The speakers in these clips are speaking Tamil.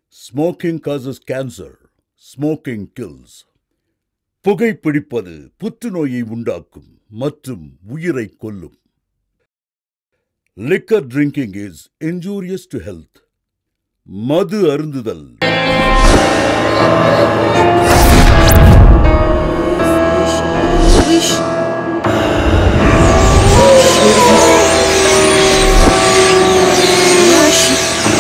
Smoking causes cancer smoking kills புகைப்பிடிப்பது புற்றுநோயை உண்டாக்கும் மற்றும் உயிரை கொல்லும் liquor drinking is injurious to health மது அருந்துதல் Wish. ماشي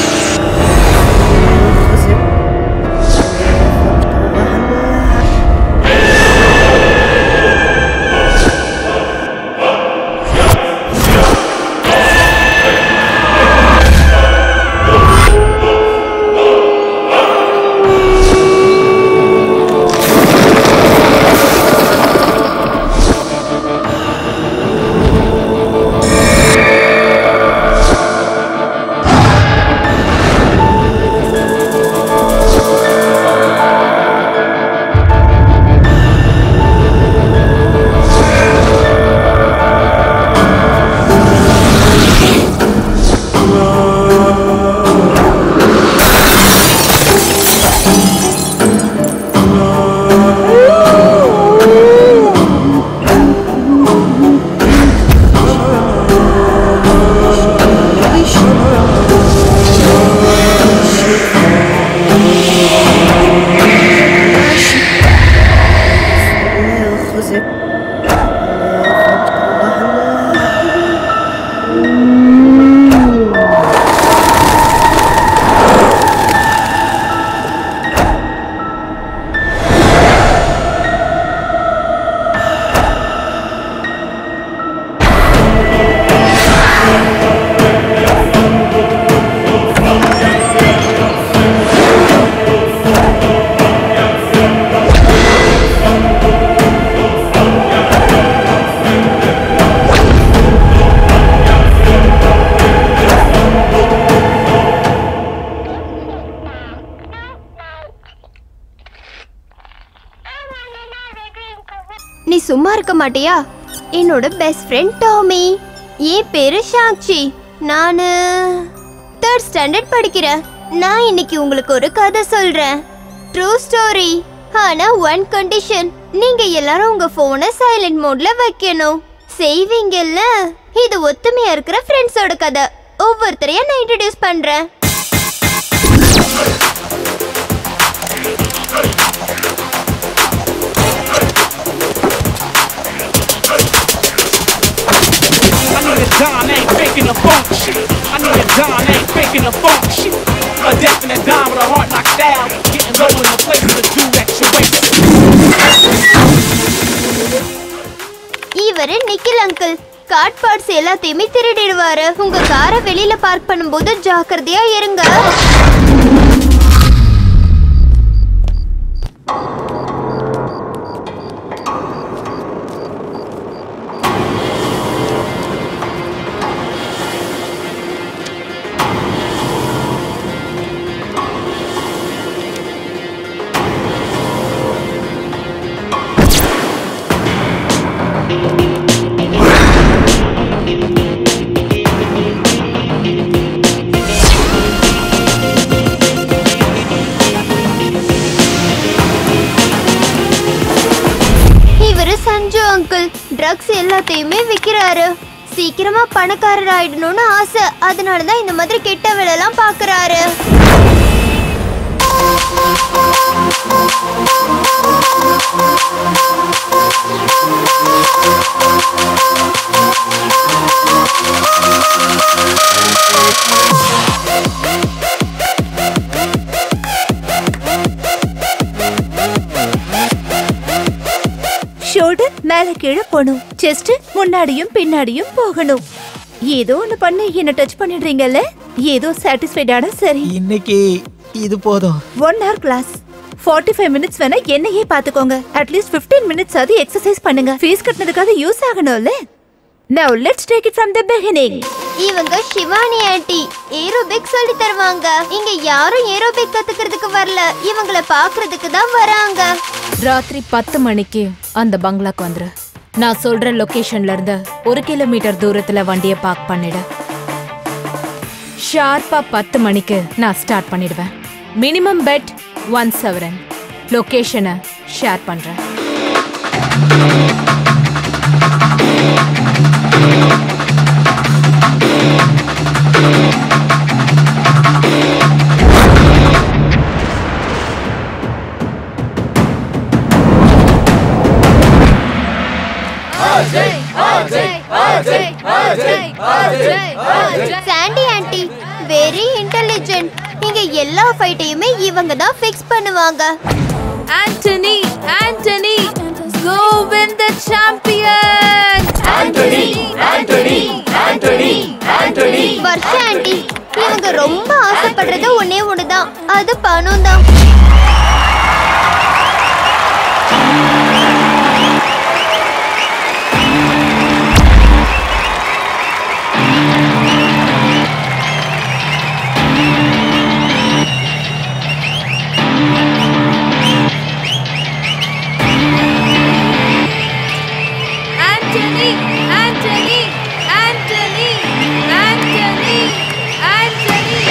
Wish. ماشي خذ நீ சும்மா இருக்க மாட்டியா என்னோட பெஸ்ட் ஃப்ரெண்ட் டாமி என் பேரு சாக்ஷி நானு தேர்ட் ஸ்டாண்டர்ட் படிக்கிறேன் நான் இன்னைக்கு உங்களுக்கு ஒரு கதை சொல்றேன் ட்ரூ ஸ்டோரி ஆனா ஒன் கண்டிஷன் நீங்க எல்லாரும் உங்க போனை சைலண்ட் மோட்ல வைக்கணும் செய்வீங்கல்ல இது ஒத்துமையா இருக்கிற ஃப்ரெண்ட்ஸோட கதை ஒவ்வொருத்தரையா நான் இன்ட்ரடியூஸ் பண்றேன் I need a dime, ain't faking the funk shit. I need a dime, ain't faking the funk shit. A definite dime with a heart knocked out. Getting low in the place to do extra weight. இவரு நிக்கில் அங்கிள் காட் பார்ட்ஸ் எல்லாத்தையுமே திருடிடுவாரு உங்க காரை வெளியில பார்க் பண்ணும்போது ஜாக்கிரதையா இருங்க இவரு சஞ்சு அங்கிள் ட்ரக்ஸ் எல்லாத்தையுமே விக்கிறாரு சீக்கிரமா பணக்காரர் ஆயிடணும்னு ஆசை அதனால தான் இந்த மாதிரி கெட்ட வேலைலாம் பாக்குறாரு ஷோல்டர் மேல கீழே போகணும் செஸ்ட் முன்னாடியும் பின்னாடியும் போகணும் ஏதோ ஒண்ணு பண்ணி என்ன டச் பண்ணிடுறீங்கல்ல ஏதோ சாட்டிஸ்ஃபைடான சரி இன்னைக்கு இது போதும் one hour class forty five minutes வேணா என்னையே பாத்துக்கோங்க அட்லீஸ்ட் 15 மினிட்ஸ் அது எக்ஸசைஸ் பண்ணுங்க ஃபீஸ் கட்டினதுக்காக யூஸ் ஆகணும்ல now let's take it from the beginning இவங்க சிவானி ஆண்டி ஏரோபிக் சொல்லி தருவாங்க இங்க யாரும் ஏரோபிக் கத்துக்கிறதுக்கு வரல இவங்கள பாக்குறதுக்கு தான் வராங்க ராத்திரி பத்து மணிக்கு அந்த பங்களாக்கு வந்துரு நான் சொல்ற லொகேஷன்ல இருந்து ஒரு கிலோமீட்டர் தூரத்துல வண்டியை பார்க் பண்ணிடு ஷார்ப்பா பத்து மணிக்கு நான் ஸ்டார்ட் பண்ணிடுவேன் மினிமம் பெட் ஒன் செவரன் லொகேஷனை ஷேர் பண்றேன் சாண்டி ஆண்டி வெரி இன்டெலிஜென்ட் இங்க எல்லா ஃபைட்டையுமே இவங்க தான் ஃபிக்ஸ் பண்ணுவாங்க Antony Antony go win the champion Antony Antony Antony Antony Varsha aunty இவங்க ரொம்ப ஆசைப்படுறது ஒண்ணே ஒண்ணுதான் அது பணம் தான் ஆண்டனி ஆண்டனி ஆண்டனி ஆண்டனி ஆண்டனி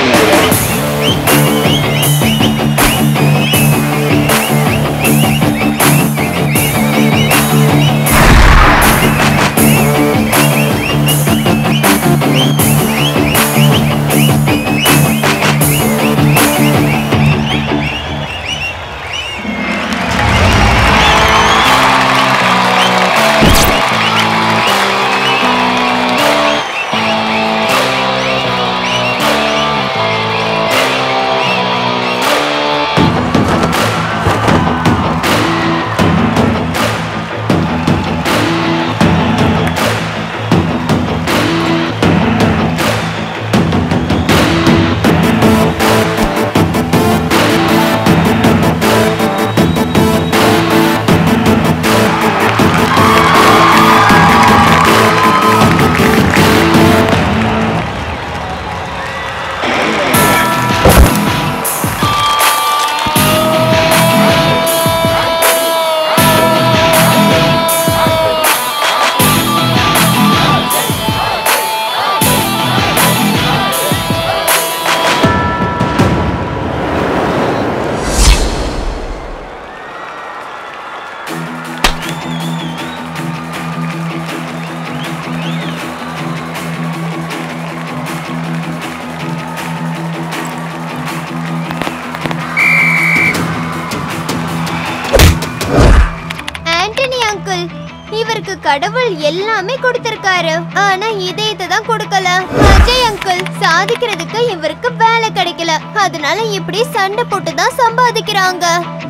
ஆண்டனி அங்கிள் இவருக்கு கடவுள் எல்லாமே கொடுத்திருக்காரு ஆனா இதயத்தை தான் கொடுக்கல அஜய் அங்கிள் சாதிக்கிறதுக்கு இவருக்கு வேலை கிடைக்கல அதனால இப்படி சண்டை போட்டு தான் சம்பாதிக்கிறாங்க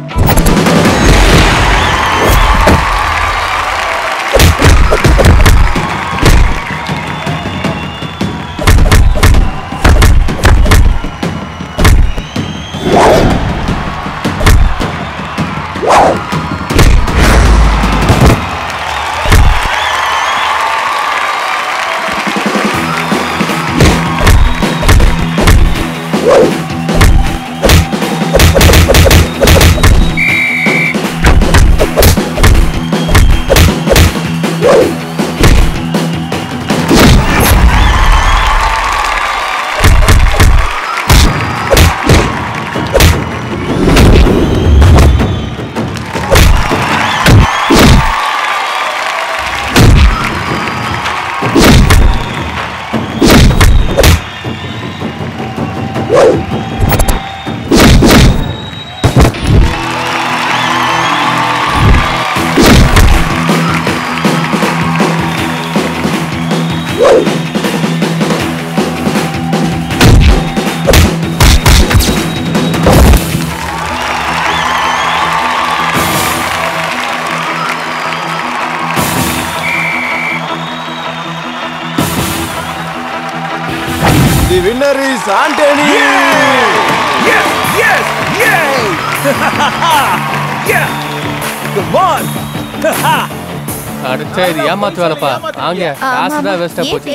The winner is Anthony. Yes, yes, yay! yeah! Come on! அடிச்சா இது ஏமாத்து வேலைப்பா ஆங்க காசு தான் வேஸ்டா போச்சு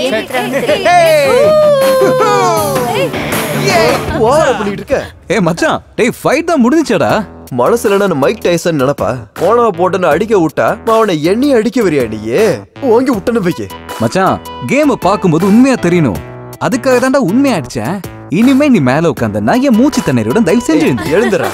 சே. ஓவரா பண்ணிட்டு இருக்க ஏய் மச்சான் டேய் ஃபைட் தான் முடிஞ்சுச்சடா மனசுல நான் மைக் டைசன் நினைப்பா போனா போட்டுன்னு அடிக்க விட்டா அவனை எண்ணி அடிக்க வரியா நீயே ஓங்கி விட்டனு வைக்க மச்சான் கேம் பார்க்கும்போது உண்மையா தெரியணும் அதுக்காக தான்டா உண்மையா அடிச்சேன் இனிமே நீ மேல உட்காந்தனா என் மூச்சு தண்ணீருடன் தயவு செஞ்சு எழுந்து. எழுந்துறா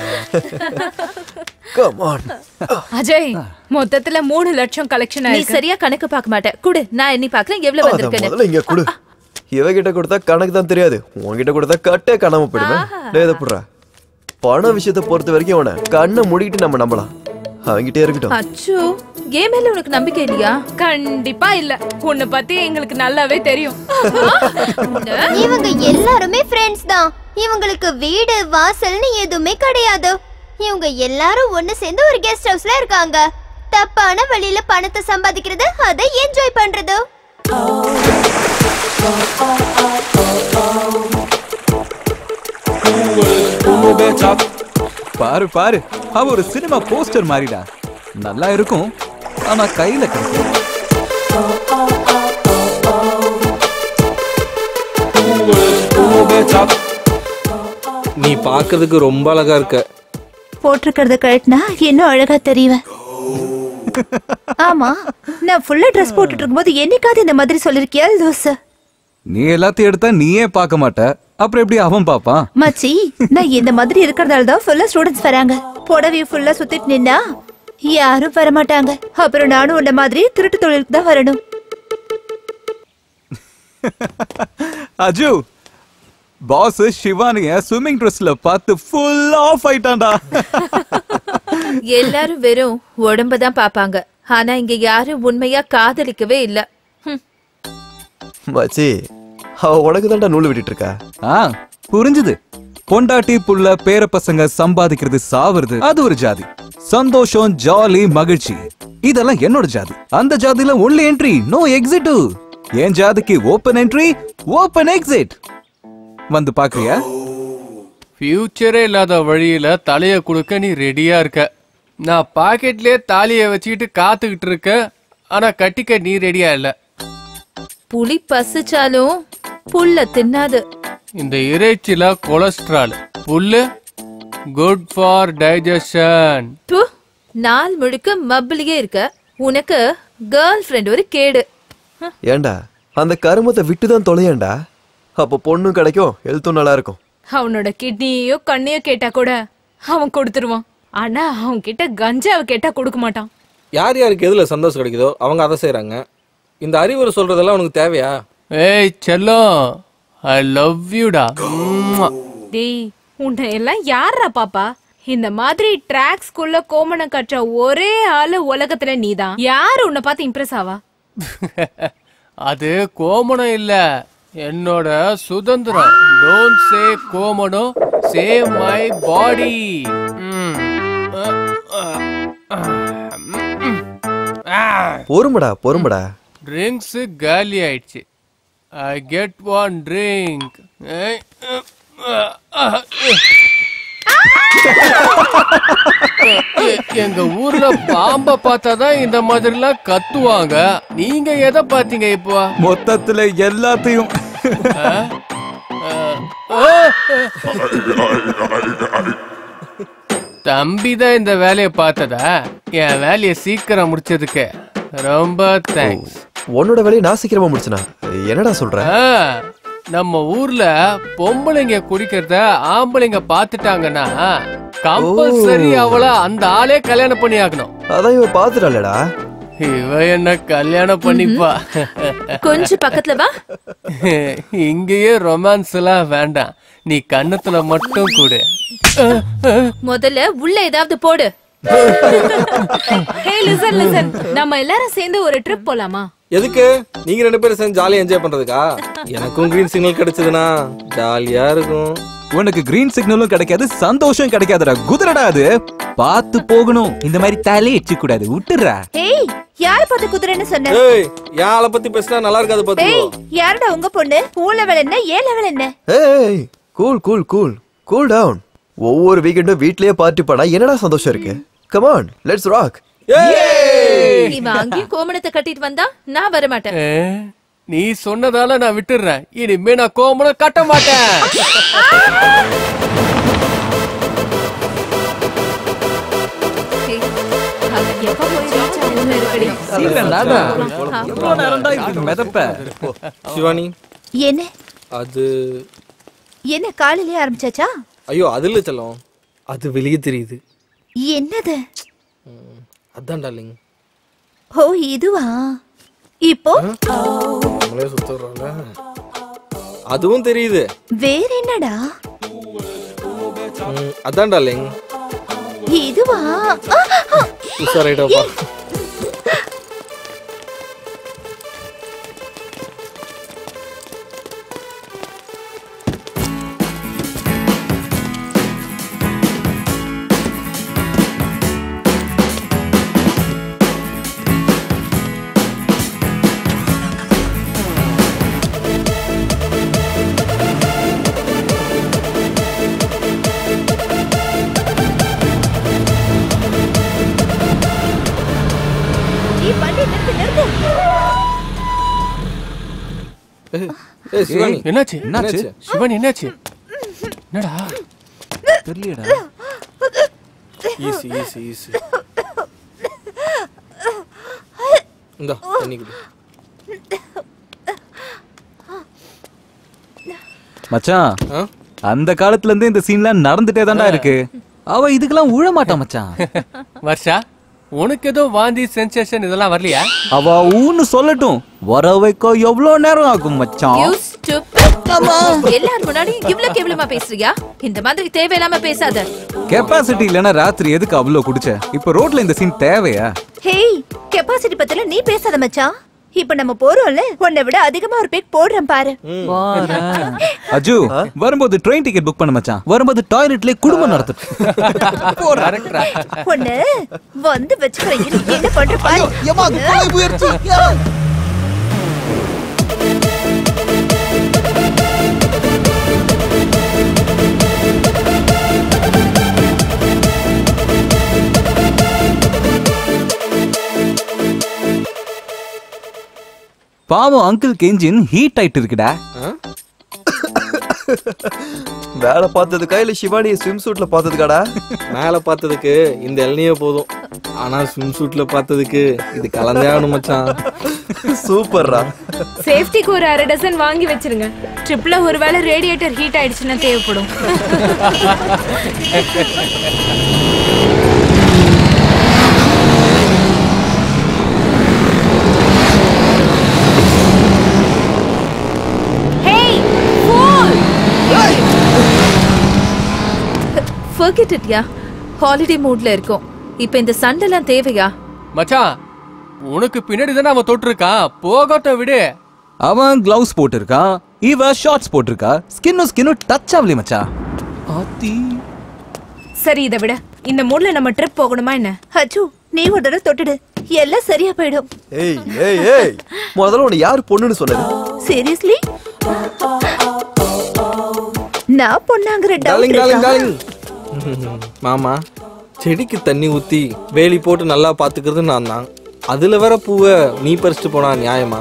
கமான் அஜய் மொத்தத்துல மூணு லட்சம் கலெக்ஷன் நீ ஆயிருக்கு சரியா கணக்கு பார்க்க மாட்டே குடு நான் எண்ணி பாக்குறேன் எவ்வளவு அத வந்திருக்குன்னு முதல்ல இங்க கொடு இவகிட்ட கொடுத்தா கணக்கு தான் தெரியாது உன்கிட்ட கொடுத்தா கட்டே காணாம போயிடுவேன் டேய் இதை புடுறா பண விஷயத்தை பொறுத்த வரைக்கும் அவனை கண்ணை மூடிக்கிட்டு நம்ம நம்பலாம் அவங்கிட்டே இருக்கட்டும் அச்சோ கேம் மேல உனக்கு நம்பிக்கை இல்லையா கண்டிப்பா இல்ல உன்னை பத்தி எங்களுக்கு நல்லாவே தெரியும் இவங்க எல்லாருமே ஃப்ரெண்ட்ஸ் தான் இவங்களுக்கு வீடு வாசல்னு எதுவுமே கிடையாது இவங்க எல்லாரும் ஒண்ணு சேர்ந்து ஒரு கெஸ்ட் ஹவுஸ்ல இருக்காங்க தப்பான வழியில பணத்தை சம்பாதிக்கிறது அதை என்ஜாய் பண்றது பாரு பாரு அவ ஒரு சினிமா போஸ்டர் மாதிரிடா நல்லா இருக்கும் ஆனா கையில கிடைக்கும் நீ பார்க்கிறதுக்கு ரொம்ப அழகா இருக்க போட்டிருக்கிறத கழட்டினா இன்னும் அழகா தெரியுவேன் ஆமா நான் ஃபுல்லா ட்ரெஸ் போட்டுட்டு இருக்கும்போது என்னைக்காவது இந்த மாதிரி சொல்லிருக்கியா லூசு நீ எல்லாத்தையும் எடுத்தா நீயே பார்க்க மாட்ட அப்புறம் எப்படி அவன் பாப்பான் மச்சி நான் இந்த மாதிரி இருக்கறதால தான் ஃபுல்லா ஸ்டூடண்ட்ஸ் வராங்க புடவைய ஃபுல்லா சுத்திட்டு நின்னா யாரும் வர மாட்டாங்க அப்புறம் நானும் உன்ன மாதிரி திருட்டு தொழிலுக்கு தான் வரணும் அஜு பாஸ் சிவானிய ஸ்விம்மிங் ட்ரெஸ்ல பார்த்து ஃபுல் ஆஃப் ஆயிட்டான்டா எல்லாரும் வெறும் உடம்ப தான் பாப்பாங்க ஆனா இங்க யாரும் உண்மையா காதலிக்கவே இல்ல ஹம். மச்சி அவ உனக்கு தான்டா நூல் விட்டுட்டு இருக்கா ஆ புரிஞ்சுது பொண்டாட்டி புள்ள பேர பசங்க சம்பாதிக்கிறது சாவுறது அது ஒரு ஜாதி சந்தோஷம் ஜாலி மகிழ்ச்சி இதெல்லாம் என்னோட ஜாதி அந்த ஜாதியில உள்ள என்ட்ரி நோ எக்ஸிட் என் ஜாதிக்கு ஓபன் என்ட்ரி ஓபன் எக்ஸிட் வந்து பாக்குறியா ஃபியூச்சரே இல்லாத வழியில தலைய கொடுக்க நீ ரெடியா இருக்க நான் பாக்கெட்லயே தாலிய வச்சுக்கிட்டு காத்துக்கிட்டு இருக்க ஆனா கட்டிக்க நீ ரெடியா இல்ல புலி பசிச்சாலும் புல்ல தின்னாது இந்த இறைச்சில கொலஸ்ட்ரால் புல்லு குட் ஃபார் டைஜஷன் ப்பு, நாள் முழுக்க மப்பிளியே இருக்க உனக்கு கேர்ள் ஃப்ரெண்ட் ஒரு கேடு ஏன்டா அந்த கருமத்தை விட்டு தான் தொலையேன்டா அப்போ பொண்ணும் கிடைக்கும் ஹெல்த்தும் நல்லா இருக்கும் அவனோட கிட்னியோ கண்ணையோ கேட்டா கூட அவன் கொடுத்துருவான் ஆனா அவன் கிட்ட கஞ்சாவை கேட்டா கொடுக்க மாட்டான் யார் யாருக்கு எதுல சந்தோஷம் கிடைக்குதோ அவங்க அதை செய்றாங்க இந்த அறிவுரை சொல்றதெல்லாம் உனக்கு தேவையா ஏய் செல்லம் ஐ லவ் யூடா டேய் உன்னை எல்லாம் யாரா பாப்பா இந்த மாதிரி ட்ராக்ஸ்குள்ள கோமணம் கற்ற ஒரே ஆளு உலகத்துல நீதான் யாரு உன்னை பார்த்து இம்ப்ரெஸ் ஆவா அது கோமணம் இல்ல என்னோட சுதந்திரம் டோன்ட் சே கோமணம் சே மை பாடி பொறுமடா பொறுமடா ட்ரிங்க்ஸ் காலி ஆயிடுச்சு ஐ கெட் ஒன் ட்ரிங்க் எங்க ஊர்ல பாம்ப பார்த்தாதான் இந்த மாதிரிலாம் கத்துவாங்க நீங்க எதை பாத்தீங்க இப்போ மொத்தத்துல எல்லாத்தையும் தம்பி தான் இந்த வேலையை பார்த்ததா என் வேலையை சீக்கிரம் முடிச்சதுக்கு ரொம்ப தேங்க்ஸ் உன்னோட வேலையை நான் சீக்கிரமா முடிச்சனா என்னடா சொல்ற நம்ம ஊர்ல பொம்பளைங்க குடிக்கிறத ஆம்பளைங்க பாத்துட்டாங்கன்னா கம்பல்சரி அவள அந்த ஆளே கல்யாணம் பண்ணி ஆகணும் அதான் இவ பாத்துட்டாளடா இவ என்ன கல்யாணம் பண்ணிப்பா கொஞ்சம் பக்கத்துல வா இங்கேயே ரொமான்ஸ் எல்லாம் வேண்டாம் நீ கன்னத்துல மட்டும் கூடு முதல்ல உள்ள ஏதாவது போடு ஹே லிசன் லிசன் நம்ம எல்லாரும் சேர்ந்து ஒரு ட்ரிப் போலாமா எதுக்கு நீங்க ரெண்டு பேரும் சேர்ந்து ஜாலியா என்ஜாய் பண்றதுக்கா எனக்கும் கிரீன் சிக்னல் கிடைச்சதுன்னா ஜாலியா இருக்கும் உனக்கு கிரீன் சிக்னலும் கிடைக்காது சந்தோஷம் கிடைக்காதுடா குதிரடா அது பார்த்து போகணும் இந்த மாதிரி தலை எச்சு கூடாது விட்டுறா ஏய் யார் பார்த்து குதிரைன்னு சொன்ன ஏய் என் ஆளை பத்தி பேசினா நல்லா இருக்காது பாத்துக்கோ ஏய் யாருடா உங்க பொண்ணு பூ லெவல் என்ன ஏ லெவல் என்ன ஏய் cool cool cool cool down ஒவ்வொரு வீக்கெண்டும் வீட்லயே பார்ட்டி பண்ணா என்னடா சந்தோஷம் இருக்கு கமான் லெட்ஸ் ராக் இவன் அங்கேயும் கோமணத்தை கட்டிட்டு வந்தா நான் வர மாட்டேன் ஏ, நீ சொன்னதால நான் விட்டுடுறேன் இனிமே நான் கோமணம் கட்ட மாட்டேன் எப்ப போய் reach ஆகும்னு இருக்குடி. சீக்கிரம் லாடா. ஆ. எவ்வளவு நேரம்டா இதுக்கு மிதப்ப சிவானி என்ன அது என்ன காலையிலே ஆரம்பிச்சாச்சா ஐயோ அது இல்ல செல்லம் அது வெளியே தெரியுது என்னது அதான் டார்லிங் ஓ இதுவா இப்போ நம்மளே சுத்துறோம்ல அதுவும் தெரியுது வேற என்னடா ம், அதான் டார்லிங் இதுவா ஆ, ஆ, உஷாராயிட்டப்பா நீ பண்ணி நிறுத்து நிறுத்து ஏய் சிவானி என்னாச்சு என்னாச்சு சிவன் என்னாச்சு என்னடா தெரியலடா ஈஸி ஈஸி ஈஸி இந்தா தண்ணி குடி மச்சான் ஆ? அந்த காலத்துல இருந்தே இந்த சீன்லாம் நடந்துட்டே தான்டா இருக்கு அவ இதுக்கெல்லாம் உழ மாட்டான் மச்சான் வர்ஷா உனக்கு ஏதோ வாந்தி சென்சேஷன் இதெல்லாம் வரலையா அவ ஊன்னு சொல்லட்டும் வர வைக்க எவ்வளவு நேரம் ஆகும் மச்சான் You stupid. எல்லார் முன்னாடியும் இவ்ளோ கேவலமா பேசுறியா இந்த மாதிரி தேவையில்லாம பேசாத கெப்பாசிட்டி இல்லனா ராத்திரி எதுக்கு அவ்வளவு குடிச்ச இப்ப ரோட்ல இந்த சீன் தேவையா ஹேய் கெப்பாசிட்டி பத்தில நீ பேசாத மச்சான் இப்ப நம்ம போறோம்ல உன்னை விட அதிகமா ஒரு பேக் போடுறேன் பாரு அஜு வரும்போது ட்ரெயின் டிக்கெட் புக் பண்ண மச்சான் வரும்போது டாய்லெட்லயே குடும்பம் நடத்து கரெக்டா ஒண்ணு வந்து வச்சுக்கிறேன் இரு, என்ன பண்ற பாரு பாவம் அங்கிள் கெஞ்சின் ஹீட் ஆயிட்டு இருக்குடா வேலை பார்த்ததுக்கா இல்ல சிவானியை ஸ்விம் சூட்ல பார்த்ததுக்காடா மேல பார்த்ததுக்கு இந்த இளநியே போதும் ஆனா ஸ்விம் சூட்ல பார்த்ததுக்கு இது கலந்தே ஆகணும் மச்சான் சூப்பர்ரா சேஃப்டிக்கு ஒரு அரை டசன் வாங்கி வச்சிருங்க ட்ரிப்ல ஒருவேளை ரேடியேட்டர் ஹீட் ஆயிடுச்சுன்னா தேவைப்படும் Hey, fool! Forget it, yeah holiday மூட்ல இருக்கோம் இப்போ இந்த சண்டைலாம் தேவையா மச்சான் உனக்கு பின்னாடி தானே அவன் தொட்டிருக்கான் போகட்டும் விடு அவன் கிளவுஸ் போட்டிருக்கான் இவ ஷார்ட்ஸ் போட்டிருக்கா ஸ்கின்னும் ஸ்கின்னும் டச் ஆகலையே மச்சான் ஆத்தி சரி இதை விட இந்த மூட்ல நம்ம ட்ரிப் போகணுமா என்ன அச்சு நீ ஒரு தடவை தொட்டுடு எல்லாம் சரியா போயிடும் ஏய் ஏய் ஏய் முதல்ல உன்னை யார் பொண்ணுன்னு சொன்னது சீரியஸ்லி நான் பொண்ணாங்கிற டார்லிங் டவுட் டார்லிங் டார்லிங் மாமா செடிக்கு தண்ணி ஊத்தி வேலி போட்டு நல்லா பாத்துக்கிறது நான் தான் அதுல வர பூவை நீ பறிச்சுட்டு போனா நியாயமா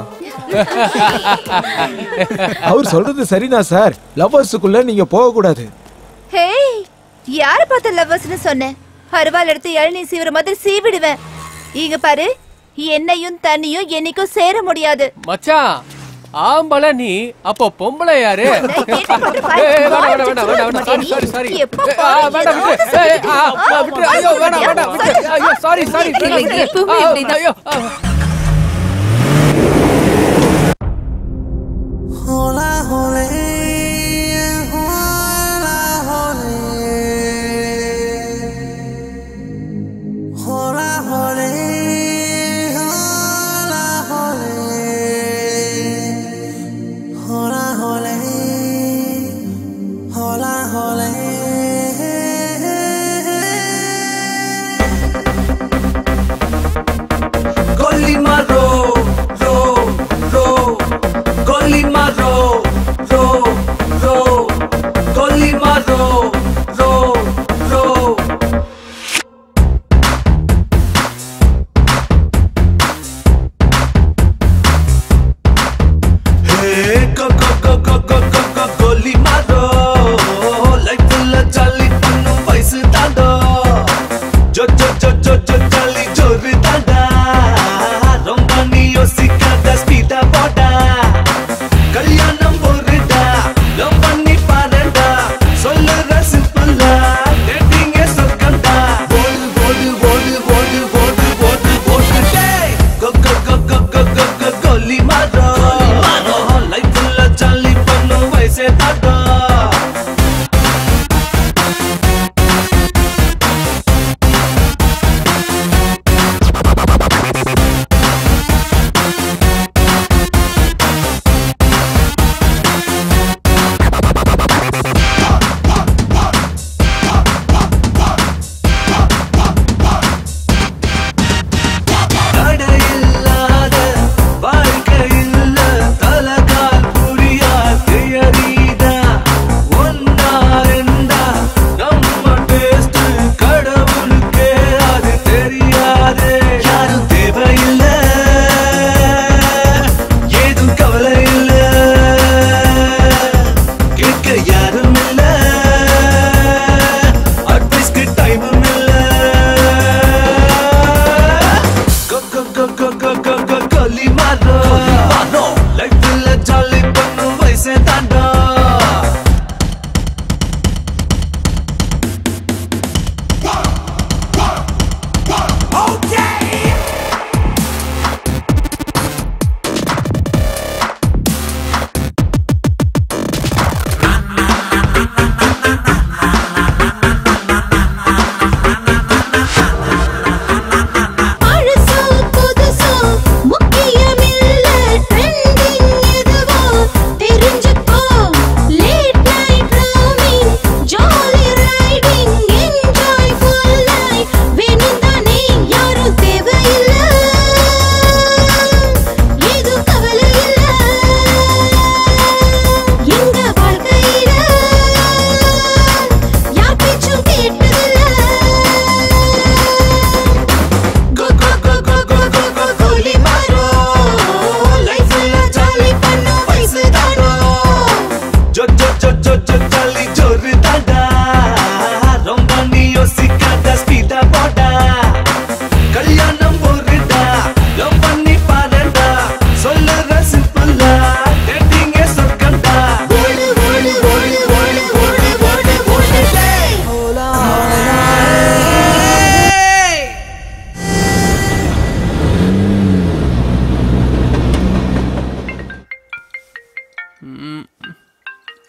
அவர் சொல்றது சரிதான் சார் லவ்வர்ஸுக்குள்ள நீங்க போக கூடாது ஹேய் யார பார்த்த லவ்வர்ஸ்னு சொன்னேன் அருவாள் எடுத்து இளநீ சீவுற மாதிரி சீவிடுவேன் இங்க பாரு என்னையும் தண்ணியும் என்னைக்கும் சேர முடியாது மச்சான் ஆம்பளை நீ அப்போ பொம்பளை யாரு நான் கேட்ட பாட்டு பாரு. ஏய், வேண்டாம், வாய் வேண்டாம், வச்சு வேண்டாம், சொல்ல வேண்டாம், sorry, sorry, sorry. எப்ப ஏய், ஆ, பாரு, வேண்டாம், ஏதாவது விட்டு. சொல்லிட்டு ஏய், ஆ, இருக்கா? ஆ, விட்டு. ஐயோ, வேண்டாம், வேண்டாம், விட்டு. ஐயோ, sorry, sorry, இல்லை, விட்டு. எப்பவுமே ஆ, இப்படிதான். ஐயோ, ஆ. Golima ro, ro, ro, Golima ro, ro,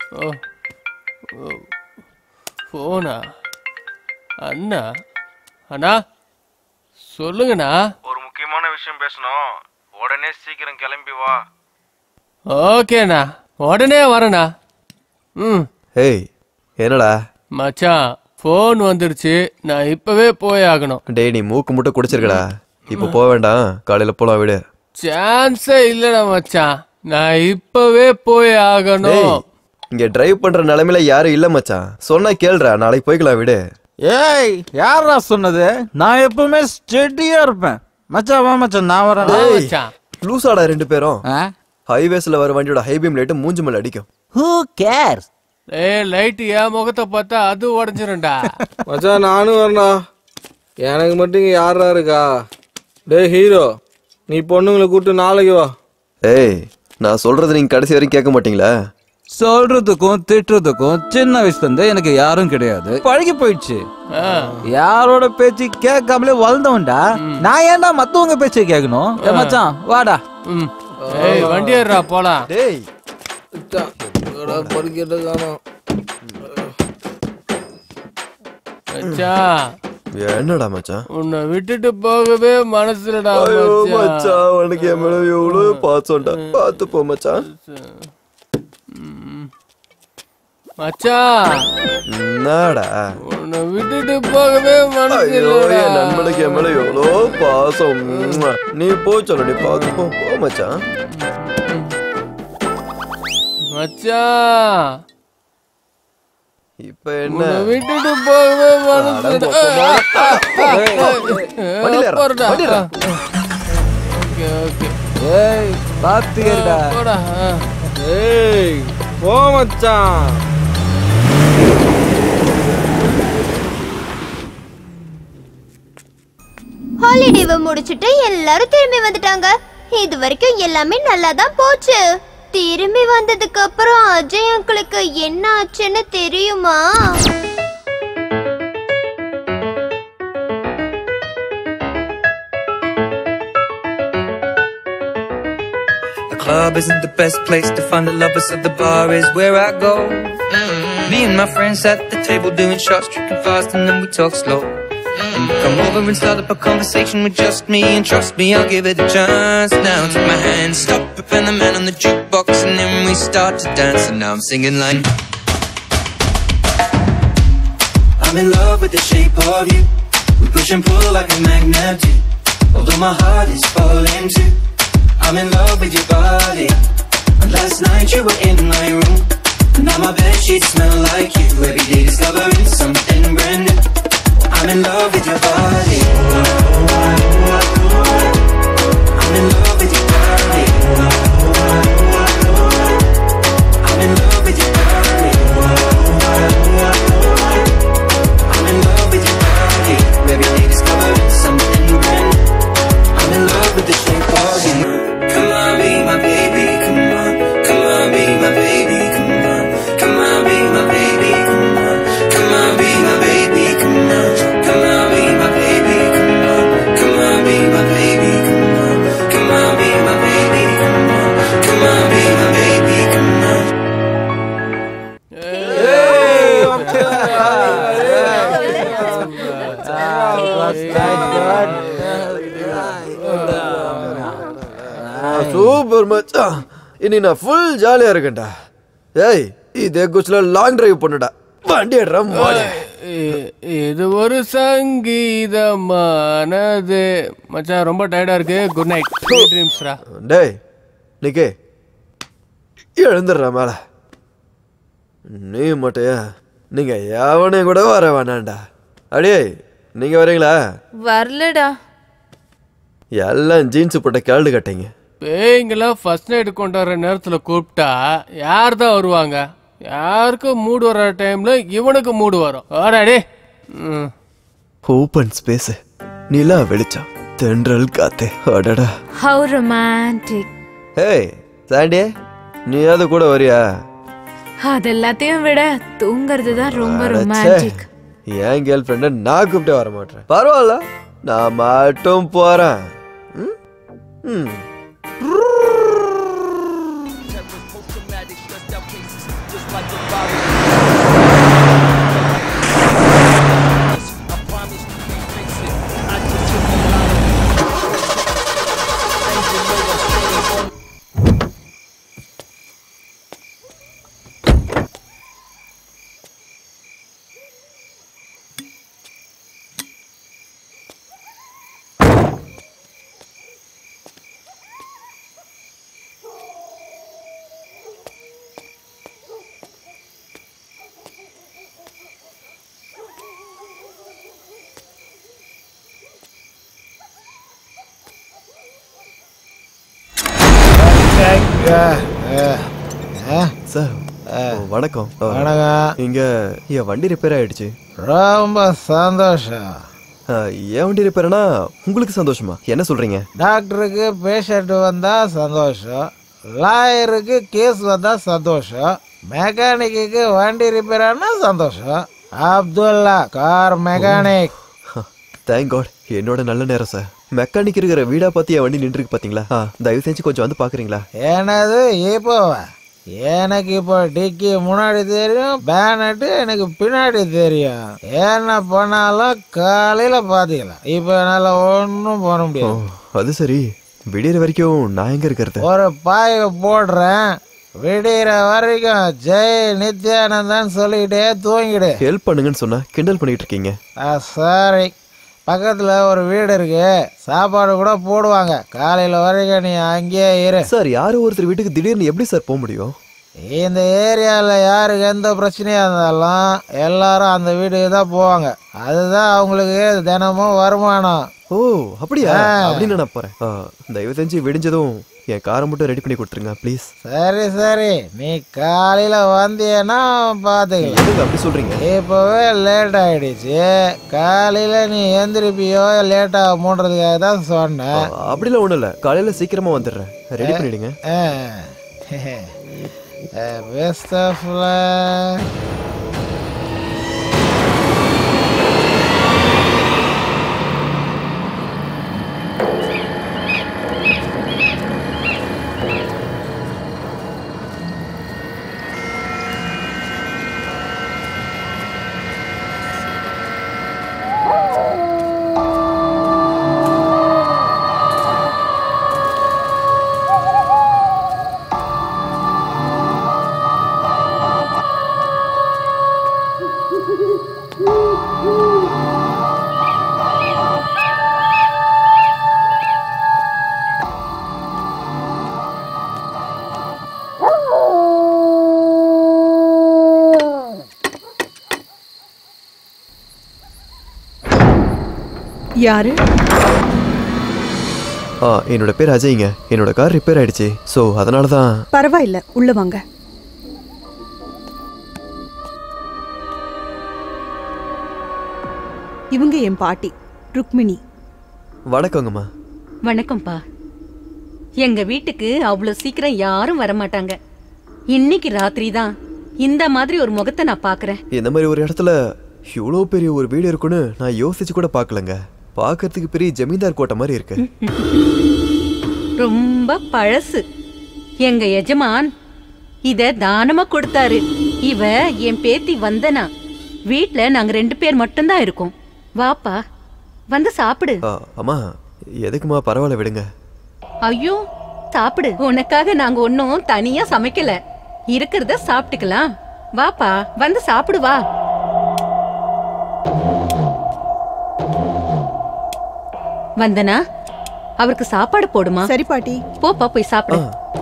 ஓ ஓ. போனா அண்ணா அண்ணா சொல்லுங்கண்ணா ஒரு முக்கியமான விஷயம் பேசணும் உடனே சீக்கிரம் கிளம்பி வா ஓகேண்ணா உடனே வரேண்ணா ம் ஏய் என்னடா மச்சான் ஃபோன் வந்துருச்சு நான் இப்பவே போய் ஆகணும் டேய் நீ மூக்கு முட்டை குடிச்சிருக்கடா இப்போ போக வேண்டாம் காலையில போலாம் விடு சான்ஸே இல்லடா மச்சான் நான் இப்பவே போய் ஆகணும் டேய் இங்க டிரைவ் பண்ற நிலைமையில யாரும் இல்ல மச்சான் சொன்னா கேளுடா நாளைக்கு போய்க்கலாம் விடு ஏய் யாரா சொன்னது நான் எப்பவுமே ஸ்டெடியா இருப்பேன் மச்சான் வா மச்சான் நான் வரேன் டேய் லூசாடா ரெண்டு பேரும் ஹைவேஸ்ல வர வண்டியோட ஹை பீம் லைட் மூஞ்சி மேல அடிக்கும் ஹூ கேர்ஸ் ஏய் லைட் என் முகத்தை பார்த்தா அது உடஞ்சிரும்டா மச்சான் நானும் வரேன்டா எனக்கு மட்டும் இங்க யாரா இருக்கா டேய் ஹீரோ நீ பொண்ணுங்களை கூப்பிட்டு நாளைக்கு வா ஏய் நான் சொல்றது நீங்க கடைசி வரைக்கும் கேட்க மாட்டீங்களா சொல்றதுக்கும் திட்டுறதுக்கும் சின்ன வயசுல இருந்து எனக்கு யாரும் கிடையாது பழகி போயிடுச்சு ஆ. யாரோட பேச்சு கேட்காமலே வளர்ந்தவன்டா நான் ஏன்டா மத்தவங்க பேச்சை கேட்கணும் ஏ மச்சான் வாடா ம் ஏய் வண்டி ஏறுடா போலாம் டேய் படிக்கிட்ட காணோம் மச்சான் என்னடா மச்சான் உன்னை விட்டுட்டு போகவே மனசுலடா ஐயோ மச்சான் மச்சான் உனக்கு என் மேல எவ்வளவு பாசம்டா பார்த்து போ மச்சான் ம். மச்சான் என்னடா உன்னை விட்டுட்டு போகவே மனசு ஐயோ இல்லடா. என் நண்பனுக்கு என் மேல எவ்வளோ பாசம் உம்மா. நீ போ சொல்ல நீ பார்த்து போ போ மச்சான் மச்சான் இப்ப என்ன உன்னை விட்டுட்டு போகவே மனசு அட, இல்லடா. மொத்தமா. வண்டியில ஏறு, போடுடா. வண்டியில. ஓகே ஓகே ஏய் பாத்து ஏறுடா போடா ஆ. ஏய் போ மச்சான் ஹாலிடேவை முடிச்சிட்டு எல்லாரும் திரும்பி வந்துட்டாங்க இது வரைக்கும் எல்லாமே நல்லா தான் போச்சு திரும்பி வந்ததுக்கு அப்புறம் அஜய் அங்கிளுக்கு என்ன ஆச்சுன்னு தெரியுமா The club isn't the best place to find the lovers, so the bar is where I go. Me and my friends at the table doing shots, drinking fast, and then we talk slow. And you come over and start up a conversation with just me, and trust me, I'll give it a chance. Now take my hand, stop it, and the man on the jukebox, and then we start to dance. And now I'm singing like. I'm in love with the shape of you. We push and pull like a magnet do. Although my heart is falling too. I'm in love with your body. And last night you were in my room. And now my bed sheets smell like you. Every day discovering something brand new. I'm in love with your body. I'm in love with your body. I'm in love with your body. I'm in love with your body. Every day discovering something brand new. I'm in love with the shape of you. Come on, be my baby, come on. Come on, be my baby, come on. Come on, be my baby, come on. Come on, be my baby, come on. Come on, be my baby, come on. Come on, be my baby, come on. Come on, be my baby, come on. Come on, be my baby, come on. Super மச்சான் இனி நான் ஃபுல் ஜாலியா இருக்கேன்டா ஏய் இதே குச்சில லாங் டிரைவ் பண்ணுடா வண்டி எடுறா மாடு இ- இது ஒரு சங்கீதமானது மச்சான் ரொம்ப டயர்டா இருக்கு குட் நைட் ட்ரீம்ஸ்ரா டேய் நிக்கே எழுந்துடுறா மேல நீ மட்டும் நீங்க எவனையும் கூட வர வேணாண்டா அடியே நீங்க வரீங்களா வரலடா எல்லாம் ஜீன்ஸ் போட்ட கேள்டு கட்டிங்க பேய்ங்கெல்லாம் ஃபர்ஸ்ட் நைட் கொண்டு வர நேரத்துல கூப்பிட்டா யார் தான் வருவாங்க யாருக்கும் மூடு வர டைம்ல இவனுக்கு மூடு வரும் ஆடாடே ம் ஓப்பன் ஸ்பேஸ் நிலா வெளிச்சம் தென்றல் காத்தே அடடா ஹவு ரொமான்டிக் ஏய் சாண்டி நீ அது கூட வரியா அது எல்லாத்தையும் விட தூங்குறது தான் ரொம்ப அடச்சே. ரொமான்டிக் என் கேர்ள் ஃப்ரெண்ட நான் கூப்பிட்டே வர மாட்டேன் பரவாயில்ல நான் மட்டும் போறேன் ம்? ம். Post-traumatic stressed out cases, just like the sir வணக்கம் ஆ, வணக்கம். இங்க என் வண்டி ரிப்பேர் ஆயிடுச்சு ரொம்ப சந்தோஷம் ஆ, என் வண்டி ரிப்பேர்னா உங்களுக்கு சந்தோஷமா என்ன சொல்றீங்க டாக்டருக்கு பேஷண்ட் வந்தா சந்தோஷம் லாயருக்கு கேஸ் வந்தா சந்தோஷம் மெக்கானிக்கு வண்டி ரிப்பேர் ஆனா சந்தோஷம் Abdullah car mechanic thank god என்னோட நல்ல நேரம் சார் மெக்கானிக் இருக்கிற வீடா பார்த்து என் வண்டி நின்றுருக்கு பாத்தீங்களா ஆ, தயவு செஞ்சு கொஞ்சம் வந்து பாக்குறீங்களா என்னது இப்போவா எனக்கு இப்போ டிக்கி முன்னாடி தெரியும் பேனட்டு எனக்கு பின்னாடி தெரியும் என்ன பண்ணாலும் காலையில பாத்துக்கலாம் இப்போ என்னால ஒன்றும் பண்ண ஓ, முடியாது அது சரி விடியற வரைக்கும் நான் எங்க இருக்கிறது ஒரு பாய போடுறேன் விடிகிற வரைக்கும் ஜெய் நித்யானந்தன் சொல்லிக்கிட்டே தூங்கிடு ஹெல்ப் பண்ணுங்கன்னு சொன்னா கிண்டல் பண்ணிட்டு இருக்கீங்க சாரி பக்கத்துல ஒரு வீடு இருக்கு சாப்பாடு கூட போடுவாங்க காலையில வரைக்கும் நீ அங்கேயே இரு சார் யாரோ ஒருத்தர் வீட்டுக்கு திடீர்னு எப்படி சார் போக முடியும் இந்த ஏரியாவில் யாருக்கு எந்த பிரச்சனையா இருந்தாலும் எல்லாரும் அந்த வீட்டுக்கு தான் போவாங்க அதுதான் அவங்களுக்கு தினமும் வருமானம் ஓ அப்படியா ஆ. அப்படின்னு நான் போறேன் ஆ, தயவு செஞ்சு விடிஞ்சதும் என் காரை மட்டும் ரெடி பண்ணி கொடுத்துருங்க ப்ளீஸ் சரி சரி நீ காலையில வந்தீன்னா பாத்துக்கலாம் எதுக்கு அப்படி சொல்றீங்க இப்போவே லேட் ஆயிடுச்சு காலையில நீ எந்திரிப்பியோ லேட் ஆகுமோன்றதுக்காக தான் சொன்னேன் அப்படிலாம் ஒண்ணும் இல்ல காலையில சீக்கிரமா வந்துடுறேன் ரெடி பண்ணிடுங்க பெஸ்ட் ஆஃப் யாரு ஆ என்னோட பேர் அஜய்ங்க என்னோட கார் ரிப்பேர் ஆயிடுச்சு ஸோ அதனால தான் பரவாயில்ல உள்ள வாங்க இவங்க என் பாட்டி ருக்மிணி வணக்கங்கம்மா வணக்கம்ப்பா எங்க வீட்டுக்கு அவ்வளோ சீக்கிரம் யாரும் வரமாட்டாங்க இன்னைக்கு ராத்திரி தான் இந்த மாதிரி ஒரு முகத்தை நான் பார்க்கறேன் இந்த மாதிரி ஒரு இடத்துல இவ்வளோ பெரிய ஒரு வீடு இருக்குன்னு நான் யோசிச்சு கூட பார்க்கலங்க பார்க்கறதுக்கு பெரிய ஜமீன்தார் கோட்டை மாதிரி இருக்கு ரொம்ப பழசு எங்க எஜமான் இத தானமா கொடுத்தாரு இவ என் பேத்தி வந்தனா வீட்ல நாங்க ரெண்டு பேர் மட்டும்தான் இருக்கோம் வாப்பா வந்து சாப்பிடு ஆ, அம்மா எதுக்குமா பரவாயில்ல விடுங்க ஐயோ சாப்பிடு உனக்காக நாங்க ஒன்னும் தனியா சமைக்கல இருக்கிறத சாப்பிட்டுக்கலாம் வாப்பா வந்து சாப்பிடு வா வந்தனா அவருக்கு சாப்பாடு போடுமா சரி பாட்டி போப்பா போய் சாப்பிடு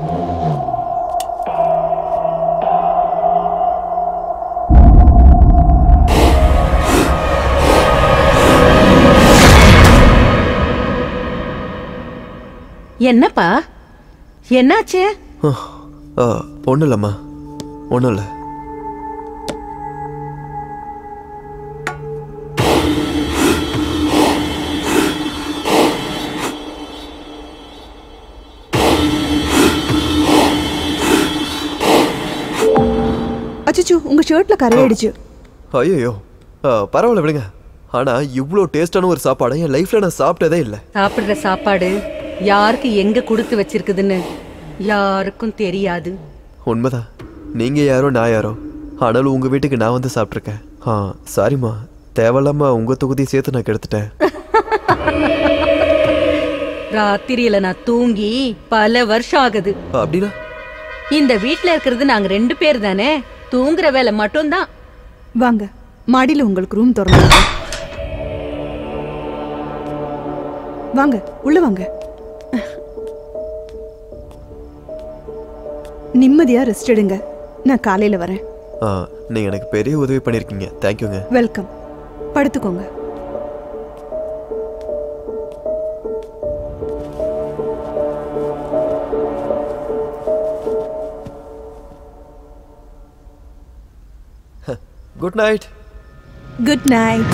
என்னப்பா என்னாச்சு ஆ ஒன்றும் இல்லைம்மா ஒன்றும் இல்லை அச்சச்சோ உங்க ஷர்ட்ல கரையாயிடுச்சு ஐயோ பரவாயில்ல விடுங்க ஆனால் இவ்வளோ டேஸ்டான ஒரு சாப்பாடை என் லைஃப்பில் நான் சாப்பிட்டதே இல்லை சாப்பிடுற சாப்பாடு யாருக்கு எங்க கொடுத்து வச்சிருக்குதுன்னு யாருக்கும் தெரியாது உண்மைதான் நீங்கள் யாரோ நான் யாரோ ஆனாலும் உங்க வீட்டுக்கு நான் வந்து சாப்பிட்ருக்கேன் ஆ சாரிம்மா தேவையில்லாம உங்க தொகுதியை சேர்த்து நான் கெடுத்துட்டேன் ராத்திரியில நான் தூங்கி பல வருஷம் ஆகுது அப்படின்னா இந்த வீட்ல இருக்கிறது நாங்க ரெண்டு பேர் தானே தூங்குற வேலை மட்டும்தான் வாங்க மாடியில உங்களுக்கு ரூம் திறந்து வாங்க உள்ள வாங்க நிம்மதியா ரெஸ்ட் எடுங்க நான் காலையில வரேன் ஆ நீங்க எனக்கு பெரிய உதவி பண்ணியிருக்கீங்க தேங்க்யூங்க வெல்கம் படுத்துக்கோங்க குட் நைட் குட் நைட்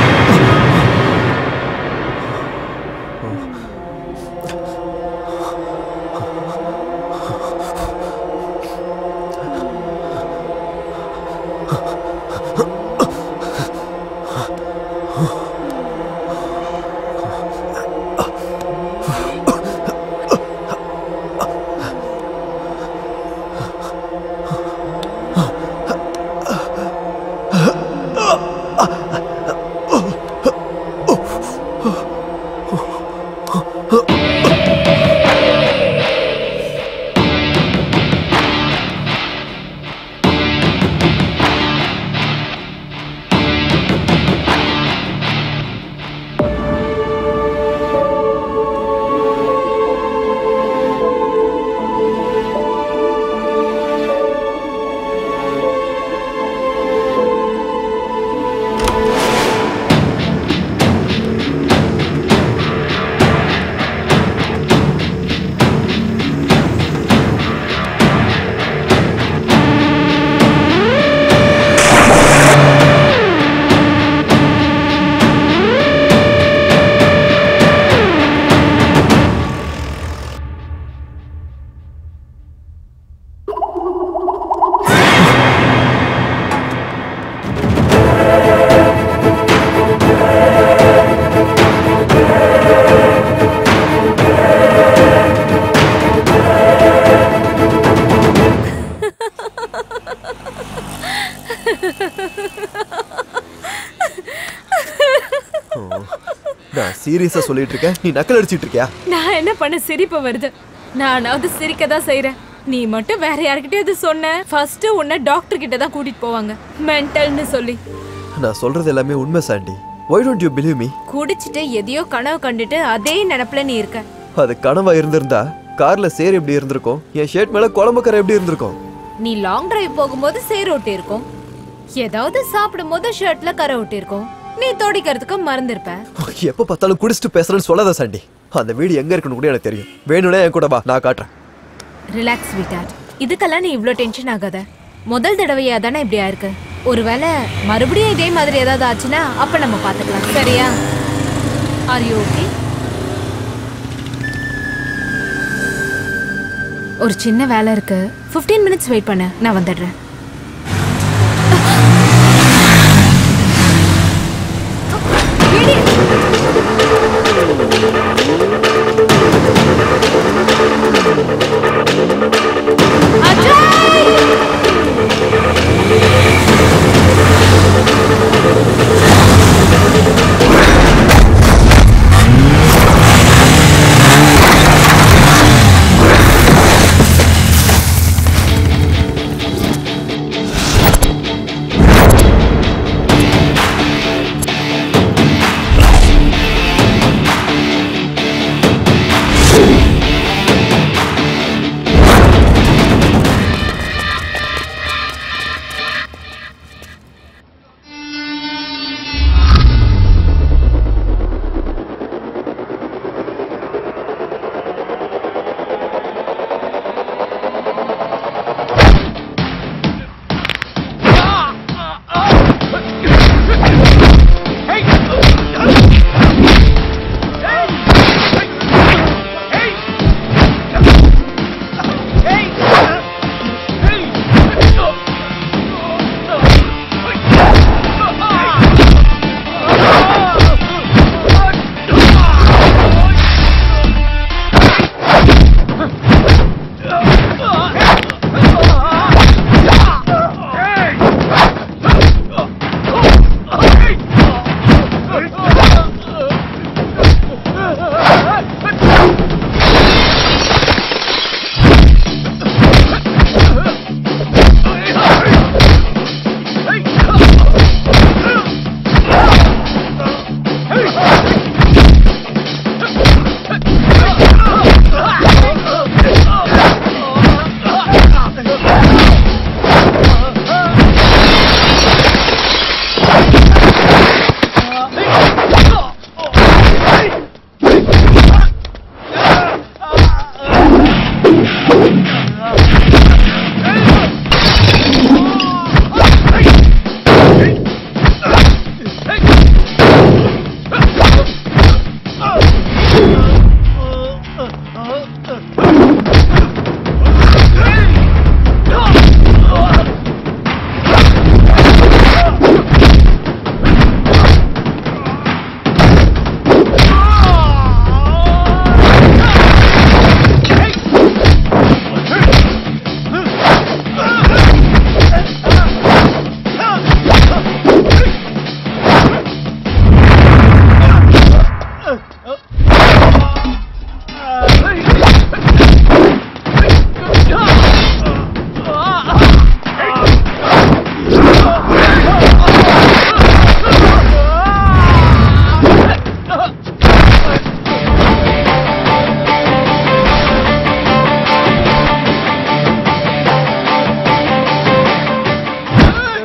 நான் சீரியஸா சொல்லிட்டு இருக்கேன் நீ நக்கல் அடிச்சிட்டு இருக்கியா நான் என்ன பண்ண சிரிப்பு வருது நானாவது சிரிக்க தான் செய்யறேன் நீ மட்டும் வேற யார்கிட்டயாவது சொன்ன ஃபர்ஸ்ட் உன்னை டாக்டர் கிட்ட தான் கூட்டிட்டு போவாங்க மென்டல்னு சொல்லி நான் சொல்றது எல்லாமே உண்மை Sandy why don't you believe me குடிச்சிட்டு எதையோ கனவு கண்டுட்டு அதே நினப்புல நீ இருக்க அது கனவா இருந்திருந்தா கார்ல சேர் எப்படி இருந்திருக்கும் என் ஷர்ட் மேல குழம்பு கரை எப்படி இருந்திருக்கும் நீ லாங் டிரைவ் போகும்போது சேர் ஒட்டி இருக்கும் ஏதாவது சாப்பிடும் போது ஷர்ட்ல கரை ஒட்டி இருக்கும் நீ தொடிக்கிறதுக்கு மறந்துருப்ப எப்ப பார்த்தாலும் குடிச்சிட்டு பேசுறேன்னு சொல்லாத சாண்டி அந்த வீடு எங்க இருக்குன்னு கூட எனக்கு தெரியும் வேணும்னா என் கூட வா நான் காட்டுறேன் ரிலாக்ஸ் வீட்டாட் இதுக்கெல்லாம் நீ இவ்ளோ டென்ஷன் ஆகாத முதல் தடவையா தானே இப்படி ஆயிருக்கு ஒருவேளை மறுபடியும் இதே மாதிரி ஏதாவது ஆச்சுன்னா அப்ப நம்ம பாத்துக்கலாம் சரியா ஆர் யூ ஓகே ஒரு சின்ன வேலை இருக்கு 15 மினிட்ஸ் வெயிட் பண்ணு நான் வந்துடுறேன்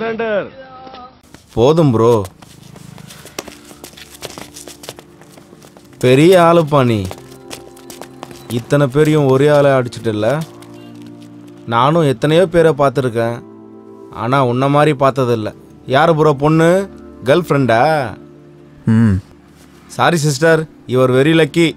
சரண்டர் போதும் ப்ரோ பெரிய ஆளுப்பா நீ இத்தனை பேரையும் ஒரே ஆளை அடிச்சிட்டல நானும் எத்தனையோ பேரை பார்த்துருக்கேன் ஆனால் உன்ன மாதிரி பார்த்ததில்ல யார் ப்ரோ பொண்ணு கேர்ள் ஃப்ரெண்டா ம் sorry sister your very lucky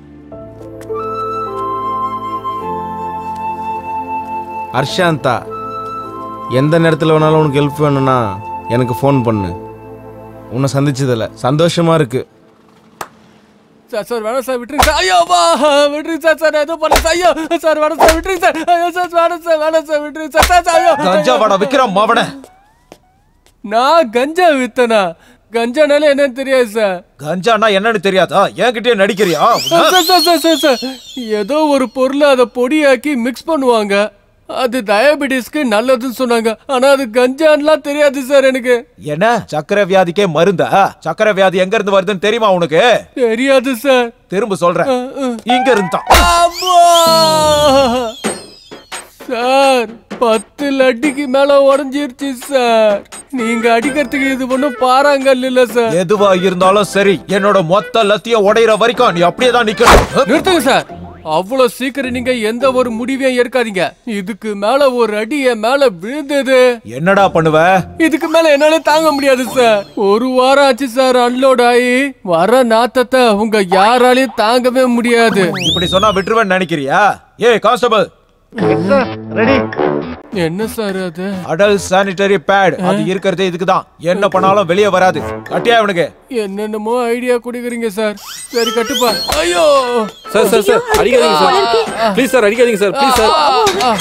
ஹர்ஷாந்தா எந்த நேரத்தில் வேணாலும் உனக்கு ஹெல்ப் வேணும்னா எனக்கு ஃபோன் பண்ணு உன்னை சந்திச்சதில்ல சந்தோஷமா இருக்கு சார் சார் வேணாம் சார் விட்டுருங்க சார் ஐயோ வா விட்டுருங்க சார் சார் எதுவும் பண்ணல சார் ஐயோ சார் வேணாம் சார் விட்டுருங்க சார் ஐயோ சார் வேணாம் சார் வேணாம் சார் விட்டுருங்க சார் சார் சார் ஐயோ கஞ்சா வாடா விக்ரம் மாவன நான் கஞ்சா வித்தனா கஞ்சானால என்னன்னு தெரியாது சார் கஞ்சானா என்னன்னு தெரியாதா என்கிட்டயே நடிக்கிறியா sir sir sir sir sir ஏதோ ஒரு பொருளை அதை பொடியாக்கி மிக்ஸ் பண்ணுவாங்க அது டயபெட்டிஸ்க்கு நல்லதுன்னு சொன்னாங்க ஆனா அது கஞ்சான்லாம் தெரியாது சார் எனக்கு என்ன சக்கரை வியாதிக்கே மருந்தா சக்கரை வியாதி எங்க இருந்து வருதுன்னு தெரியுமா உனக்கு தெரியாது சார் திரும்ப சொல்றேன் இங்க இருந்தா அம்மா! சார் பத்து லட்டிக்கு மேல உடஞ்சிருச்சு சார் நீங்க அடிக்கிறதுக்கு இது ஒண்ணும் பாறாங்கல் இல்ல சார் எதுவா இருந்தாலும் சரி என்னோட மொத்த லத்தியம் உடையிற வரைக்கும் நீ அப்படியே தான் நிக்கணும் நிறுத்துங்க சார் அவ்வளவு சீக்கிரம் நீங்க எந்த ஒரு முடிவையும் எடுக்காதீங்க இதுக்கு மேல ஒரு அடி என் மேல விழுந்தது என்னடா பண்ணுவ இதுக்கு மேல என்னால தாங்க முடியாது சார் ஒரு வாரம் ஆச்சு சார் அன்லோட் ஆகி வர நாத்தத்தை உங்க யாராலையும் தாங்கவே முடியாது இப்படி சொன்னா விட்டுருவேன்னு நினைக்கிறியா ஏய் கான்ஸ்டபிள் ரெடி என்ன சார் அது அடல் சானிட்டரி பேட் அது இருக்கிறதே இதுக்கு தான் என்ன பண்ணாலும் வெளியே வராது கட்டியா இவனுக்கு என்னென்னமோ ஐடியா கொடுக்குறீங்க சார் சரி கட்டுப்பா ஐயோ சார் சார் சார் அடிக்காதீங்க சார் ப்ளீஸ் சார் அடிக்காதீங்க சார் ப்ளீஸ் சார் ஆ, ஆ.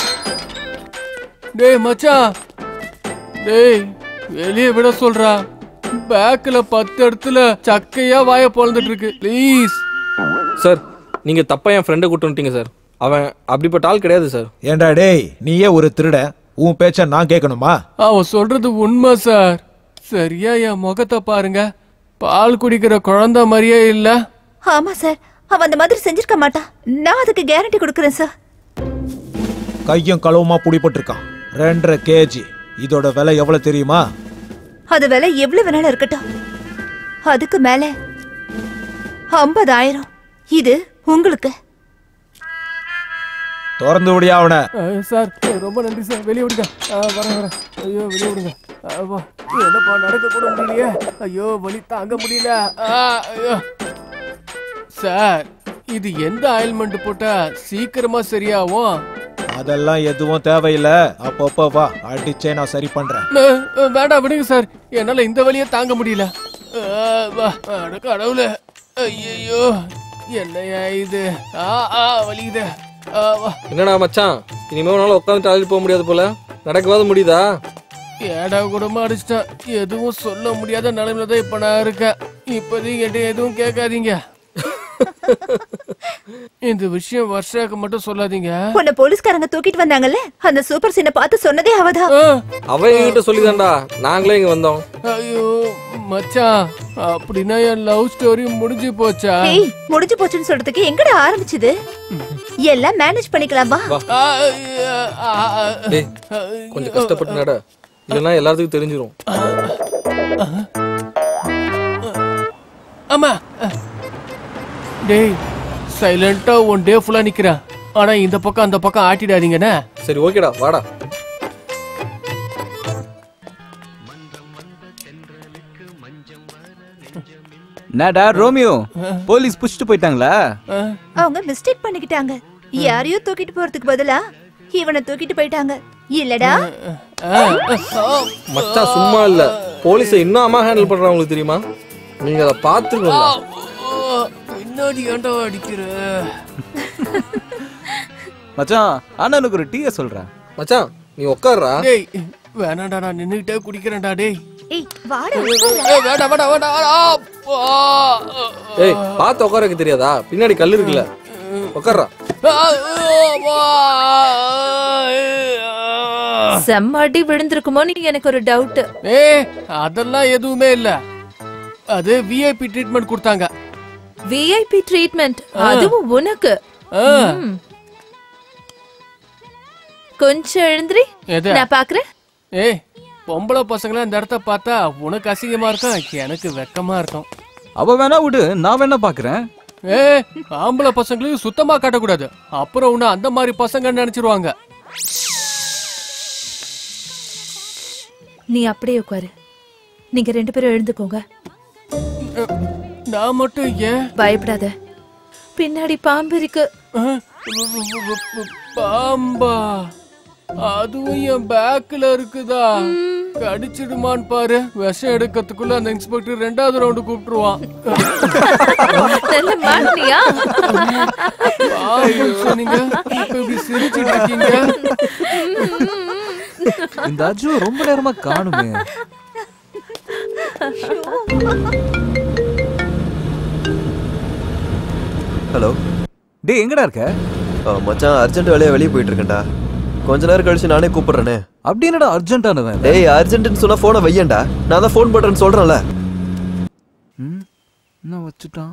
டேய் மச்சான் டேய் வெளியே விட சொல்றா பேக்ல பத்து இடத்துல சக்கையா வாய பொழந்துட்டு இருக்கு ப்ளீஸ் சார் நீங்க தப்பா என் ஃப்ரெண்டை கூட்டு வந்துட்டீங்க சார் அவன் அப்படிப்பட்ட ஆள் கிடையாது சார் ஏண்டா டேய் நீயே ஒரு திருட உன் பேச்ச நான் கேட்கணுமா அவன் சொல்றது உண்மை சார் சரியா என் முகத்தை பாருங்க பால் குடிக்கிற குழந்தை மாதிரியே இல்ல ஆமா சார் அவன் அந்த மாதிரி செஞ்சிருக்க மாட்டான் நான் அதுக்கு கேரண்டி கொடுக்குறேன் சார் கையும் களவுமா புடிபட்டிருக்கான் ரெண்டரை கேஜி இதோட விலை எவ்வளவு தெரியுமா அது விலை எவ்வளவு வேணாலும் இருக்கட்டும் அதுக்கு மேல ஐம்பதாயிரம் இது உங்களுக்கு திறந்து விடியா அவன அஹ், சார் ரொம்ப நன்றி சார் வெளியே விடுங்க அஹ், வரேன் வரேன் ஐயோ வெளியே விடுங்க அஹ், வா. என்னப்பா நடக்க கூட முடியலையே ஐயோ வலி தாங்க முடியல அஹ், ஐயோ சார் இது எந்த ஆயில்மெண்ட் போட்டா சீக்கிரமா சரியாகும் அதெல்லாம் எதுவும் தேவையில்லை அப்பப்போ வா அடிச்சே நான் சரி பண்றேன் அஹ், அஹ், வேண்டாம் விடுங்க சார் என்னால இந்த வலியை தாங்க முடியல அஹ், வா அட கடவுளே ஐயோ என்னையா இது ஆ ஆ வலிக்குது ஆ, வா என்னடா மச்சான் இனிமே உன்னால உட்காந்துட்டு அழைச்சிட்டு போக முடியாது போல நடக்கவாது முடியுதா ஏடா கூடமா அடிச்சிட்டேன் எதுவும் சொல்ல முடியாத நிலைமையில தான் இப்ப நான் இருக்கேன் இப்போதைக்கு என்கிட்ட எதுவும் கேட்காதீங்க இந்த விஷயம் வருஷாக்கு மட்டும் சொல்லாதீங்க உன்னை போலீஸ்காரங்க தூக்கிட்டு வந்தாங்கல்ல அந்த சூப்பர் சீனை பார்த்து சொன்னதே அவதான் அவன் என்கிட்ட சொல்லிதான்டா நாங்களே இங்க வந்தோம் ஐயோ மச்சான் அப்படின்னா என் லவ் ஸ்டோரி முடிஞ்சு போச்சா ஏய் முடிஞ்சு போச்சுன்னு சொல்றதுக்கு எங்கடா ஆரம்பிச்சது எல்லாம் மேனேஜ் பண்ணிக்கலாம் வா வா டேய் கொஞ்சம் கஷ்டப்பட்டு நட இல்லைன்னா எல்லாத்துக்கும் தெரிஞ்சிரும் ஆமா டேய் சைலண்டா ஒன் டே ஃபுல்லா நிக்கிறேன் ஆனா இந்த பக்கம் அந்த பக்கம் ஆட்டிடாதீங்கண்ணே சரி ஓகேடா வாடா என்னடா ரோமியோ போலீஸ் புடிச்சிட்டு போயிட்டாங்களா அவங்க மிஸ்டேக் பண்ணிக்கிட்டாங்க யாரையோ தூக்கிட்டு போறதுக்கு பதிலா இவனை தூக்கிட்டு போயிட்டாங்க இல்லடா மச்சான் சும்மா இல்ல போலீஸை இன்னும் அம்மா ஹேண்டில் பண்றாங்க உங்களுக்கு தெரியுமா நீங்க அதை பார்த்துருக்கணும் பின்னாடி ஏன்டா அடிக்கிற மச்சான் அண்ணனுக்கு ஒரு டீயை சொல்றேன் மச்சான் நீ உட்கார்றா டேய் வேணாடா நான் நின்னுகிட்டே குடிக்கிறேன்டா டேய் ஏய் வாடா ஏய், வேண்டாம் வேண்டாம் வேண்டாம் அப்பா. ஏய் பார்த்து உட்காரக்கு தெரியாதா பின்னாடி கல் இருக்குல்ல உட்கார்றா செம்ம அடி விழுந்திருக்குமோன்னு எனக்கு ஒரு டவுட் ஏய் அதெல்லாம் எதுவுமே இல்ல அது விஐபி ட்ரீட்மெண்ட் கொடுத்தாங்க விஐபி ட்ரீட்மெண்ட் ஆ. அதுவும் உனக்கு ஆ. ம். கொஞ்சம் எழுந்திரி எது? நான் பாக்குறேன் ஏய் பொம்பளை பசங்கள இந்த இடத்த பார்த்தா உனக்கு அசிங்கமா இருக்கும் எனக்கு வெக்கமா இருக்கும் அவ வேணா விடு நான் வேணா பாக்குறேன் ஏ ஆம்பளை பசங்களையும் சுத்தமா காட்டக்கூடாது அப்புறம் உன்னை அந்த மாதிரி பசங்க நினைச்சிருவாங்க நீ அப்படியே உட்காரு நீங்க ரெண்டு பேரும் எழுந்துக்கோங்க நான் மட்டும் ஏன் பயப்படாத பின்னாடி பாம்பு இருக்கு பாம்பா அதுவும் என் பேக்ல இருக்குதா கடிச்சிடுமான்னு பாரு விஷம் எடுக்கிறதுக்குள்ள அந்த இன்ஸ்பெக்டர் ரெண்டாவது ரவுண்டு கூப்பிட்டுருவான் நல்ல மாட்டினியா பாம்பு சொன்னீங்க இப்ப இப்படி சிரிச்சிட்டு இருக்கீங்க இந்த அஜு ரொம்ப நேரமா காணுமே ஹலோ டேய் எங்கடா இருக்க மச்சான் அர்ஜென்ட் வேலையா வெளியே போயிட்டு இருக்கேன்டா கொஞ்ச நேரம் கழிச்சு நானே கூப்பிடுறேனே அப்படி என்னடா அர்ஜென்ட்டானவன் டேய் அர்ஜென்ட்னு சொன்னா போனை வையேன்டா நான் தான் ஃபோன் பண்றேன்னு சொல்றேன்ல என்ன வச்சுட்டான்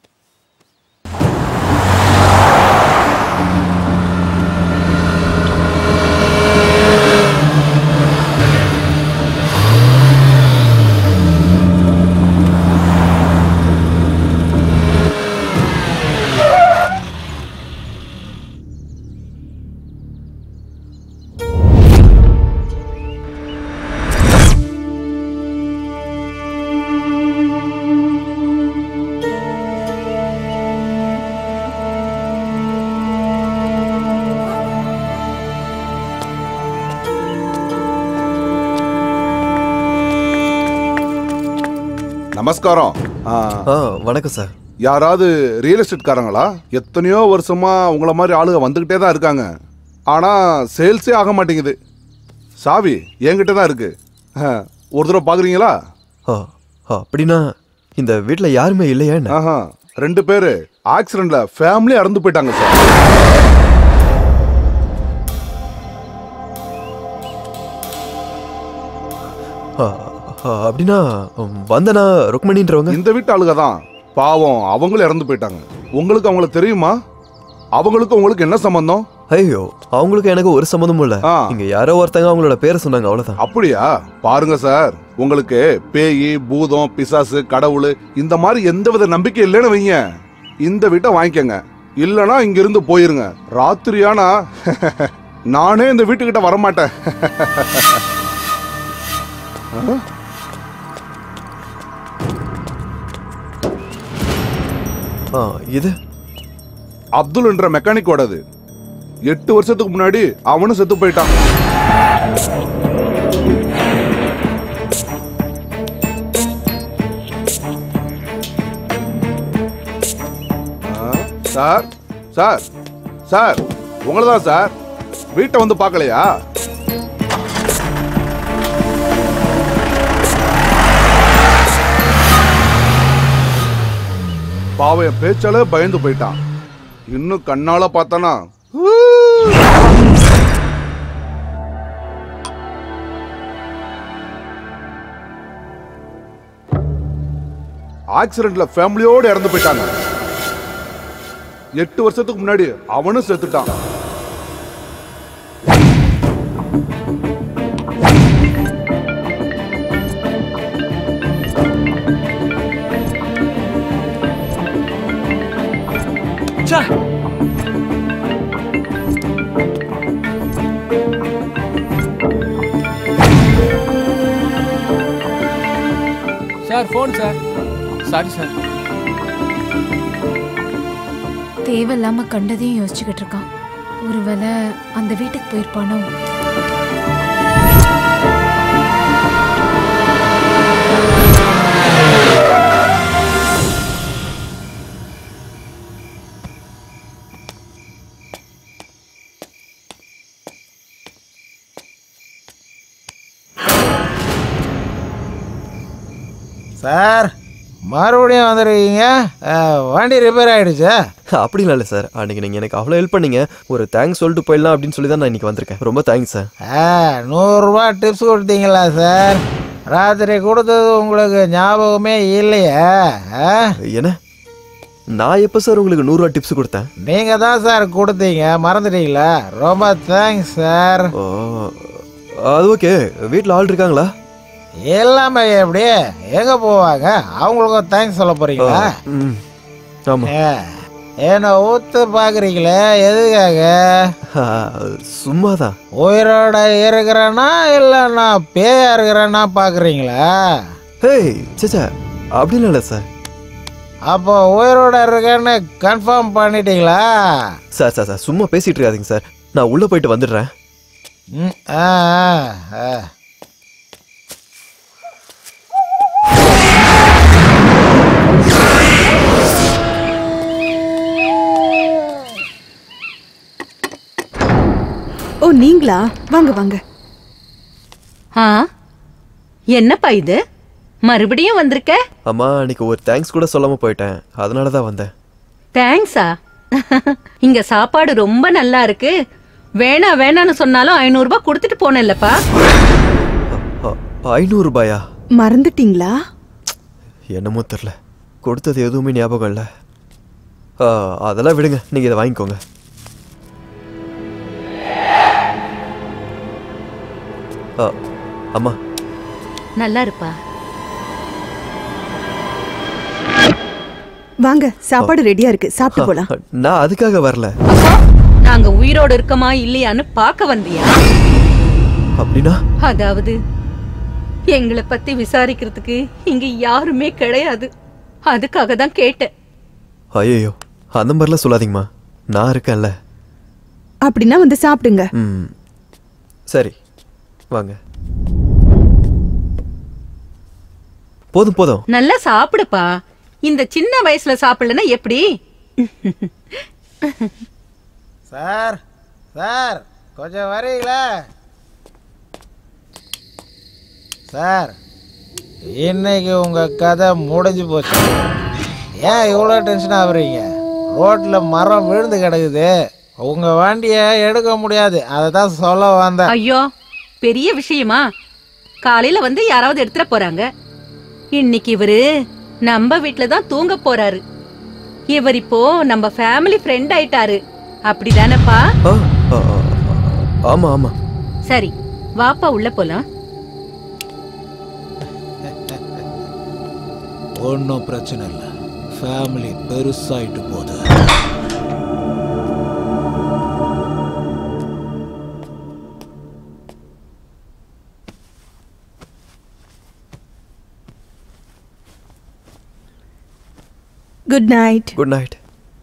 நமஸ்காரம் வணக்கம் சார் யாராவது ரியல் எஸ்டேட் காரங்களா எத்தனையோ வருஷமா உங்கள மாதிரி ஆளுங்க வந்துகிட்டே தான் இருக்காங்க ஆனா சேல்ஸே ஆக மாட்டேங்குது சாவி என்கிட்ட தான் இருக்கு ஆ, ஒரு தடவை பாக்குறீங்களா அப்படின்னா இந்த வீட்ல யாருமே இல்லையா என்ன ஆஹா ரெண்டு பேரு ஆக்சிடென்ட்ல ஃபேமிலி இறந்து போயிட்டாங்க சார் ஆ, ஆ, அப்படின்னா ம், வந்தனா ருக்மணின்றவங்க இந்த வீட்டு ஆளுங்க தான் பாவம் அவங்களும் இறந்து போயிட்டாங்க உங்களுக்கு அவங்கள தெரியுமா அவங்களுக்கு உங்களுக்கு என்ன சம்பந்தம் ஐயோ அவங்களுக்கு எனக்கு ஒரு சம்மந்தமும் இல்ல இங்க யாரோ ஒருத்தங்க அவங்களோட பேரை சொன்னாங்க அவ்வளவுதான் அப்படியா பாருங்க சார் உங்களுக்கு பேய் பூதம் பிசாசு கடவுள் இந்த மாதிரி எந்தவித நம்பிக்கை இல்லைன்னு வைங்க இந்த வீட்டை வாங்கிக்கங்க இல்லனா இங்க இருந்து போயிருங்க ராத்திரியானா நானே இந்த வீட்டுக்கிட்ட வரமாட்டேன் ஆ? ஆ, இது அப்துல் என்ற மெக்கானிக்கோடது எட்டு வருஷத்துக்கு முன்னாடி அவனும் செத்து போயிட்டான் ஆ, சார் சார் சார் உங்களை தான் சார் வீட்டை வந்து பார்க்கலையா பாவம் என் பேச்சாலே பயந்து போயிட்டான் இன்னும் கண்ணால பார்த்தானா ஆக்சிடென்ட்ல ஃபேமிலியோட இறந்து போயிட்டாங்க எட்டு வருஷத்துக்கு முன்னாடி அவனும் செத்துட்டான் sir phone sir sorry sir தேவையில்லாம கண்டதையும் யோசிச்சுக்கிட்டு இருக்கான் ஒருவேளை அந்த வீட்டுக்கு போயிருப்பானோ சார் மறுபடியும் வந்துருக்கீங்க அஹ், வண்டி ரிப்பேர் ஆயிடுச்சா அப்படிலாம் இல்லை சார் அன்னைக்கு நீங்க எனக்கு அவ்வளோ ஹெல்ப் பண்ணீங்க ஒரு தேங்க்ஸ் சொல்லிட்டு போயிடலாம் அப்படின்னு சொல்லி தான் நான் இன்னைக்கு வந்திருக்கேன் ரொம்ப தேங்க்ஸ் சார் ஆ நூறுரூவா டிப்ஸ் கொடுத்தீங்களா சார் ராத்திரி கொடுத்தது உங்களுக்கு ஞாபகமே இல்லையா ஆ? என்ன நான் எப்போ சார் உங்களுக்கு நூறுரூவா டிப்ஸ் கொடுத்தேன் நீங்க தான் சார் கொடுத்தீங்க மறந்துட்டீங்களா ரொம்ப தேங்க்ஸ் சார் ஓ அது ஓகே வீட்டில் ஆள் இருக்காங்களா எல்லாமே எப்படி எங்க போவாங்க அவங்களுக்கும் தேங்க்ஸ் சொல்ல போறீங்களா ம் ஆமா ஏ, என்ன ஊத்து பாக்குறீங்களே எதுக்காக சும்மாதான் உயிரோட இருக்கிறேன்னா இல்ல நான் பேயா இருக்கிறேன்னா பாக்குறீங்களா ஹேய் சேச்சா அப்படின்னு இல்லை சார் அப்போ உயிரோட இருக்கேன்னு கன்ஃபார்ம் பண்ணிட்டீங்களா சார் சார் சார் சும்மா பேசிட்டு இருக்காதீங்க சார் நான் உள்ள போயிட்டு வந்துடுறேன் ம், ஆ, ஆ, ஆ. ஓ நீங்களா வாங்க வாங்க ஆ என்னப்பா இது மறுபடியும் வந்திருக்க அம்மா அன்னைக்கு ஒரு தேங்க்ஸ் கூட சொல்லாம போயிட்டேன் அதனால தான் வந்தேன் தேங்க்ஸா இங்க சாப்பாடு ரொம்ப நல்லா இருக்கு வேணா வேணான்னு சொன்னாலும் ஐநூறு ரூபாய் கொடுத்துட்டு போனேன்லப்பா ஐநூறு ரூபாயா மறந்துட்டீங்களா என்னமோ தெரில கொடுத்தது எதுவுமே ஞாபகம் இல்லை ஆ, அதெல்லாம் விடுங்க நீங்கள் இதை வாங்கிக்கோங்க ஆ, அம்மா நல்லா இருப்பா வாங்க சாப்பாடு ரெடியா இருக்கு சாப்பிட்டு போலாம் நான் அதுக்காக வரல நாங்க உயிரோடு இருக்கமா இல்லையான்னு பார்க்க வந்தியா அப்படின்னா அதாவது எங்களை பத்தி விசாரிக்கிறதுக்கு இங்க யாருமே கிடையாது அதுக்காக தான் கேட்டேன் ஐயோ அந்த மாதிரிலாம் சொல்லாதீங்கம்மா நான் இருக்கேன்ல அப்படின்னா வந்து சாப்பிடுங்க ம் சரி வாங்க போதும் போதும் நல்லா சாப்பிடுப்பா இந்த சின்ன வயசுல சாப்பிடலன்னா எப்படி சார் சார் கொஞ்சம் வரீங்களா சார் இன்னைக்கு உங்க கதை முடிஞ்சு போச்சு ஏன் இவ்வளோ டென்ஷன் ஆகுறீங்க ரோட்ல மரம் விழுந்து கிடக்குது உங்க வண்டியை எடுக்க முடியாது அதை தான் சொல்ல வந்தேன் ஐயோ பெரிய விஷயமா காலையில வந்து யாராவது எடுத்துட போறாங்க இன்னைக்கு இவரு நம்ம வீட்ல தான் தூங்க போறாரு இவர் இப்போ நம்ம ஃபேமிலி ஃப்ரெண்ட் ஆயிட்டாரு அப்படிதானப்பா ஆ, ஆ, ஆ, ஆமா ஆமா சரி வாப்பா உள்ள போலாம் ஒன்றும் பிரச்சனை இல்லை ஃபேமிலி பெருசாயிட்டு போகுது good night good night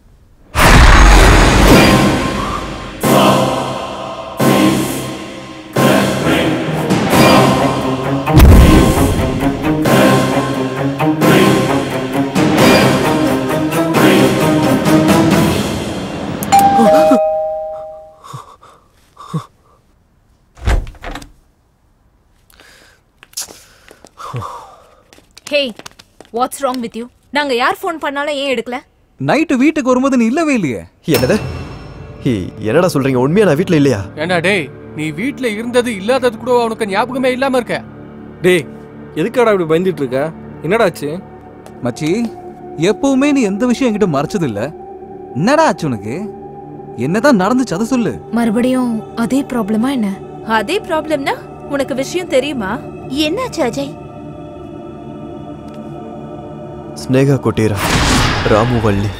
hey what's wrong with you நாங்க யார் ஃபோன் பண்ணாலும் ஏன் எடுக்கல நைட்டு வீட்டுக்கு வரும்போது நீ இல்லவே இல்லையே என்னது ஹே, என்னடா சொல்றீங்க உண்மையா நான் வீட்ல இல்லையா ஏண்டா டேய் நீ வீட்ல இருந்தது இல்லாதது கூட உனக்கு ஞாபகமே இல்லாம இருக்க டேய் எதுக்காடா இப்படி பயந்துட்டு இருக்க என்னடாச்சு மச்சி எப்பவுமே நீ எந்த விஷயம் என்கிட்ட மறைச்சது இல்ல என்னடா ஆச்சு உனக்கு என்னதான் நடந்துச்சு அதை சொல்லு மறுபடியும் அதே ப்ராப்ளமா என்ன அதே ப்ராப்ளம்னா உனக்கு விஷயம் தெரியுமா என்னாச்சு அஜய் ஸ்னேகா கொட்டீரா ராமு வள்ளி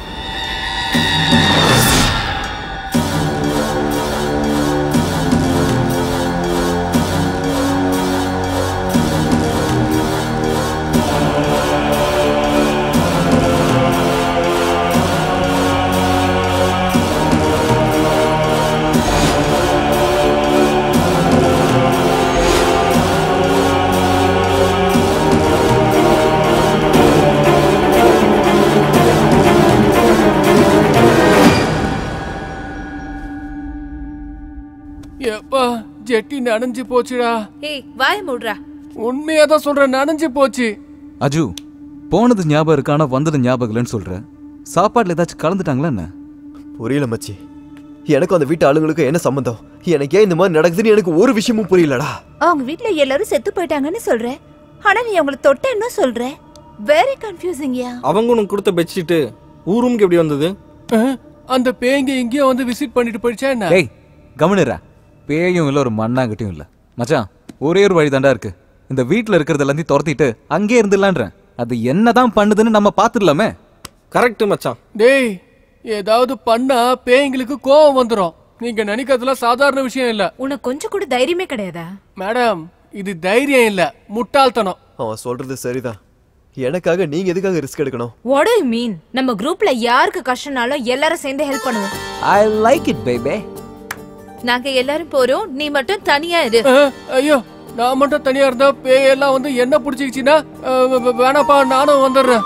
எப்பா ஜெட்டி நனைஞ்சு போச்சுடா ஏய் வாய மூடுறா உண்மையா தான் சொல்றேன் நனைஞ்சு போச்சு அஜு போனது ஞாபகம் இருக்கு ஆனா வந்தது ஞாபகம் இல்லைன்னு சொல்ற சாப்பாடுல ஏதாச்சும் கலந்துட்டாங்களா என்ன புரியல மச்சி எனக்கும் அந்த வீட்டு ஆளுங்களுக்கும் என்ன சம்பந்தம் எனக்கு ஏன் இந்த மாதிரி நடக்குதுன்னு எனக்கு ஒரு விஷயமும் புரியலடா அவங்க வீட்ல எல்லாரும் செத்து போயிட்டாங்கன்னு சொல்ற ஆனா நீ அவங்கள தொட்டேன்னு சொல்ற வெரி கன்ஃபியூசிங்யா அவங்க உனக்கு கொடுத்த பெட்ஷீட்டு ஊர் ரூமுக்கு எப்படி வந்தது அஹ், அந்த பேய்ங்க எங்கேயோ வந்து விசிட் பண்ணிட்டு போயிடுச்சா என்ன டேய் கவனிரா பேயும் இல்ல ஒரு மண்ணாங்கட்டியும் இல்ல மச்சான் ஒரே ஒரு வழி இருக்கு இந்த வீட்ல இருக்கிறது எல்லாத்தையும் துரத்திட்டு அங்கே இருந்துடலான்றேன் அது என்னதான் பண்ணுதுன்னு நம்ம பார்த்துடலாமே கரெக்ட் மச்சான் டேய் ஏதாவது பண்ணா பேய்ங்களுக்கு கோவம் வந்துரும் நீங்க நினைக்கிறதுலாம் சாதாரண விஷயம் இல்ல உனக்கு கொஞ்சம் கூட தைரியமே கிடையாதா மேடம் இது தைரியம் இல்ல முட்டாள்தனம் அவன் சொல்றது சரிதான் எனக்காக நீங்க எதுக்காக ரிஸ்க் எடுக்கணும் வாட் யூ மீன் நம்ம குரூப்ல யாருக்கு கஷ்டம்னாலும் எல்லாரும் சேர்ந்து ஹெல்ப் பண்ணுவோம் ஐ லைக் இட் பேபே நாங்க எல்லாரும் போறோம் நீ மட்டும் தனியா இரு அஹ், ஐயோ நான் மட்டும் தனியா இருந்தா பேயெல்லாம் வந்து என்ன பிடிச்சிக்கிச்சுன்னா அஹ், வேணாப்பா நானும் வந்துடுறேன்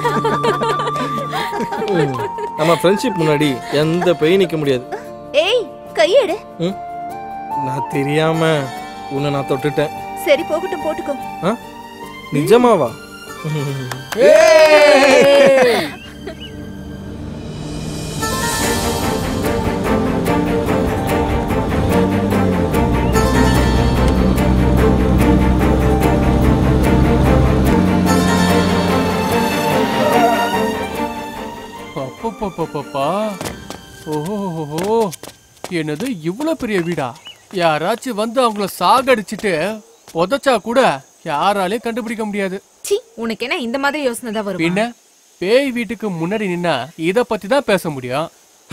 நம்ம ஃப்ரெண்ட்ஷிப் முன்னாடி எந்த பெய் நிக்க முடியாது ஏய் கையெடு ம்? நான் தெரியாம உன்னை நான் தொட்டுட்டேன் சரி போகட்டும் போட்டுக்கோ ஆ? நிஜமாவா அப்பப்பப்பப்பா ஓஹோ என்னது இவ்வளவு பெரிய வீடா யாராச்சும் வந்து அவங்கள சாகடிச்சிட்டு புதைச்சா கூட யாராலையும் கண்டுபிடிக்க முடியாது சி உனக்கு என்ன இந்த மாதிரி யோசனை தான் வரும் பின்ன பேய் வீட்டுக்கு முன்னாடி நின்னா இத பத்தி தான் பேச முடியும்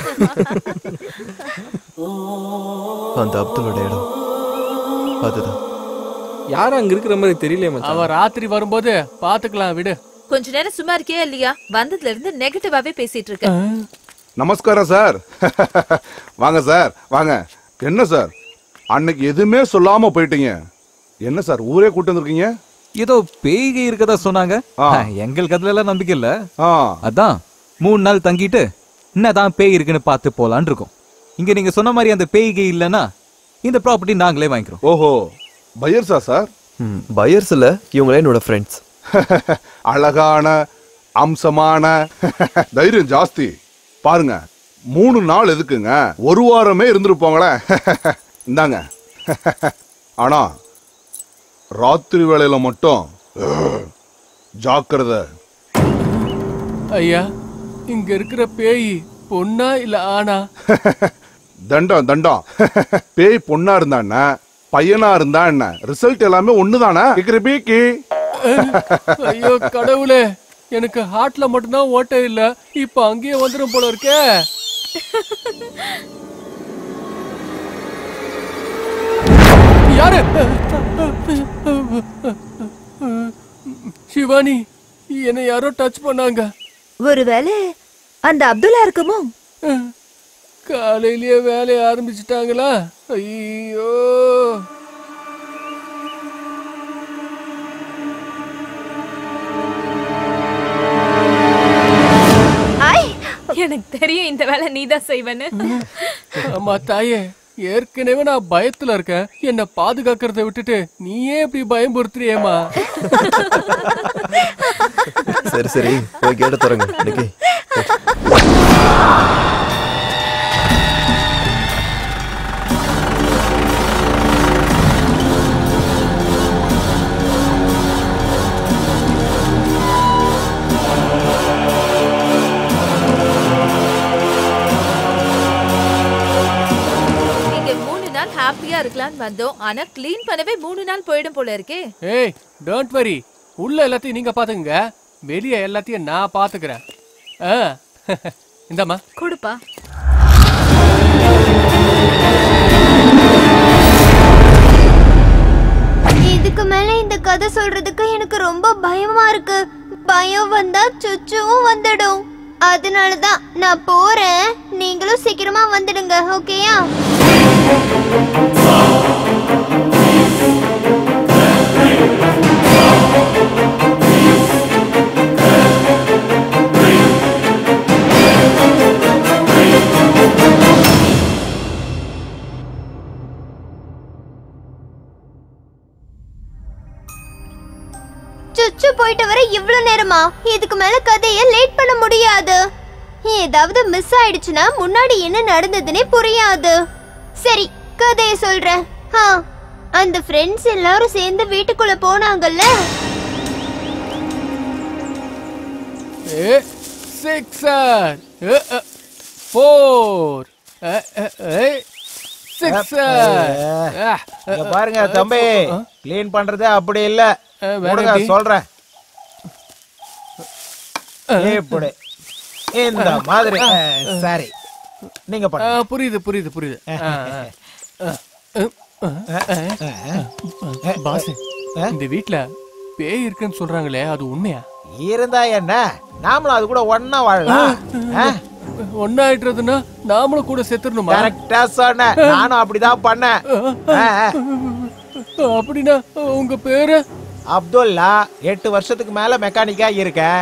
அந்த அப்துலோட இடம் அதுதான் யாரும் அங்க இருக்கிற மாதிரி தெரியல மச்சான் அவ ராத்திரி வரும்போது பாத்துக்கலாம் விடு கொஞ்ச நேரம் சும்மா இருக்கியா இல்லையா வந்ததுல இருந்து நெகட்டிவாவே பேசிட்டு இருக்க நமஸ்காரம் சார் வாங்க சார் வாங்க என்ன சார் அன்னைக்கு எதுவுமே சொல்லாம போயிட்டீங்க என்ன சார் ஊரே கூட்டு வந்திருக்கீங்க ஏதோ பேய்கை இருக்கதா சொன்னாங்க ஆ. எங்களுக்கு அதுல எல்லாம் நம்பிக்கை இல்ல ஆ அதான் மூணு நாள் தங்கிட்டு என்னதான் பேய் இருக்குன்னு பார்த்து போலான்னு இருக்கோம் இங்க நீங்க சொன்ன மாதிரி அந்த பேய்கை இல்லைன்னா இந்த ப்ராப்பர்ட்டி நாங்களே வாங்கிக்கிறோம் ஓஹோ பையர்ஸா சார் பையர்ஸ் இல்ல இவங்களே என்னோட ஃப்ரெண்ட்ஸ் அழகான அம்சமான தைரியம் ஜாஸ்தி பாருங்க மூணு நாள் எதுக்குங்க ஒரு வாரமே இருந்திருப்போங்களேன் இந்தாங்க ஆனா ராத்திரி வேளையில மட்டும் ஜாக்கிரதை ஐயா இங்க இருக்கிற பேய் பொண்ணா இல்ல ஆனா தண்டம் தண்டம் பேய் பொண்ணா இருந்தா என்ன பையனா இருந்தா என்ன ரிசல்ட் எல்லாமே ஒண்ணுதானே கிக்கிரி பீக்கி ஐயோ கடவுளே எனக்கு ஹார்ட்ல மட்டும்தான் ஓட்டை இல்ல இப்ப அங்கேயே வந்துடும் போல இருக்கே யாரு சிவானி என்னை யாரோ டச் பண்ணாங்க ஒருவேளை அந்த அப்துல்லா இருக்குமோ காலையிலேயே வேலைய ஆரம்பிச்சிட்டாங்களா ஐயோ எனக்கு தெரியும் இந்த வேலை நீதான் செய்வேன்னு அம்மா தாயே ஏற்கனவே நான் பயத்துல இருக்கேன் என்ன பாதுகாக்கிறத விட்டுட்டு நீயே இப்படி பயம்புறுத்துறியேம்மா சரி சரி போய் கேட்ட தரங்க இன்னைக்கு இங்க மூணு நாள் ஹாப்பியா இருக்கலாம்னு வந்தோம் ஆனா க்ளீன் பண்ணவே மூணு நாள் போயிடும் போல இருக்கே ஏய் டோன்ட் வரி உள்ள எல்லாத்தையும் நீங்க பாத்துக்கங்க வெளிய எல்லாத்தையும் நான் பாத்துக்கிறேன் ஆ இந்தாம்மா கொடுப்பா இதுக்கு மேல இந்த கதை சொல்றதுக்கு எனக்கு ரொம்ப பயமா இருக்கு பயம் வந்தா சுச்சுவும் வந்துடும் அதனால தான் நான் போறேன் நீங்களும் சீக்கிரமா வந்துடுங்க ஓகேயா சுச்சு போயிட்டு வர இவ்வளவு நேரமா இதுக்கு மேல கதைய லேட் பண்ண முடியாது ஏதாவது மிஸ் ஆயிடுச்சுன்னா முன்னாடி என்ன நடந்ததுன்னே புரியாது சரி கதைய சொல்றேன் ஆ, அந்த ஃப்ரெண்ட்ஸ் எல்லாரும் சேர்ந்து வீட்டுக்குள்ள போனாங்கல்ல ஏ சிக்ஸர் ஃபோர் சிக்ஸ் இங்க பாருங்க தம்பி க்ளீன் பண்றது அப்படி இல்ல வேற கொடுங்க, எப்படி? சொல்றேன் இப்படி இந்த மாதிரி அஹ், சரி நீங்க பண்ணுங்க புரியுது புரியுது புரியுது பாஸ் இந்த வீட்ல பேய் இருக்குன்னு சொல்றாங்களே அது உண்மையா இருந்தா என்ன நாமளும் அது கூட ஒன்னா வாழலாம் அஹ், ஒன்னாயிட்டுறதுன்னா நாமளும் கூட செத்துடணுமா கரெக்டா சொன்ன நானும் அப்படிதான் பண்ணேன் அஹ், அஹ். அப்படின்னா உங்க பேரு அப்துல்லா எட்டு வருஷத்துக்கு மேல மெக்கானிக்கா இருக்கேன்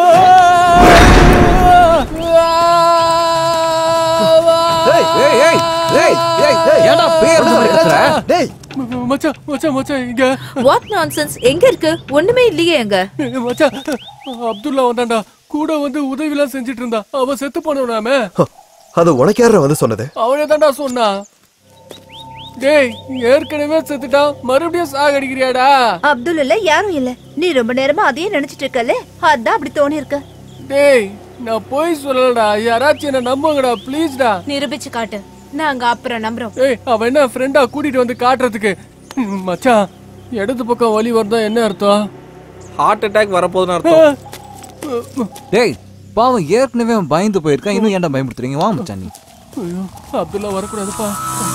ஏய், ஏய், ஏய், ஏய், ஏய், ஏய், ஏன்டா பேய் இருந்த மாதிரி கத்துற? டேய் மச்சான் மச்சான் மச்சான் இங்க வாட் நான்சென்ஸ் எங்க இருக்கு ஒண்ணுமே இல்லையே எங்க மச்சான் அப்துல்லா வந்தான்டா கூட வந்து உதவிலாம் செஞ்சுட்டு இருந்தா அவ செத்து போனவனாமே அது உனக்கு யார வந்து சொன்னது அவனே தான்டா சொன்னா டேய் ஏற்கனவே செத்துட்டான் மறுபடியும் சாகடிக்கிறியாடா அப்துல் இல்ல யாரும் இல்ல நீ ரொம்ப நேரமா அதையே நினைச்சிட்டு இருக்கல அதான் அப்படி தோணி இருக்க டேய் நான் போய் சொல்லலடா யாராச்சும் என்ன நம்புங்கடா ப்ளீஸ்டா நிரூபிச்சு காட்டு நாங்க அப்புறம் நம்புறோம் ஏய் அவன் என்ன ஃப்ரெண்டா கூட்டிட்டு வந்து காட்டுறதுக்கு ம், மச்சான் இடது பக்கம் வலி வந்தா என்ன அர்த்தம் ஹார்ட் அட்டாக் வரப்போகுதுன்னு அர்த்தம் டேய் பாவம் ஏற்கனவே அவன் பயந்து போயிருக்கான் இன்னும் ஏன்டா பயமுறுத்துறீங்க வா மச்சான் நீ ஐயோ அப்துல்லா வரக்கூடாதுப்பா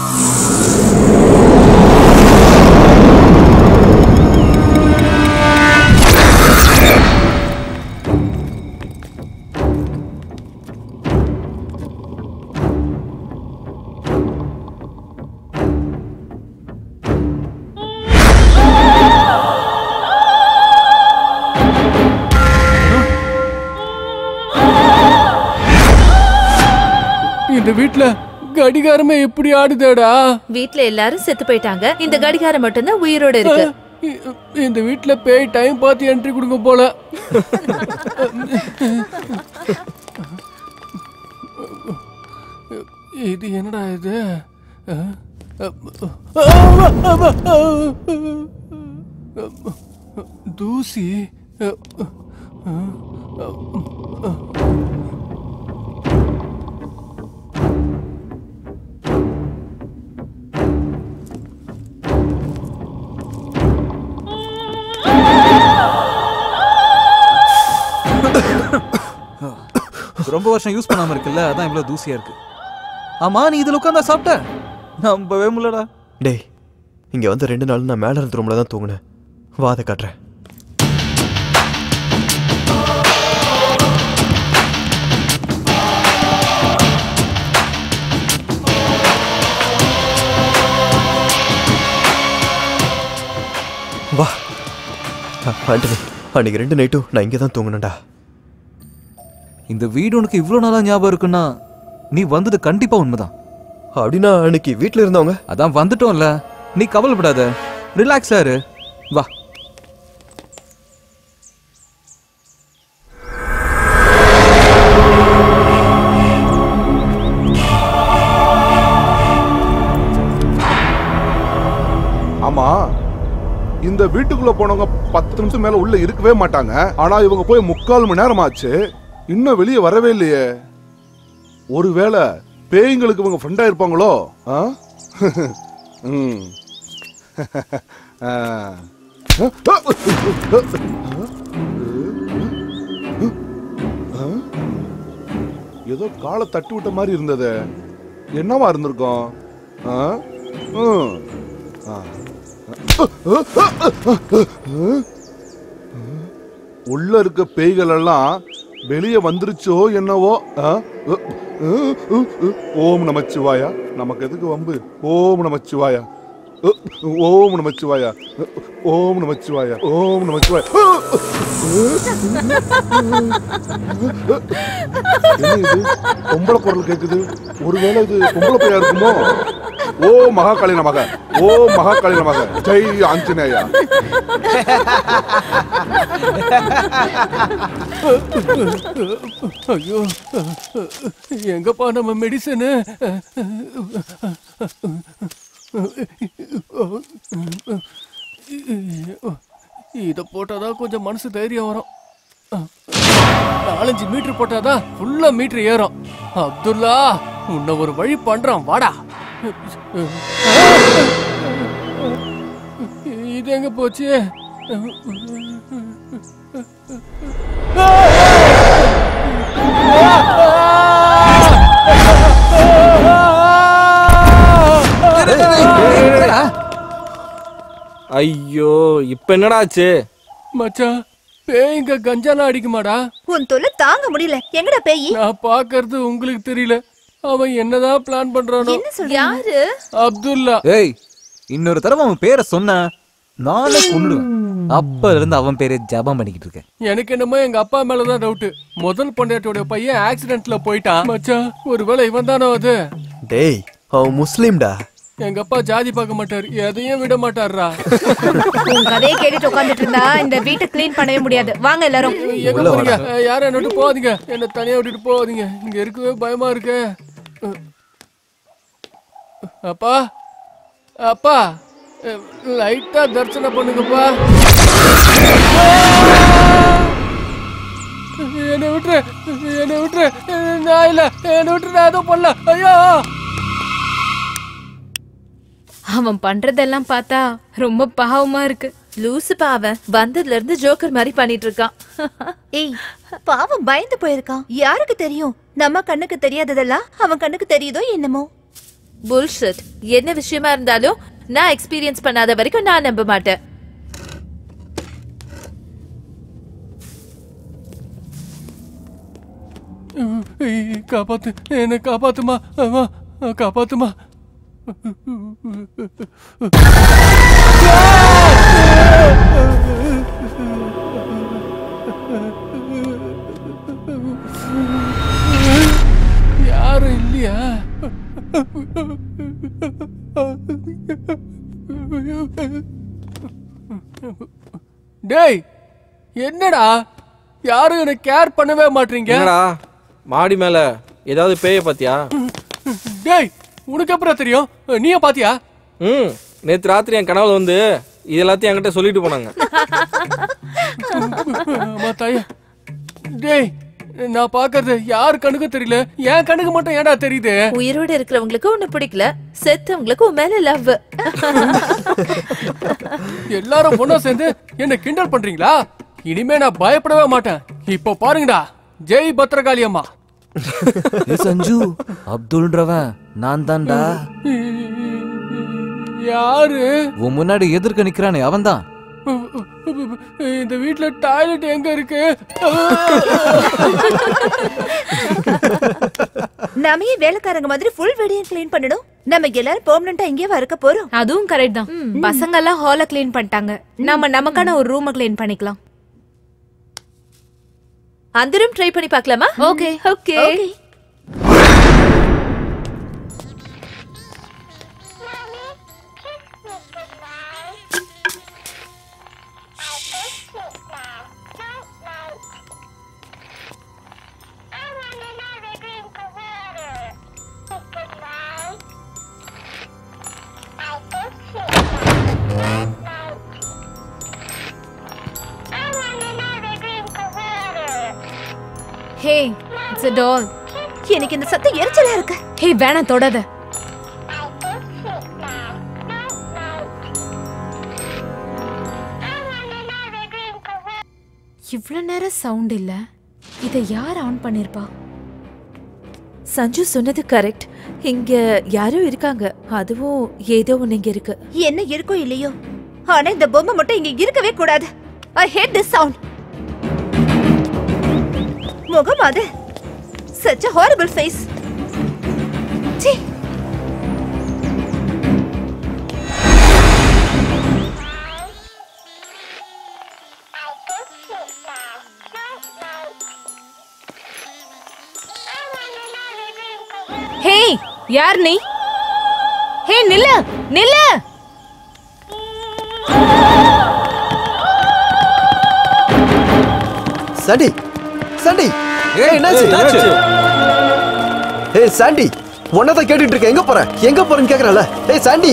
இந்த வீட்ல கடிகாரமே எப்படி ஆடுதேடா வீட்ல எல்லாரும் செத்து போயிட்டாங்க இந்த கடிகாரம் மட்டும்தான் உயிரோட இருக்கு இ- இந்த வீட்ல பேய் டைம் பார்த்து என்ட்ரி கொடுங்க போல இது என்னடா இது அஹ்? தூசி ரொம்ப வருஷம் யூஸ் பண்ணாம இருக்குல்ல அதான் இவ்வளவு தூசியா இருக்கு ஆமா நீ இதுல உட்காந்தா சாப்பிட்ட நம்பவே முடியலடா டேய் இங்க வந்து ரெண்டு நாள் நான் மேல இருந்த ரூம்ல தான் தூங்கினேன் வாத காட்டுறேன் வா அ- ஆண்டனி அன்னைக்கு ரெண்டு நைட்டும் நான் இங்கே தான் தூங்கினேன்டா இந்த வீடு உனக்கு இவ்வளவு நாளா ஞாபகம் இருக்குன்னா நீ வந்தது கண்டிப்பா உண்மைதான் அப்படின்னா அன்னைக்கு வீட்ல இருந்தவங்க அதான் வந்துட்டோம்ல நீ கவலைப்படாத ரிலாக்ஸா இரு வா ஆமா இந்த வீட்டுக்குள்ள போனவங்க பத்து நிமிஷம் மேல உள்ள இருக்கவே மாட்டாங்க ஆனா இவங்க போய் முக்கால் மணி நேரம் ஆச்சு இன்னும் வெளியே வரவே இல்லையே ஒருவேளை பேய்ங்களுக்கு இவங்க ஃப்ரெண்டா இருப்பாங்களோ ஆ? ம். ஆ. ஆ? ஏதோ காலை தட்டி விட்ட மாதிரி இருந்தது என்னவா இருந்திருக்கும் ஆ? ம். ஆ. உள்ள இருக்க பேய்கள் எல்லாம் வெளியே வந்துருச்சோ என்னவோ ஆ? ஓம் நமச்சிவாயா நமக்கு எதுக்கு வம்பு ஓம் நமச்சிவாயா ஓம் நமச்சிவாயா ஓம் நமச்சிவாயா ஓம் நமச்சிவாயா என்ன இது பொம்பளை குரல் கேக்குது ஒருவேளை இது பொம்பளை பையா இருக்குமோ ஓ மகாகாளி நமக ஓ மகாகாளி நமக ஜெய் ஆஞ்சநேயா ஐயோ எங்கப்பா நம்ம மெடிசனு இத போட்டாதான் கொஞ்சம் மனசு தைரியம் வரும் நாலஞ்சு மீட்டர் போட்டாதான் ஃபுல்லா மீட்டர் ஏறும் அப்துல்லா உன்னை ஒரு வழி பண்றான் வாடா இது எங்க போச்சு ஐயோ இப்ப என்னடா ஆச்சு மச்சான் பேய்ங்க கஞ்சாலாம் அடிக்குமாடா உன் தொல்லை தாங்க முடியல எங்கடா பேய் நான் பாக்குறது உங்களுக்கு தெரியல அவன் என்னதான் பிளான் பண்றானோ என்ன சொல்ற யாரு அப்துல்லா ஏய் இன்னொரு தடவை அவன் பேரை சொன்ன நானே கொண்டுடுவேன் அப்ப இருந்து அவன் பேரை ஜபம் பண்ணிக்கிட்டு இருக்கேன் எனக்கு என்னமோ எங்க அப்பா மேலதான் டவுட் முதல் பொண்டாட்டியோட பையன் ஆக்சிடென்ட்ல போயிட்டான் மச்சான் ஒருவேளை இவன் தானோ அது டேய் அவன் முஸ்லீம்டா எங்க அப்பா ஜாதி பார்க்க மாட்டார் எதையும் விட மாட்டாருடா உன் கதையை கேட்டுட்டு உட்காந்துட்டு இருந்தா இந்த வீட்டை க்ளீன் பண்ணவே முடியாது வாங்க எல்லாரும் எங்க போறீங்க அஹ், யாரும் என்ன விட்டு போகாதீங்க என்ன தனியா விட்டுட்டு போகாதீங்க இங்க இருக்கவே பயமா இருக்கு அஹ். அப்பா அப்பா அஹ், லைட்டா தரிசனம் பண்ணுங்கப்பா என்னை விட்டுரு என்னை விட்டுரு நான் இல்ல என்னை விட்டுரு நான் எதுவும் பண்ணல ஐயோ அவன் பண்றதெல்லாம் பார்த்தா ரொம்ப பாவமா இருக்கு லூசு பாவன் வந்ததுல இருந்து ஜோக்கர் மாதிரி பண்ணிட்டு இருக்கான் ஏய் பாவம் பயந்து போயிருக்கான் யாருக்கு தெரியும் நம்ம கண்ணுக்கு தெரியாததெல்லாம் அவன் கண்ணுக்கு தெரியுதோ என்னமோ புல்ஷிட் என்ன விஷயமா இருந்தாலும் நான் எக்ஸ்பீரியன்ஸ் பண்ணாத வரைக்கும் நான் நம்ப மாட்டேன் ஏய், காப்பாத்து என்ன காப்பாத்துமா அம்மா காப்பாத்துமா யாரும் இல்லையா டேய் என்னடா யாரும் என்ன கேர் பண்ணவே மாட்டீங்க என்னடா மாடி மேல ஏதாவது பேய பாத்தியா டேய் உனக்கு அப்புறம் தெரியும் நீயே பாத்தியா ம் நேத்து ராத்திரி என் கனவுல வந்து இது எல்லாத்தையும் என்கிட்ட சொல்லிட்டு போனாங்க அம்மா தாயே டேய் நான் பாக்குறது யார் கண்ணுக்கு தெரியல என் கண்ணுக்கு மட்டும் ஏன்டா தெரியுது உயிரோட இருக்கிறவங்களுக்கு ஒண்ணு பிடிக்கல செத்தவங்களுக்கு உன் மேல லவ் எல்லாரும் பொண்ணா சேர்ந்து என்ன கிண்டல் பண்றீங்களா இனிமே நான் பயப்படவே மாட்டேன் இப்போ பாருங்கடா ஜெய் பத்ரகாளி அம்மா ஏய் சஞ்சு அப்துல்ன்றவன் நான் தான்டா யாரு உன் முன்னாடி எதிர்க்க நிக்கிறானே அவன்தான் இந்த வீட்ல டாய்லெட் எங்க இருக்கு நாம ஏன் வேலைக்காரங்க மாதிரி ஃபுல் வீடியோ க்ளீன் பண்ணணும் நம்ம எல்லாரும் பெர்மனண்டா இங்கேயே இருக்க போறோம் அதுவும் கரெக்ட் தான் பசங்க எல்லாம் ஹால க்ளீன் பண்ணிட்டாங்க நம்ம நமக்கான ஒரு ரூமை க்ளீன் பண்ணிக்கலாம் அந்த ரூம் ட்ரை பண்ணி பார்க்கலாமா okay okay hey it's a doll எனக்கு இந்த சத்தம் எரிச்சலா இருக்கு ஹே வேணாம் தொடாத இவ்வளவு நேரம் சவுண்ட் இல்ல இதை யார் ஆன் பண்ணிருப்பா சஞ்சு சொன்னது கரெக்ட் இங்க யாரோ இருக்காங்க அதுவும் ஏதோ ஒண்ணு இங்க இருக்கு என்ன இருக்கோ இல்லையோ ஆனா இந்த பொம்மை மட்டும் இங்க இருக்கவே கூடாது ஐ ஹேட் திஸ் சவுண்ட் முகம் அது such a horrible face சீ ஹே யார் நீ ஹே நில்லு நில்லு சாண்டி சாண்டி ஏய் என்னாச்சு என்னாச்சு? ஏய் சாண்டி உன்னதான் கேட்டுட்டு இருக்கேன் எங்க போற எங்க போறேன்னு கேக்குறல ஏய் சாண்டி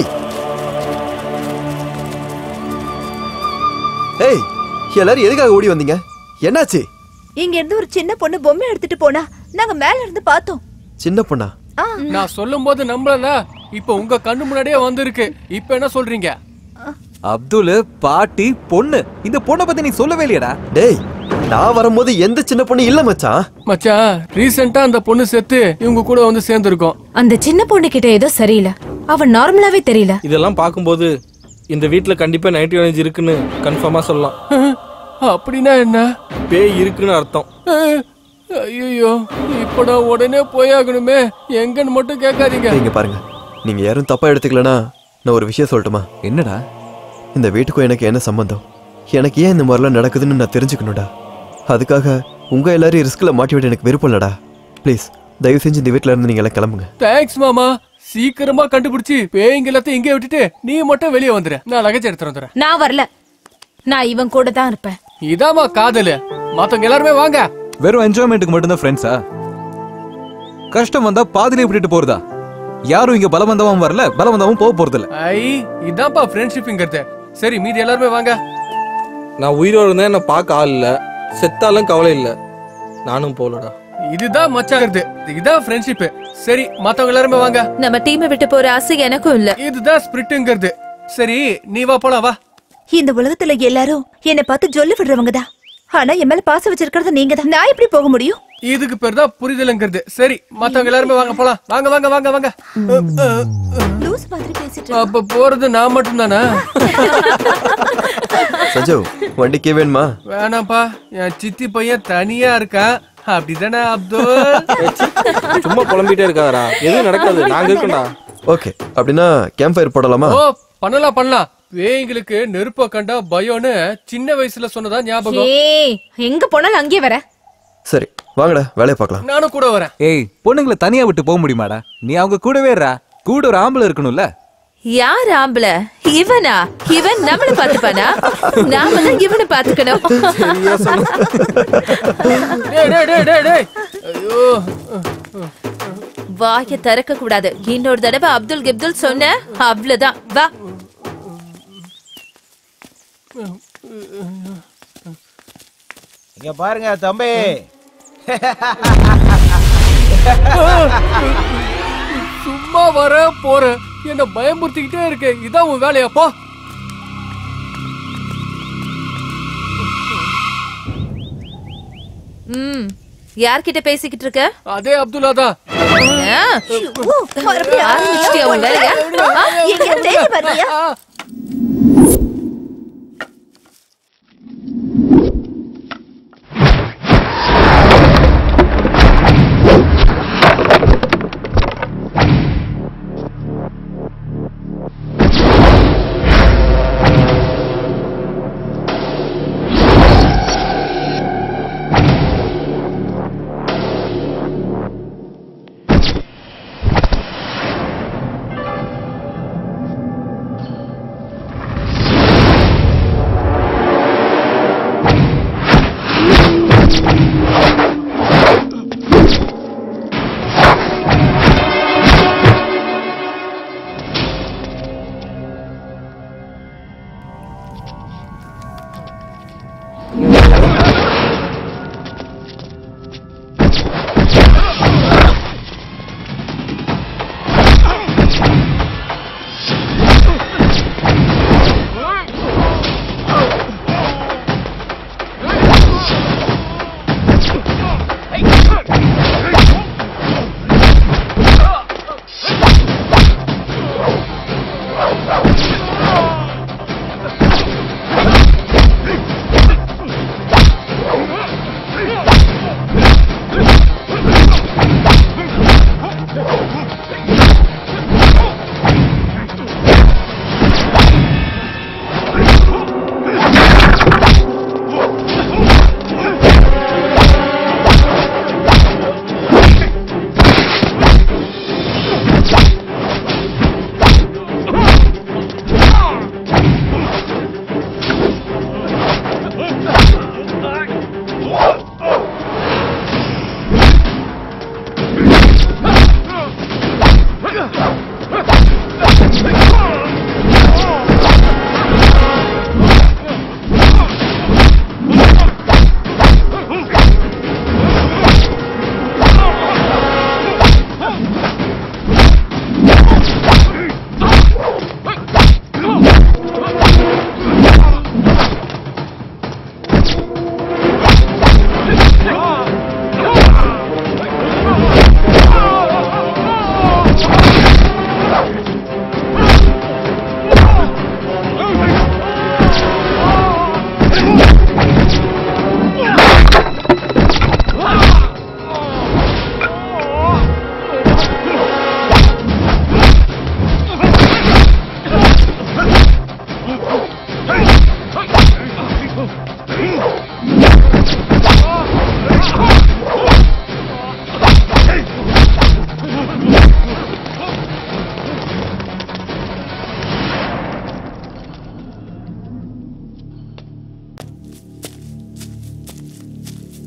ஏய் எல்லாரும் எதுக்காக ஓடி வந்தீங்க என்னாச்சு இங்க இருந்து ஒரு சின்ன பொண்ணு பொம்மை எடுத்துட்டு போனா நாங்க மேல இருந்து பார்த்தோம் சின்ன பொண்ணா நான் சொல்லும் போது நம்பல இப்போ உங்க கண்ணு முன்னாடியே வந்திருக்கு இப்போ என்ன சொல்றீங்க அப்துல் பாட்டி பொண்ணு இந்த பொண்ணை பத்தி நீ சொல்லவே இல்லையடா டேய் நான் வரும்போது எந்த சின்ன பொண்ணு இல்ல மச்சான் மச்சான் ரீசெண்டா அந்த பொண்ணு செத்து இவங்க கூட வந்து சேர்ந்துருக்கோம் அந்த சின்ன பொண்ணு கிட்ட ஏதோ சரியில்லை அவ நார்மலாவே தெரியல இதெல்லாம் பார்க்கும்போது இந்த வீட்ல கண்டிப்பா நைட் எனர்ஜி இருக்குன்னு கன்ஃபார்மா சொல்லலாம் அப்படின்னா என்ன பேய் இருக்குன்னு அர்த்தம் ஐயோ இப்போ நான் உடனே போயாகணுமே எங்கன்னு மட்டும் கேட்காதீங்க இங்க பாருங்க நீங்க யாரும் தப்பா எடுத்துக்கலனா நான் ஒரு விஷயம் சொல்லட்டுமா என்னடா இந்த வீட்டுக்கும் எனக்கு என்ன சம்பந்தம் எனக்கு ஏன் இந்த மாதிரிலாம் நடக்குதுன்னு நான் தெரிஞ்சுக்கணும்டா அதுக்காக உங்க எல்லாரையும் ரிஸ்க்ல மாட்டி விட எனக்கு விருப்பம் இல்லடா ப்ளீஸ் தயவு செஞ்சு இந்த வீட்ல இருந்து நீங்க எல்லாம் கிளம்புங்க தேங்க்ஸ் மாமா சீக்கிரமா கண்டுபிடிச்சு பேய்ங்க எல்லாத்தையும் இங்கே விட்டுட்டு நீ மட்டும் வெளியே வந்துரு நான் லகேஜ் எடுத்துட்டு வந்துடுறேன் நான் வரல நான் இவன் கூட தான் இருப்பேன் இதாம்மா காதலு மத்தவங்க எல்லாருமே வாங்க வெறும் என்ஜாய்மெண்ட்டுக்கு மட்டும்தான் ஃப்ரெண்ட்ஸா கஷ்டம் வந்தா பாதியிலே விட்டுட்டு போறதா யாரும் இங்க பலவந்தமும் வரல பலவந்தமும் போக போறது இல்ல ஐ இதான்ப்பா ஃப்ரெண்ட்ஷிப்ங்கிறது சரி மீதி எல்லாருமே வாங்க நான் உயிரோட இருந்தேன் என்ன பார்க்க ஆள் இல்ல செத்தாலும் கவலை இல்ல நானும் போலடா இதுதான் மச்சாங்கிறது இதான் ஃப்ரெண்ட்ஷிப் சரி மத்தவங்க எல்லாருமே வாங்க நம்ம டீமை விட்டு போற ஆசை எனக்கும் இல்ல இதுதான் ஸ்பிரிட்டுங்கிறது சரி நீ வா போலாம் வா இந்த உலகத்துல எல்லாரும் என்ன பார்த்து ஜொல்லு விடுறவங்க தான் ஆனா என் மேல பாசம் வச்சிருக்கிறது நீங்க தான் நான் எப்படி போக முடியும் இதுக்கு பேர் தான் புரிதலுங்கிறது சரி மத்தவங்க எல்லாருமே வாங்க போலாம் வாங்க வாங்க வாங்க வாங்க லூஸ் மாதிரி பேசிட்டு அப்ப போறது நான் மட்டும் தானே சஜோ வண்டிக்கே வேணுமா வேணாம்ப்பா என் சித்தி பையன் தனியா இருக்கான் அப்படிதானே அப்துல் சும்மா புலம்பிட்டே இருக்காதடா எதுவும் நடக்காது நாங்க இருக்கோம்டா ஓகே அப்படின்னா கேம்ப் ஃபயர் போடலாமா ஓ பண்ணலாம் பண்ணலாம் பேய்களுக்கு நெருப்ப கண்டா பயம்னு சின்ன வயசுல சொன்னதா ஞாபகம் ஏய் எங்க போனாலும் அங்கேயே வர சரி வாங்கடா வேலையை பார்க்கலாம் நானும் கூட வரேன் ஏய் பொண்ணுங்களை தனியா விட்டு போக முடியுமாடா நீ அவங்க கூடவே இருடா கூட ஒரு ஆம்பளை இருக்கணும்ல யார் ஆம்பளை இவனா இவன் நம்மள பாத்துப்பானா நாம தான் இவனை பாத்துக்கணும் டேய் டேய் டேய் டேய் டேய் ஐயோ வாய திறக்க கூடாது இன்னொரு தடவை அப்துல் கிப்துல் சொன்ன அவ்வளவுதான் வா இங்க பாருங்க தம்பி சும்மா வர போற என்ன பயமுறுத்திக்கிட்டே இருக்கு இதான் உன் வேலையாப்பா ம் யார்கிட்ட பேசிக்கிட்டு இருக்க அதே அப்துல்லா தான் ஆ, ஓ, மறுபடியும் ஆரம்பிச்சிட்டியா உன் வேலைய? ஆ, எங்கேயோ தேடி வர்றியா?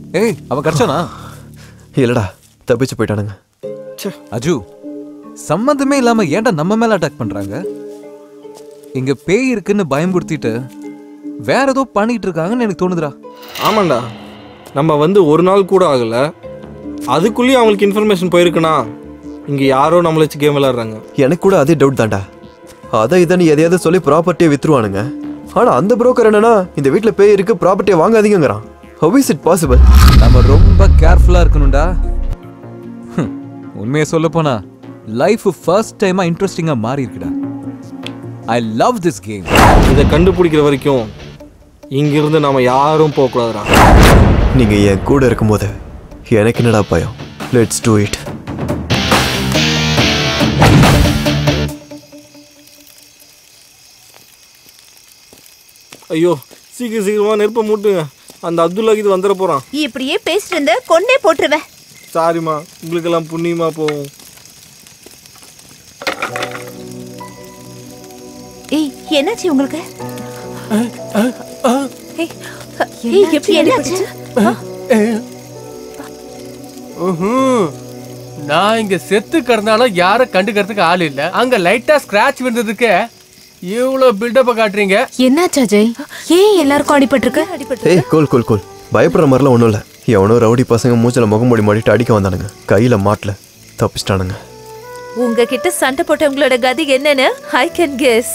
ஏய் அவன் கிடைச்சானா இல்லடா தப்பிச்சு போயிட்டானுங்க அஜு சம்மந்தமே இல்லாம ஏன்டா நம்ம மேல அட்டாக் பண்றாங்க இங்க பேய் இருக்குன்னு பயமுறுத்திட்டு வேற ஏதோ பண்ணிட்டு இருக்காங்கன்னு எனக்கு தோணுதுடா ஆமாண்டா நம்ம வந்து ஒரு நாள் கூட ஆகல அதுக்குள்ளேயும் அவங்களுக்கு இன்ஃபர்மேஷன் போயிருக்குண்ணா இங்க யாரோ நம்மள வச்சு கேம் விளையாடுறாங்க எனக்கு கூட அதே டவுட் தான்டா அதை இதை எதையாவது சொல்லி ப்ராப்பர்ட்டியை வித்துருவானுங்க ஆனா அந்த புரோக்கர் என்னன்னா இந்த வீட்ல பேய் இருக்கு ப்ராப்பர்ட்டியை வாங்காதீங்கங்கிறான் ஹவ் இஸ் இட் பாசிபிள் நம்ம ரொம்ப கேர்ஃபுல்லா இருக்கணும்டா ஹம், உண்மையை சொல்ல போனா லைஃப் ஃபர்ஸ்ட் டைமா இன்ட்ரெஸ்டிங்கா மாறி இருக்குடா ஐ லவ் திஸ் கேம் இதை கண்டுபிடிக்கிற வரைக்கும் இங்கிருந்து நாம யாரும் போகக்கூடாதுடா நீங்க என் கூட இருக்கும்போது எனக்கு என்னடா பயம் லெட்ஸ் டூ இட் ஐயோ சீக்கிரம் சீக்கிரமா நெருப்ப மூட்டுங்க அந்த அப்துல்லா இது வந்துட போறான் இப்படியே பேசிட்டு இருந்த கொன்னே போட்டுருவேன் சாரிம்மா உங்களுக்கெல்லாம் புண்ணியமா போகும் ஏய் என்னாச்சு உங்களுக்கு ஏய், ஏய், எப்படி என்னாச்சு ம்ஹும். நான் இங்க செத்து கிடந்தாலும் யாரும் கண்டுக்கிறதுக்கு ஆள் இல்ல அங்க லைட்டா ஸ்கிராட்ச் விழுந்ததுக்கு இவ்வளவு பில்டப்ப காட்டுறீங்க என்னாச்சு அஜய் ஏன் எல்லாருக்கும் அடிபட்டிருக்கு ஏய் கோல் கோல் கோல் பயப்படுற மாதிரிலாம் ஒன்றும் இல்லை எவனோ ரவுடி பசங்க மூச்சில் முகமூடி மாட்டிட்டு அடிக்க வந்தானுங்க கையில் மாட்டல தப்பிச்சிட்டானுங்க உங்ககிட்ட சண்டை போட்டவங்களோட கதி என்னன்னு ஐ கேன் கெஸ்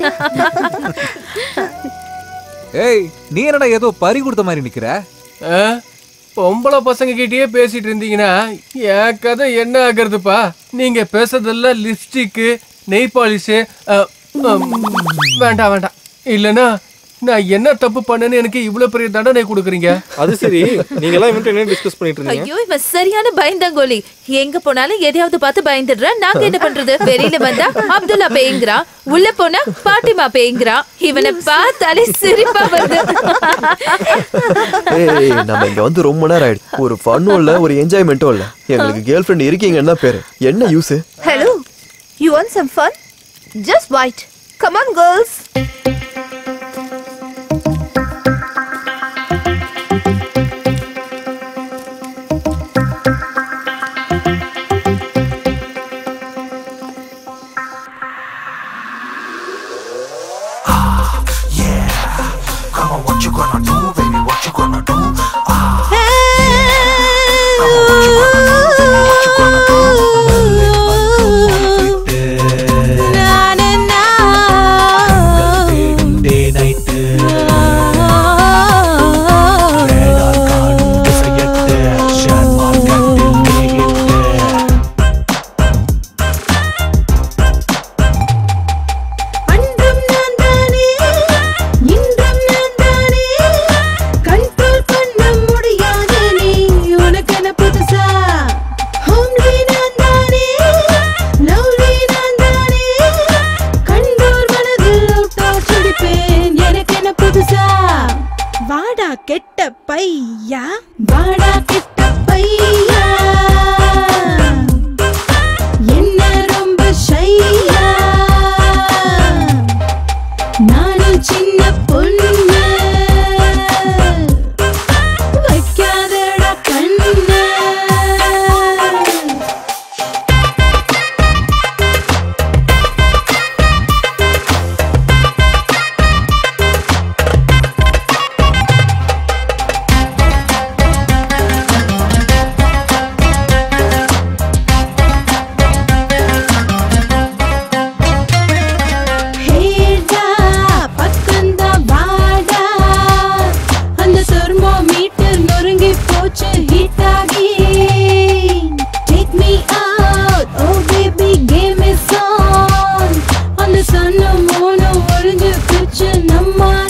ஏய் நீ என்னடா ஏதோ பறி கொடுத்த மாதிரி நிக்கிற பொம்பளை பசங்க கிட்டயே பேசிட்டு இருந்தீங்கன்னா என் கதை என்ன ஆகுறதுப்பா நீங்க பேசுறதெல்லாம் லிப்ஸ்டிக்கு நெய் பாலிஷு வேண்டாம் வேண்டாம் இல்லைன்னா நான் என்ன தப்பு பண்ணேன்னு எனக்கு இவ்வளவு பெரிய தண்டனை கொடுக்குறீங்க அது சரி நீங்க எல்லாம் இவன்ட்ட என்ன டிஸ்கஸ் பண்ணிட்டு இருந்தீங்க ஐயோ இவன் சரியான பயந்தாங்கோலி எங்க போனாலும் எதையாவது பார்த்து பயந்துடுறான் நாங்க என்ன பண்றது வெளியில வந்தா அப்துல்லா பேய்ங்கிறான் உள்ள போனா பாட்டிமா பேய்ங்கிறான் இவனை பார்த்தாலே சிரிப்பா வருது ஏய் நம்ம இங்க வந்து ரொம்ப நேரம் ஆயிடுச்சு ஒரு ஃபன்னும் இல்ல ஒரு என்ஜாய்மெண்ட்டும் இல்ல எங்களுக்கு கேர்ள் ஃப்ரெண்ட் இருக்கீங்கன்னா பேரு என்ன யூஸ் hello you want some fun just wait come on girls Come on, what you gonna do, baby? What you gonna do? அன்றும் நான் தானே இன்றும் நான் தானே கண்ட்ரோல் பண்ண முடியாது நீ உனக்கென புதுசா ஹோம்லி நான் தானே லவ்லி நான் தானே கண்டோர் மனதில் அவுட்டா சிரிப்பேன் எனக்கென புதுசா வாடா கெட்ட பையா வாடா கெட்ட பையா என்ன ரொம்ப ஷையா நானும் சின்ன பொண்ணு வைக்காதடா கண்ணு ஹேடா பக்கந்தா வாடா அந்த தெர்மோமீட்டர் நொறுங்கி போச்சு ஹீட் ஆகி take me out oh baby game is on அந்த சன்னு மோனோ ஒழிஞ்சு பிச்சு நம்மால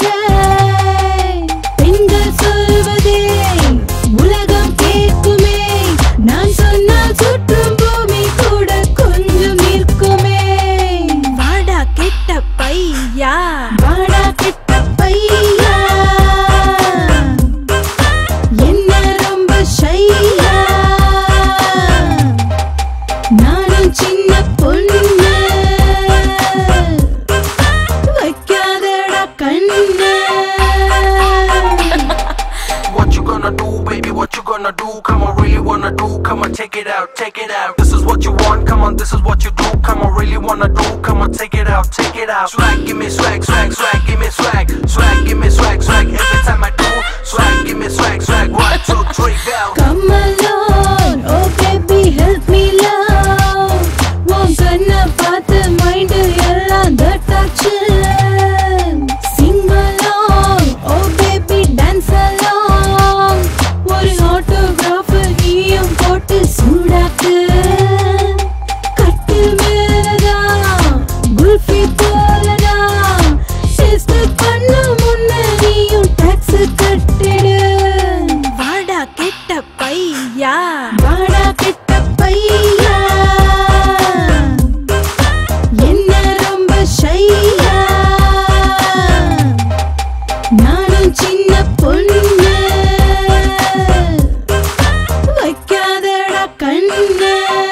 பெண்கள் சொல்வதே உலகம் கேட்குமே நான் சொன்னால் சுற்றும் பூமி கூட கொஞ்சம் நிற்குமே வாடா கெட்ட பையா வாடா கெட்ட பையா என்ன ரொம்ப ஷையா wanna do, come on, really wanna do, come on, check it out, check it out. This is what you want, come on, this is what you do, come on, really wanna do, come on, take it out, check it out. Swag, give me swag, swag, swag, give me swag, swag, give me swag, swag. Every time I do, swag, give me swag, swag. One, two, three, go. Come along, oh baby, help me love. உன் கண்ணை பார்த்து மைண்டு எல்லாம் தட்டாச்சு Sing along, oh baby, dance along. ஒரு autograph நீயும் போட்டு சூடாக்கு கட்டில் மேலதான் குல்ஃபி போலதான் டேஸ்ட் பண்ண முன்ன நீயும் டாக்ஸ் கட்டிடு வாடா கெட்ட பையா வாடா கெட்ட பையா என்ன ரொம்ப ஷையா நானும் சின்ன பொண்ணு வைக்காதடா கண்ணு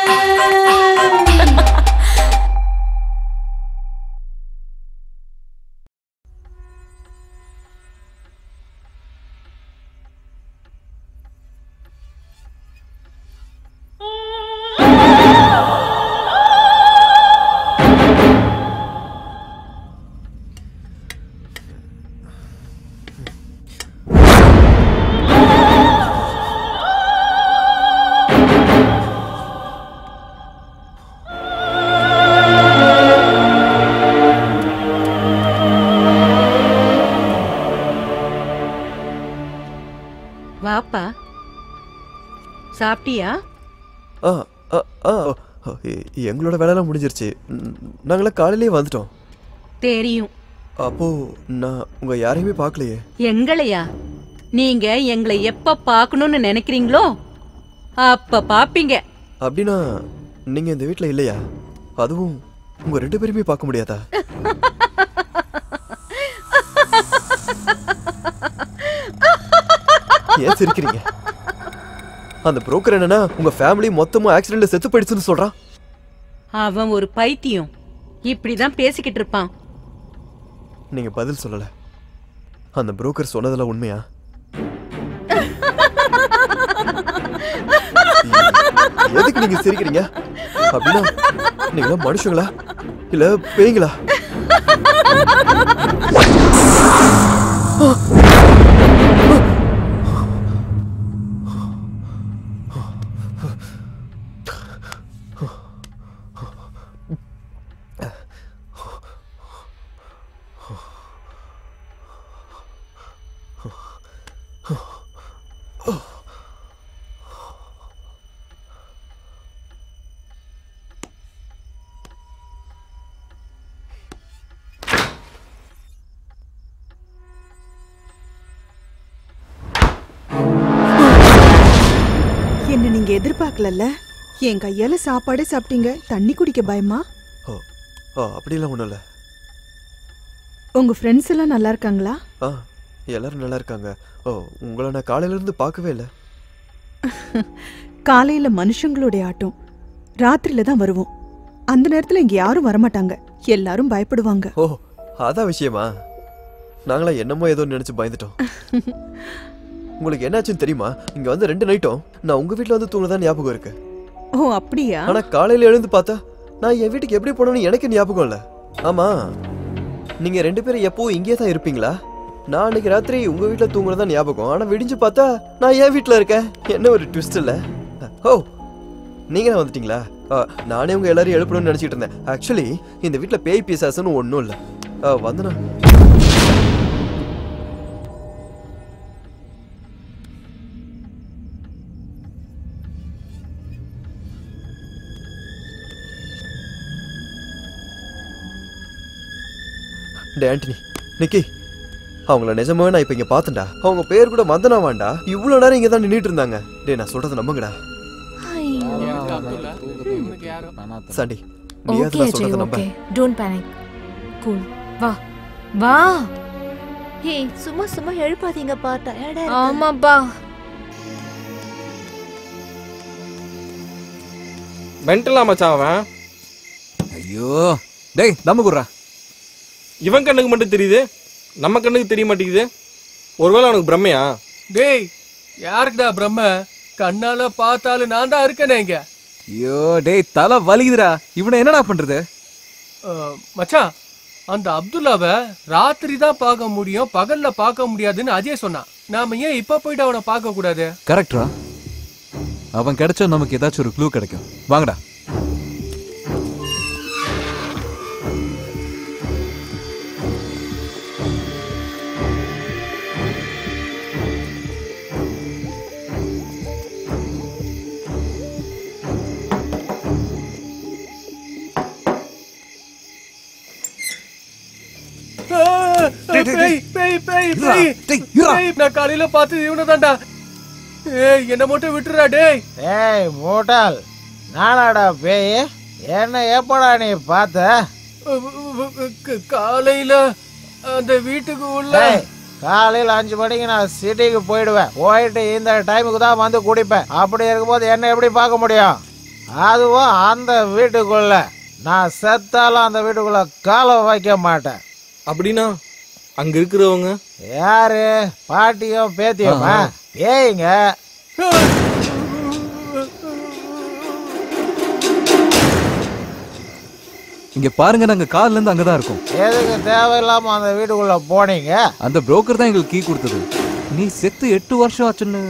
வாப்பா சாப்பிட்டியா ஆ ஆ ஆ ஆ, எ- எங்களோட வேலையெல்லாம் முடிஞ்சிருச்சு ம், நாங்களாம் காலையிலேயே வந்துட்டோம் தெரியும் அப்போ நான் உங்க யாரையுமே பார்க்கலையே எங்களையா நீங்க எங்களை எப்ப பார்க்கணும்னு நினைக்கிறீங்களோ அப்ப பாப்பீங்க அப்படின்னா நீங்க இந்த வீட்ல இல்லையா அதுவும் உங்க ரெண்டு பேருமே பார்க்க முடியாதா ஏன் சிரிக்கிறீங்க அந்த புரோக்கர் என்னன்னா உங்க ஃபேமிலி மொத்தமா ஆக்சிடென்ட்ல செத்து போயிடுச்சுன்னு சொல்றான் அவன் ஒரு பைத்தியம் இப்படிதான் பேசிக்கிட்டு இருப்பான் நீங்க பதில் சொல்லல அந்த புரோக்கர் சொன்னதெல்லாம் உண்மையா எதுக்கு நீங்க சிரிக்கிறீங்க அப்படின்னா நீங்க மனுஷங்களா இல்ல பேய்ங்களா என்ன நீங்க எதிர்பார்க்கலல்ல என் கையால சாப்பாடே சாப்பிட்டீங்க தண்ணி குடிக்க பயமா ஆ அப்படிலாம் ஒண்ணும் இல்ல உங்க ஃப்ரெண்ட்ஸ் எல்லாம் நல்லா இருக்காங்களா ஆ எல்லாரும் நல்லா இருக்காங்க ஓ உங்களை நான் காலையில இருந்து பார்க்கவே இல்லை காலையில மனுஷங்களுடைய ஆட்டம் ராத்திரில தான் வருவோம் அந்த நேரத்துல இங்க யாரும் வரமாட்டாங்க எல்லாரும் பயப்படுவாங்க ஓ அதான் விஷயமா நாங்களா என்னமோ ஏதோ நினைச்சு பயந்துட்டோம் உங்களுக்கு என்னாச்சுன்னு தெரியுமா இங்க வந்து ரெண்டு நைட்டும் நான் உங்க வீட்ல வந்து தூங்குனதான் ஞாபகம் இருக்கு ஓ அப்படியா ஆனா காலையில எழுந்து பார்த்தா நான் என் வீட்டுக்கு எப்படி போனேன்னு எனக்கு ஞாபகம் இல்ல ஆமா நீங்க ரெண்டு பேரும் எப்பவும் இங்கே தான் இருப்பீங்களா நான் அன்னைக்கு ராத்திரி உங்க வீட்ல தூங்குறதா ஞாபகம் ஆனா விடிஞ்சு பார்த்தா நான் என் வீட்ல இருக்கேன் என்ன ஒரு ட்விஸ்ட் இல்ல ஓ நீங்க தான் வந்துட்டீங்களா ஆ, நானே உங்க எல்லாரையும் எழுப்பணும்னு நினைச்சிட்டு இருந்தேன் ஆக்சுவலி இந்த வீட்ல பேய் பிசாசுன்னு ஒன்றும் இல்லை வந்தனா டே ஆண்டனி நிக்கி அவங்கள நிஜமாவே நான் இப்ப இங்க பார்த்தேன்டா அவங்க பேர் கூட மந்தனா வாண்டா இவ்வளவு நேரம் இங்க தான் நின்னுட்டு இருந்தாங்க டேய் நான் சொல்றத நம்புங்கடா சாண்டி நீ ஓகே நான் அஜய் சொல்றத நம்ப ஓகே டோன்ட் பேனிக் கூல் வா வா ஹே சும்மா சும்மா எழுப்பாதீங்கப்பா டயர்டா ஆமாப்பா மென்டலா மச்சான் அவன் ஐயோ டேய் தம்மு குடுறா இவன் கண்ணுக்கு மட்டும் தெரியுது நம்ம கண்ணுக்கு தெரிய மாட்டேங்குது ஒருவேளை அவனுக்கு பிரம்மையா டேய் யாருக்குடா பிரம்ம கண்ணால பார்த்தாலும் நான் தான் இருக்கேனே இங்க ஐயோ டேய் தலை வலிக்குதுடா இவனை என்னடா பண்றது அஹ், மச்சான் அந்த அப்துல்லாவை ராத்திரி தான் பார்க்க முடியும் பகல்ல பார்க்க முடியாதுன்னு அஜய் சொன்னான் நாம ஏன் இப்ப போயிட்டு அவனை பார்க்க கூடாது கரெக்டா அவன் கிடைச்சா நமக்கு ஏதாச்சும் ஒரு க்ளூ கிடைக்கும் வாங்கடா ஆஹ், டேய், டேய், பேய், பேய், பேய், இருடா, பேய். டேய், இருடா. பேய், நான் காலையில பார்த்து இவனை தான்டா ஏய் என்ன மட்டும் விட்டுறா டேய் ஏய் மூட்டால் நானாடா பேய் என்ன எப்படா நீ பார்த்த க- காலையில அந்த வீட்டுக்கு உள்ள டேய், காலையில அஞ்சு மணிக்கு நான் சிட்டிக்கு போயிடுவேன் போயிட்டு இந்த டைமுக்கு தான் வந்து குடிப்பேன் அப்படி இருக்கும்போது என்ன எப்படி பார்க்க முடியும் அதுவும் அந்த வீட்டுக்குள்ள நான் செத்தாலும் அந்த வீட்டுக்குள்ள காலம் வைக்க மாட்டேன் அப்படின்னா அங்க இருக்கிறவங்க யாரு பாட்டியும் பேத்தியுமா ஏய்ங்க இங்க பாருங்க நாங்க கார்ல இருந்து அங்கதான் இருக்கோம் எதுக்கு தேவையில்லாம அந்த வீட்டுக்குள்ள போனீங்க அந்த புரோக்கர் தான் எங்களுக்கு கீ கொடுத்தது நீ செத்து எட்டு வருஷம் ஆச்சுன்னு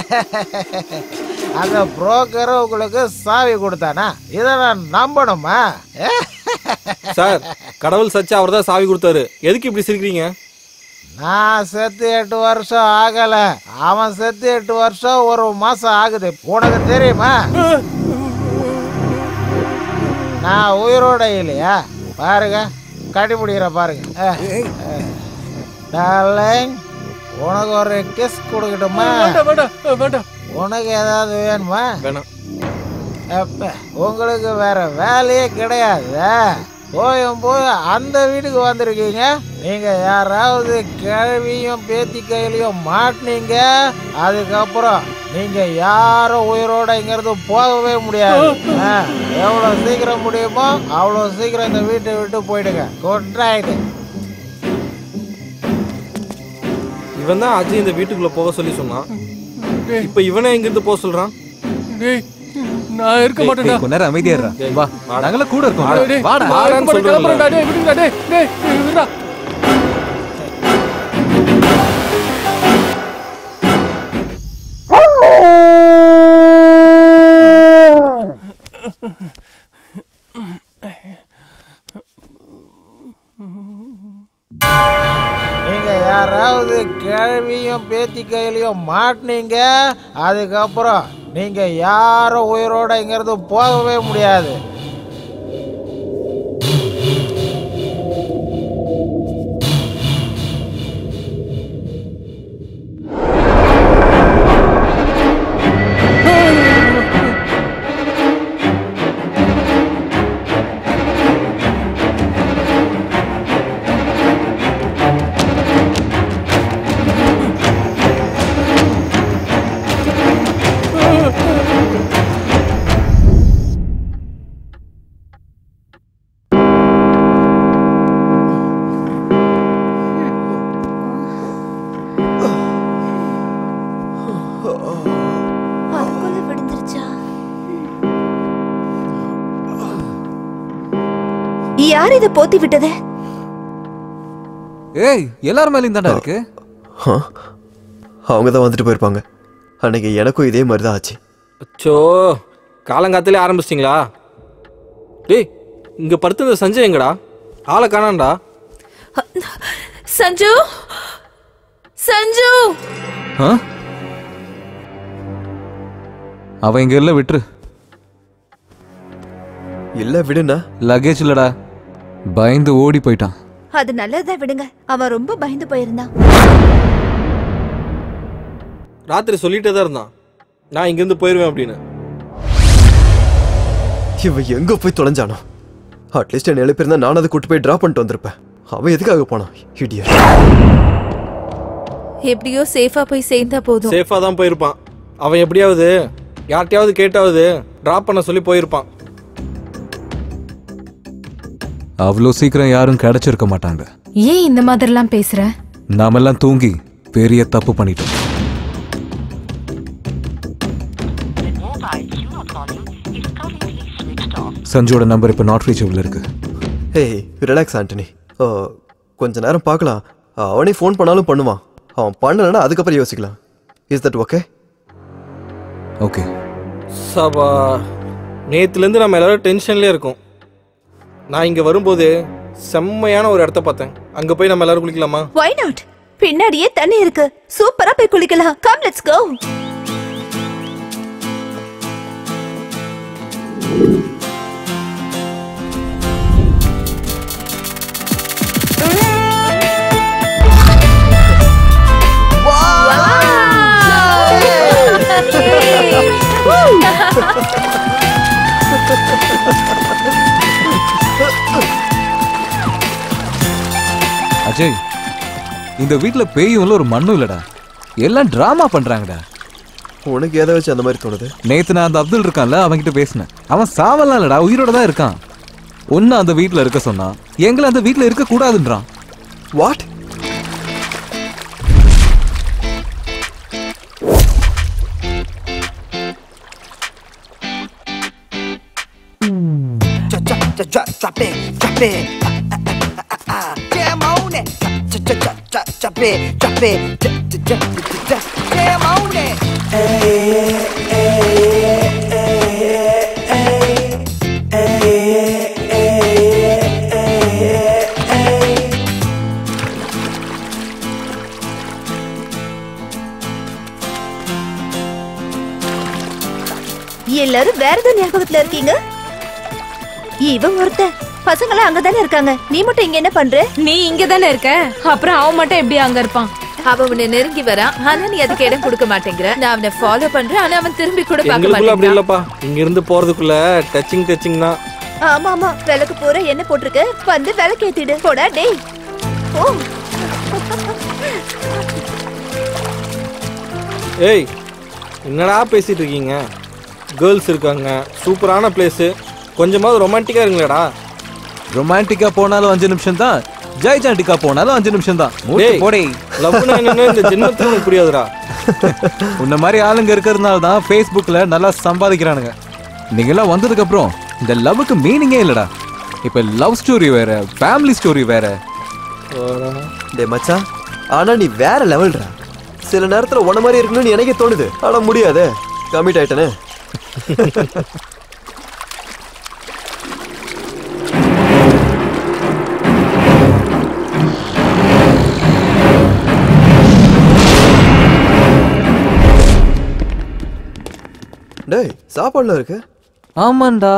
அந்த புரோக்கர் உங்களுக்கு சாவி கொடுத்தானா இதை நான் நம்பணுமா சார் கடவுள் சச்சா அவர் தான் சாவி கொடுத்தாரு எதுக்கு இப்படி சிரிக்கிறீங்க நான் செத்து எட்டு வருஷம் ஆகல அவன் செத்து எட்டு வருஷம் ஒரு மாசம் ஆகுது உனக்கு தெரியுமா நான் உயிரோட இல்லையா பாருங்க கட்டிப்பிடிக்கிற பாருங்க டார்லிங் உனக்கு ஒரு கிஸ் கொடுக்கட்டுமா வேண்டாம் வேண்டாம் வேண்டாம் உனக்கு ஏதாவது வேணுமா வேணாம் அப்ப உங்களுக்கு வேற வேலையே கிடையாது போயும் போய் அந்த வீட்டுக்கு வந்திருக்கீங்க நீங்க யாராவது கிழவியும் பேத்தி கையிலையும் மாட்டினீங்க அதுக்கப்புறம் நீங்க யாரும் உயிரோட இங்கிருந்து போகவே முடியாது ஆ, எவ்வளவு சீக்கிரம் முடியுமோ அவ்வளவு சீக்கிரம் இந்த வீட்டை விட்டு போயிடுங்க குட் நைட் இவன் தான் அஜய் இந்த வீட்டுக்குள்ள போக சொல்லி சொன்னான் இப்ப இவனே எங்க இருந்து போக சொல்றான் டேய் நான் இருக்க மாட்டேன்டா கொஞ்ச நேரம் அமைதியா இருடா. வா நாங்களாம் கூட இருக்கோம் டேய், டேய், வாடா நான் இருக்க மாட்டேன், கிளம்புறேன்டா, டேய், விடுங்கடா, டேய், டேய், டேய், விடுடா. நீங்க யாராவது கிழவியும் பேத்தி கையிலையும் மாட்டினீங்க அதுக்கப்புறம் நீங்க யாரும் உயிரோட இங்கிருந்து போகவே முடியாது அதுக்குள்ள விழுந்துருச்சா யார் இத போத்தி விட்டது ஏய் எல்லார் மேலயும் தாண்டா இருக்கு அவங்க தான் வந்துட்டு போயிருப்பாங்க அன்னைக்கு எனக்கும் இதே மாதிரி தான் ஆச்சு அச்சோ காலங்காத்திலே ஆரம்பிச்சிட்டிங்களா டேய் இங்க படுத்திருந்த சஞ்சய் எங்கடா ஆளை காணாண்டா சஞ்சு சஞ்சு ஆ? அவன் இங்க இல்ல விட்டுரு இல்ல விடுண்ணா லக்கேஜ் இல்லடா பயந்து ஓடி போயிட்டான் அது நல்லதா விடுங்க அவன் ரொம்ப பயந்து போயிருந்தான் ராத்திரி சொல்லிட்டே தான் இருந்தான் நான் இங்கிருந்து போயிடுவேன் அப்படின்னு இவன் எங்க போய் தொலைஞ்சானோ அட்லீஸ்ட் என்ன எழுப்பியிருந்தா நான் அதை கூட்டு போய் டிராப் பண்ணிட்டு வந்திருப்பேன் அவன் எதுக்காக போனான் இடியட் எப்படியோ சேஃபா போய் சேர்ந்தா போதும் சேஃபாக தான் போயிருப்பான் அவன் எப்படியாவது யார்கிட்டயாவது கேட்டாவது ட்ராப் பண்ண சொல்லி போயிருப்பான் அவ்வளோ சீக்கிரம் யாரும் கிடைச்சிருக்க மாட்டாங்க ஏன் இந்த மாதிரிலாம் பேசுற நாமெல்லாம் தூங்கி பெரிய தப்பு பண்ணிட்டோம் சஞ்சுவோட நம்பர் இப்போ நாட் ரீச்சபிள் இருக்கு ஏய் ரிலாக்ஸ் ஆண்டனி ஓ, கொஞ்ச நேரம் பார்க்கலாம் அவனே ஃபோன் பண்ணாலும் பண்ணுவான் அவன் பண்ணலைன்னா அதுக்கப்புறம் யோசிக்கலாம் இஸ் தட் ஓகே ஓகே சபா நேத்துலேருந்து நம்ம எல்லாரும் டென்ஷன்லேயே இருக்கோம் நான் இங்கே வரும்போது செம்மையான ஒரு இடத்த பார்த்தேன் அங்கே போய் நம்ம எல்லாரும் குளிக்கலாமா வை நாட் பின்னாடியே தண்ணி இருக்கு சூப்பரா போய் குளிக்கலாம் கம் லெட்ஸ் கோ அஜய் இந்த வீட்ல பேயும் இல்ல ஒரு மண்ணும் இல்லடா எல்லாம் டிராமா பண்றாங்கடா உனக்கு எதை வச்சு அந்த மாதிரி தோணுது நேத்து நான் அந்த அப்துல் இருக்கான்ல அவன்கிட்ட பேசினேன் அவன் சாவலாம் இல்லடா உயிரோட தான் இருக்கான் ஒன்னு அந்த வீட்ல இருக்க சொன்னான் எங்களை அந்த வீட்ல இருக்க கூடாதுன்றான் what Drop, drop it, drop it. Ah, ah, ah, ah, ah. Jam on it. Drop, drop, drop, drop, drop it, drop it. Drop, drop, drop, drop, Jam on it. Hey, hey, hey, hey, hey, hey, hey, hey. எல்லாரும் வேற ஏதோ ஞாபகத்துல இருக்கீங்க இவன் ஒருத்தன் பசங்களாம் அங்கதானே இருக்காங்க நீ மட்டும் இங்க என்ன பண்ற நீ இங்க தானே இருக்க அப்புறம் அவன் மட்டும் எப்படி அங்க இருப்பான் அவன் உன்னை நெருங்கி வரான் ஆனா நீ அதுக்கு இடம் கொடுக்க மாட்டேங்கிற நான் அவனை ஃபாலோ பண்றேன் ஆனா அவன் திரும்பி கூட பார்க்க எங்களுக்குள்ள அப்படி மாட்டேங்கிறான் இல்லப்பா இங்கிருந்து போறதுக்குள்ள டச்சிங் டச்சிங் தான் ஆமா ஆமா விளக்கு பூரா என்ன போட்டிருக்கு வந்து விளக்கு ஏத்திடு போடா டேய் ஓ ஏய் என்னடா பேசிட்டு இருக்கீங்க கேர்ள்ஸ் இருக்காங்க சூப்பரான பிளேஸ் கொஞ்சமாவது ரொமான்டிக்கா இருங்களேடா ரொமான்டிக்கா போனாலும் அஞ்சு நிமிஷம் தான் ஜெய்ஜாண்டிக்கா போனாலும் அஞ்சு நிமிஷம் தான் டேய், போடே லவ்னா என்னன்னு இந்த ஜென்மத்துல உனக்கு புரியாதுடா உன்ன மாதிரி ஆளுங்க இருக்கிறதுனால தான் ஃபேஸ்புக்கில் நல்லா சம்பாதிக்கிறானுங்க நீங்கெல்லாம் வந்ததுக்கு அப்புறம் இந்த லவ்வுக்கு மீனிங்கே இல்லடா இப்போ லவ் ஸ்டோரி வேற ஃபேமிலி ஸ்டோரி வேற டே மச்சான் ஆனா நீ வேற லெவல்டா சில நேரத்துல உன மாதிரி இருக்கணும்னு எனக்கே தோணுது ஆனா முடியாதே கமிட் ஆயிட்டனே டேய் சாப்பாடுல இருக்கு ஆமாண்டா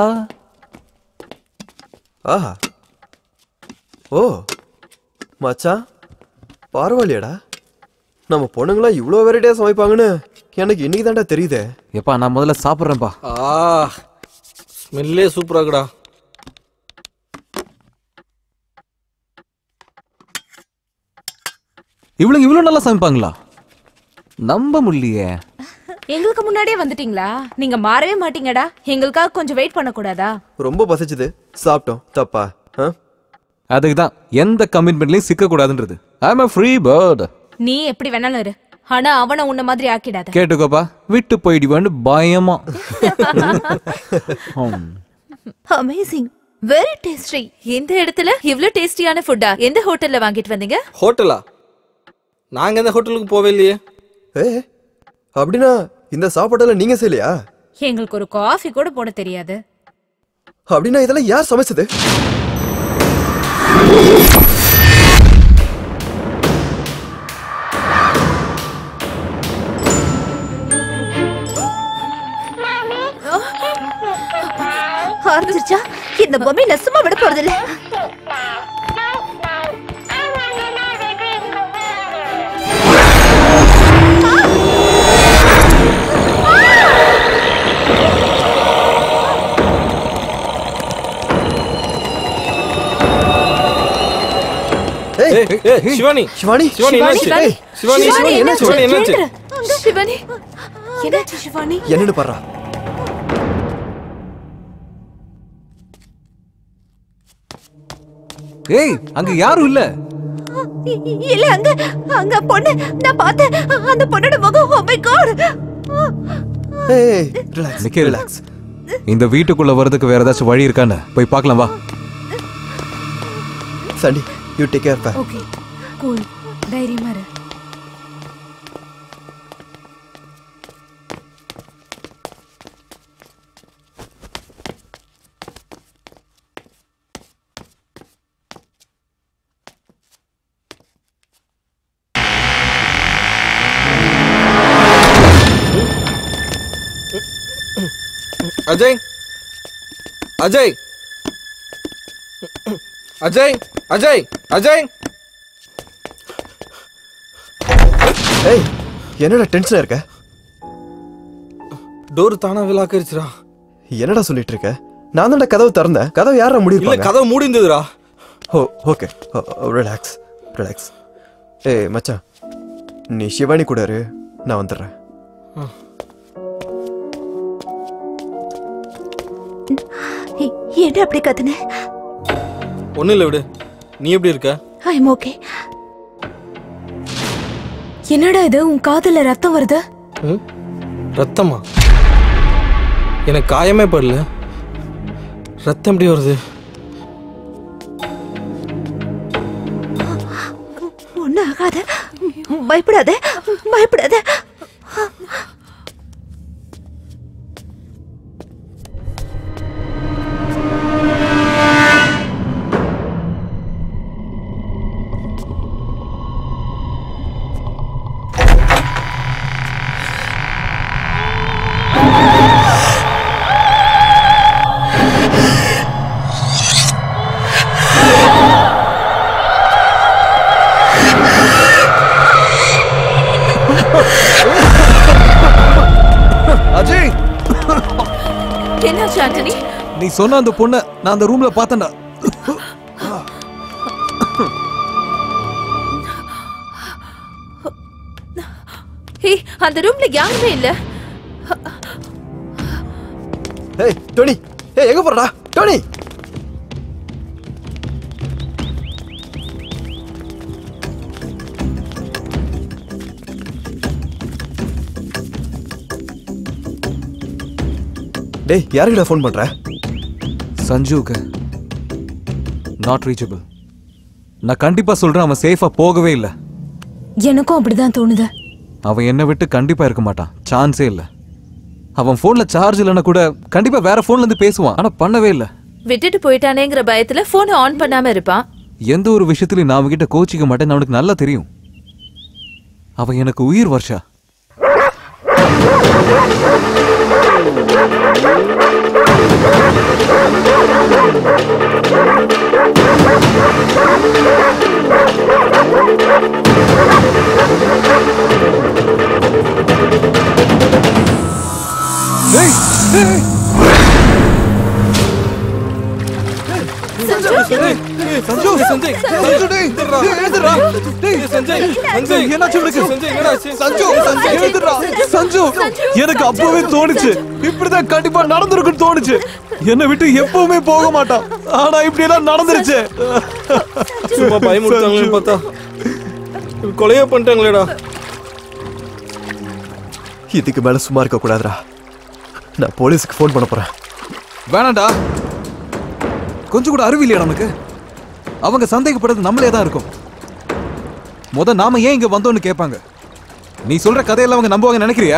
ஆஹா ஓ மச்சான் பரவாயில்லையாடா நம்ம பொண்ணுங்களாம் இவ்வளோ வெரைட்டியாக சமைப்பாங்கன்னு எனக்கு இன்னைக்கு தான்டா தெரியுதே எப்பா நான் முதல்ல சாப்பிட்றேன்ப்பா ஆ ஸ்மெல்லே சூப்பரா இருக்குடா இவளுங்க இவ்வளோ நல்லா சமைப்பாங்களா நம்ப முடியலையே எங்களுக்கு முன்னாடியே வந்துட்டீங்களா நீங்க மாறவே மாட்டீங்கடா எங்களுக்காக கொஞ்சம் வெயிட் பண்ணக்கூடாதா ரொம்ப பசிச்சுது சாப்பிட்டோம் தப்பா ஆ அதுக்கு தான் எந்த கமிட்மெண்ட்லையும் சிக்கக்கூடாதுன்றது ஐ எம் ஃப்ரீ பேர்ட் நீ எப்படி வேணாலும் இரு ஆனா அவனை உன்ன மாதிரி ஆக்கிடாத கேட்டுக்கோப்பா விட்டு போயிடுவான்னு பயமா ஹம். அமேசிங் வெரி டேஸ்டி இந்த இடத்துல இவ்ளோ டேஸ்டியான ஃபுட்டா எந்த ஹோட்டல்ல வாங்கிட்டு வந்தீங்க ஹோட்டலா நாங்க எந்த ஹோட்டலுக்கு போவே இல்லையே ஏ அப்படின்னா இந்த சாப்பாடெல்லாம் நீங்க செய்யலையா எங்களுக்கு ஒரு காஃபி கூட போட தெரியாது அப்படின்னா இதெல்லாம் யார் சமைச்சது ஆரம்பிச்சிருச்சா இந்த பொம்மை நான் சும்மா விட போறது இல்ல ஏய் ஏய், ஏய், சிவானி சிவானி சிவானி என்னாச்சு சிவானி, சிவானி சிவானி, சிவானி என்னாச்சு? சிவானி என்னாச்சு எழுந்துரு. சிவானி என்னாச்சு சிவானி என்னன்னு பாடுறா ஏய் அங்க யாரும் இல்ல இ- இ- இல்ல அங்க அங்க பொண்ணு நான் பார்த்தேன் அந்த பொண்ணோட முகம் oh my god ஏய் ரிலாக்ஸ் நிக்கேல். ரிலாக்ஸ் இந்த வீட்டுக்குள்ள வர்றதுக்கு வேற ஏதாச்சும் வழி இருக்கான்னு போய் பார்க்கலாம் வா சண்டி யூ டேக் கேர் பா ஓகே கூல் தைரியமா இரு அஜய் அஜய் அஜய் அஜய் அஜய் ஏய் என்னடா டென்ஷனா இருக்க டோர் தானா விலாக்கரிச்சுடா என்னடா சொல்லிட்டு இருக்க நான் தான்டா கதவு திறந்தேன் கதவு யாரா இல்ல முடியிருப்பாங்க கதவு மூடி இருந்ததுடா ஓ ஓகே ரிலாக்ஸ் ரிலாக்ஸ் ஏய் மச்சான் நீ சிவானி கூட இரு நான் வந்துடுறேன் என்ன அப்படி கத்துன ஒன்றும் இல்லை விடு நீ எப்படி இருக்க ஐ எம் ஓகே என்னடா இது உன் காதுல ரத்தம் வருது ம்? ரத்தமா எனக்கு காயமே படல ரத்தம் எப்படி வருது ஒன்னும் ஆகாத பயப்படாத பயப்படாத அஜய் என்னாச்சு ஆண்டனி நீ சொன்ன அந்த பொண்ணை நான் அந்த ரூம்ல பார்த்தேன்டா ஹே அந்த ரூம்ல யாருமே இல்ல ஏய் டோனி ஏய் எங்க போறடா டோனி டேய் யாருக்கிட்ட ஃபோன் பண்ற சஞ்சுவுக்கு நாட் ரீச்சபிள் நான் கண்டிப்பா சொல்றேன் அவன் சேஃபா போகவே இல்லை எனக்கும் அப்படிதான் தோணுது அவன் என்னை விட்டு கண்டிப்பா இருக்க மாட்டான் சான்ஸே இல்லை அவன் போன்ல சார்ஜ் இல்லைன்னா கூட கண்டிப்பா வேற போன்ல இருந்து பேசுவான் ஆனா பண்ணவே இல்லை விட்டுட்டு போயிட்டானேங்கிற பயத்துல போனை ஆன் பண்ணாம இருப்பான் எந்த ஒரு விஷயத்திலையும் நான் அவன்கிட்ட கோச்சிக்க மாட்டேன்னு அவனுக்கு நல்லா தெரியும் அவன் எனக்கு உயிர் வருஷா சஞ்சய் சஞ்சய் சஞ்சய் டேய் எழுதுடா டேய் சஞ்சய் சஞ்சய் என்னாச்சு உனக்கு? சஞ்சய் என்னடாச்சு சஞ்சு சஞ்சய் எழுதுடா சஞ்சு எனக்கு அப்பவே தோணுச்சு இப்படிதான் கண்டிப்பா நடந்திருக்குன்னு தோணுச்சு என்னை விட்டு எப்பவுமே போக மாட்டான் ஆனா இப்படி எல்லாம் நடந்துருச்சு சும்மா பயமுறுத்தாங்களேன்னு பார்த்தா கொலையே பண்ணிட்டாங்களேடா இதுக்கு மேல சும்மா இருக்க கூடாதுடா நான் போலீஸ்க்கு ஃபோன் பண்ண போறேன் வேணாண்டா கொஞ்சம் கூட அறிவில்லையா நமக்கு அவங்க சந்தேகப்படுறது நம்மளே தான் இருக்கும் முத நாம ஏன் இங்க வந்தோம்னு கேட்பாங்க நீ சொல்ற கதையெல்லாம் அவங்க நம்புவாங்க நினைக்கிறியா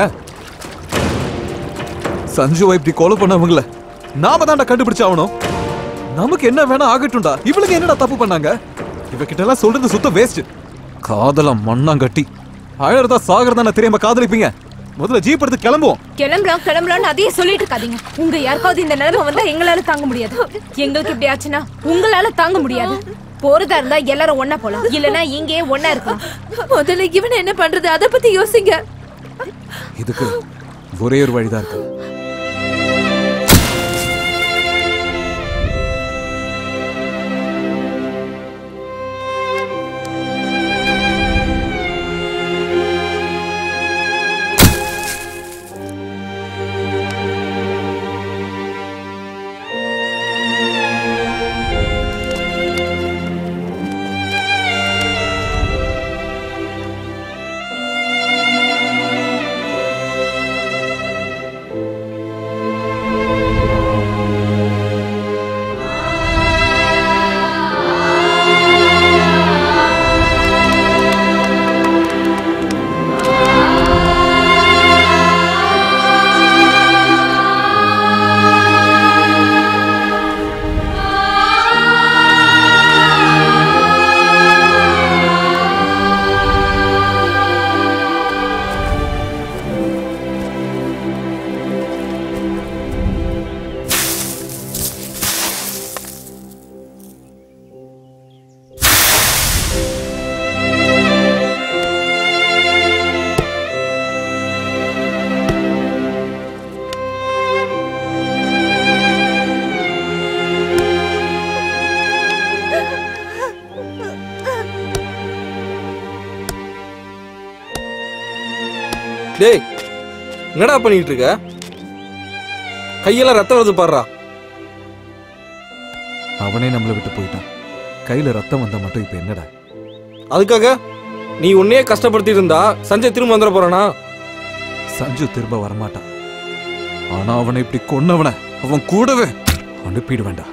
சஞ்சுவை இப்படி கொலை பண்ணவங்கள நாம தான்டா கண்டுபிடிச்சாகணும் நமக்கு என்ன வேணா ஆகட்டும்டா இவளுக்கு என்னடா தப்பு பண்ணாங்க இவகிட்ட எல்லாம் சொல்றது சுத்த வேஸ்ட் காதலம் மண்ணாங்கட்டி அழறதா சாகிறதா தெரியாம காதலிப்பீங்க முதல்ல ஜீப் எடுத்து கிளம்புவோம் கிளம்பலாம் கிளம்பலாம்னு அதையே சொல்லிட்டு இருக்காதீங்க உங்க யாருக்காவது இந்த நிலைமை வந்தா எங்களால தாங்க முடியாது எங்களுக்கு இப்படி ஆச்சுன்னா உங்களால தாங்க முடியாது போறதா இருந்தா எல்லாரும் ஒண்ணா போலாம் இல்லனா இங்கேயே ஒண்ணா இருக்கலாம் முதல்ல இவனை என்ன பண்றது அத பத்தி யோசிங்க இதுக்கு ஒரே ஒரு வழிதான் இருக்கு டேய் என்னடா பண்ணிட்டு இருக்க கையெல்லாம் ரத்தம் வருது பாடுறா அவனே நம்மளை விட்டு போயிட்டான் கையில ரத்தம் வந்தா மட்டும் இப்ப என்னடா அதுக்காக நீ உன்னையே கஷ்டப்படுத்திட்டு இருந்தா சஞ்சய் திரும்ப வந்துட போறானா சஞ்சு திரும்ப வரமாட்டான் ஆனா அவனை இப்படி கொன்னவன அவன் கூடவே அனுப்பிடுவேன்டா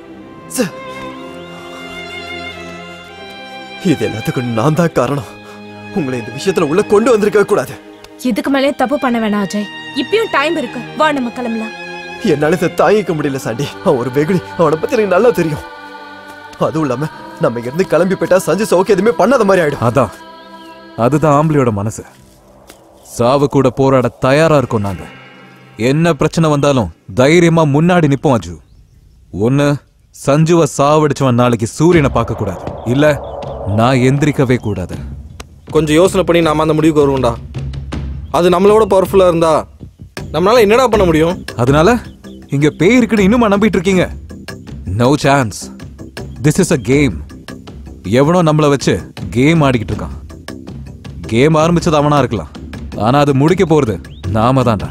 இது எல்லாத்துக்கும் நான் தான் காரணம் உங்களை இந்த விஷயத்துல உள்ள கொண்டு வந்திருக்க கூடாது இதுக்கு மேலே தப்பு பண்ண வேணாம் அஜய் இப்பயும் டைம் இருக்கு வா நம்ம கிளம்பலாம் என்னால இதை தாங்கிக்க முடியல சாண்டி அவன் ஒரு வெகுளி அவனை பத்தி எனக்கு நல்லா தெரியும் அதுவும் இல்லாம நம்ம இங்க இருந்து கிளம்பி போயிட்டா சஞ்சய் சோக்கு எதுவுமே பண்ணாத மாதிரி ஆயிடும் அதான் அதுதான் ஆம்பளையோட மனசு சாவு கூட போராட தயாரா இருக்கோம் நாங்க என்ன பிரச்சனை வந்தாலும் தைரியமா முன்னாடி நிப்போம் அஜு ஒண்ணு சஞ்சுவை சாவடிச்சவன் நாளைக்கு சூரியனை பார்க்க கூடாது இல்ல நான் எந்திரிக்கவே கூடாது கொஞ்சம் யோசனை பண்ணி நாம அந்த முடிவுக்கு வருவோம்டா அது நம்மளோட பவர்ஃபுல்லா இருந்தா நம்மளால என்னடா பண்ண முடியும் அதனால இங்க பேய் இருக்குன்னு இன்னுமா நம்பிட்டு இருக்கீங்க no chance this is a game எவனோ நம்மள வச்சு கேம் ஆடிக்கிட்டு இருக்கான் கேம் ஆரம்பிச்சது அவனா இருக்கலாம் ஆனா அது முடிக்க போறது நாம தான்டா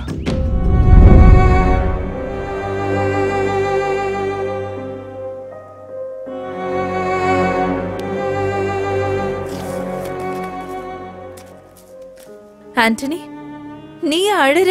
ஆண்டனி நீ அழுற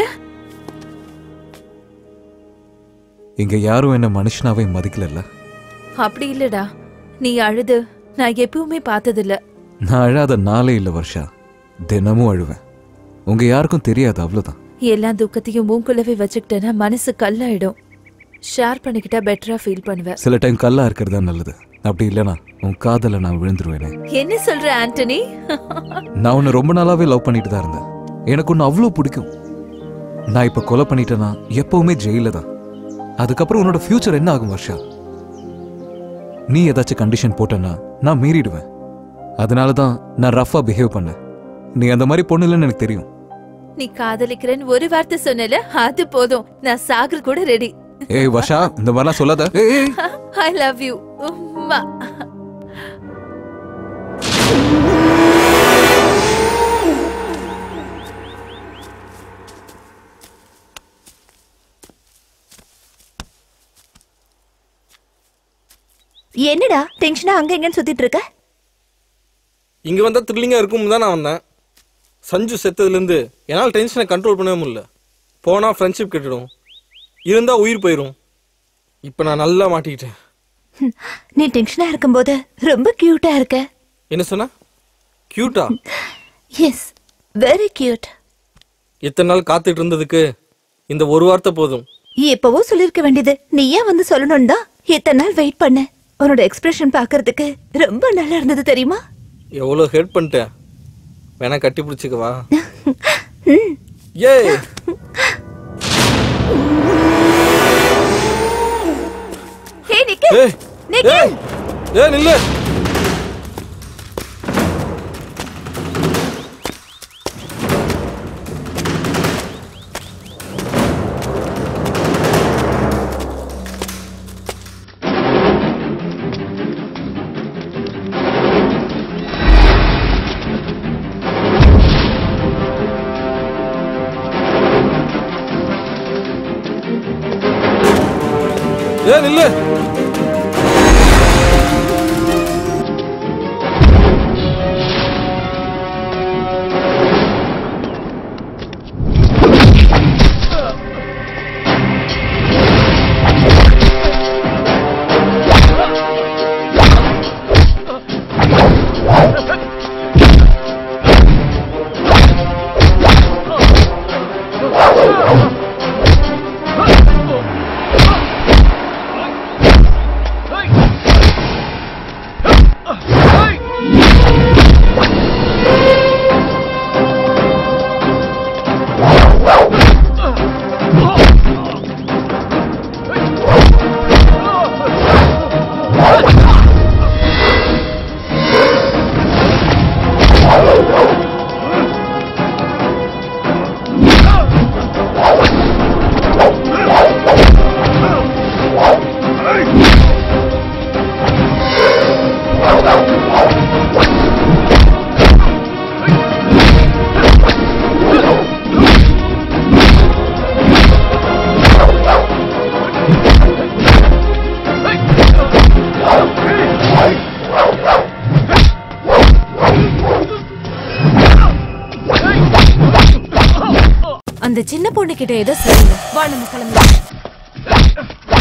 இங்க யாரும் என்ன மனுஷனாவே மதிக்கலல்ல அப்படி இல்லடா நீ அழுது நான் எப்பவுமே பார்த்ததில்ல நான் அழாத நாளே இல்ல வருஷா தினமும் அழுவேன் உங்க யாருக்கும் தெரியாது அவ்வளவுதான் எல்லா துக்கத்தையும் மூக்குள்ளவே வச்சுக்கிட்டேன்னா மனசு கல்லாயிடும் ஷேர் பண்ணிக்கிட்டா பெட்டரா ஃபீல் பண்ணுவேன் சில டைம் கல்லா இருக்கிறது தான் நல்லது அப்படி இல்லனா உன் காதல நான் விழுந்துருவேனே என்ன சொல்ற ஆண்டனி நான் உன்னை ரொம்ப நாளாவே லவ் பண்ணிட்டு தான் இருந்தேன் எனக்கு உன்னை அவ்வளோ பிடிக்கும் நான் இப்ப கொலை பண்ணிட்டேன்னா எப்பவுமே ஜெயில தான் அதுக்கப்புறம் உன்னோட ஃபியூச்சர் என்ன ஆகும் வர்ஷா நீ ஏதாச்சும் கண்டிஷன் போட்டேன்னா நான் மீறிடுவேன் அதனால தான் நான் ரஃபா பிஹேவ் பண்ணேன் நீ அந்த மாதிரி பொண்ணு இல்லைன்னு எனக்கு தெரியும் நீ காதலிக்கிறேன்னு ஒரு வார்த்தை சொன்னல அது போதும் நான் சாகர் கூட ரெடி ஏய் வர்ஷா இந்த மாதிரிலாம் சொல்லாத ஏய், ஏய் ஐ லவ் யூ உம்மா என்னடா டென்ஷனா அங்க எங்கன்னு சுத்திட்டு இருக்க இங்க வந்தா த்ரில்லிங்கா இருக்கும் தான் நான் வந்தேன் சஞ்சு செத்ததுல இருந்து என்னால் டென்ஷனை கண்ட்ரோல் பண்ணவே முடியல போனா ஃப்ரெண்ட்ஷிப் கெட்டுடும் இருந்தா உயிர் போயிடும் இப்போ நான் நல்லா மாட்டிக்கிட்டேன் நீ டென்ஷனா இருக்கும்போது ரொம்ப கியூட்டா இருக்க என்ன சொன்ன கியூட்டா எஸ் வெரி கியூட் எத்தனை நாள் காத்துட்டு இருந்ததுக்கு இந்த ஒரு வார்த்தை போதும் எப்பவோ சொல்லிருக்க வேண்டியது நீ ஏன் வந்து சொல்லணும் தான் இத்தனை நாள் வெயிட் பண்ண உன்னோட எக்ஸ்பிரஷன் பார்க்கிறதுக்கு ரொம்ப நல்லா இருந்தது தெரியுமா எவ்வளோ ஹெல்ப் பண்ணிட்டேன் வேணா கட்டி பிடிச்சிக்கவா ம். ஏய் ஹே நிக்கு ஏய் நிக்கு ஏய் ஏய் நில்லு ஏய் நில்லு சின்ன பொண்ணு கிட்ட ஏதோ சரியில்லை வா நம்ம கிளம்பலாம்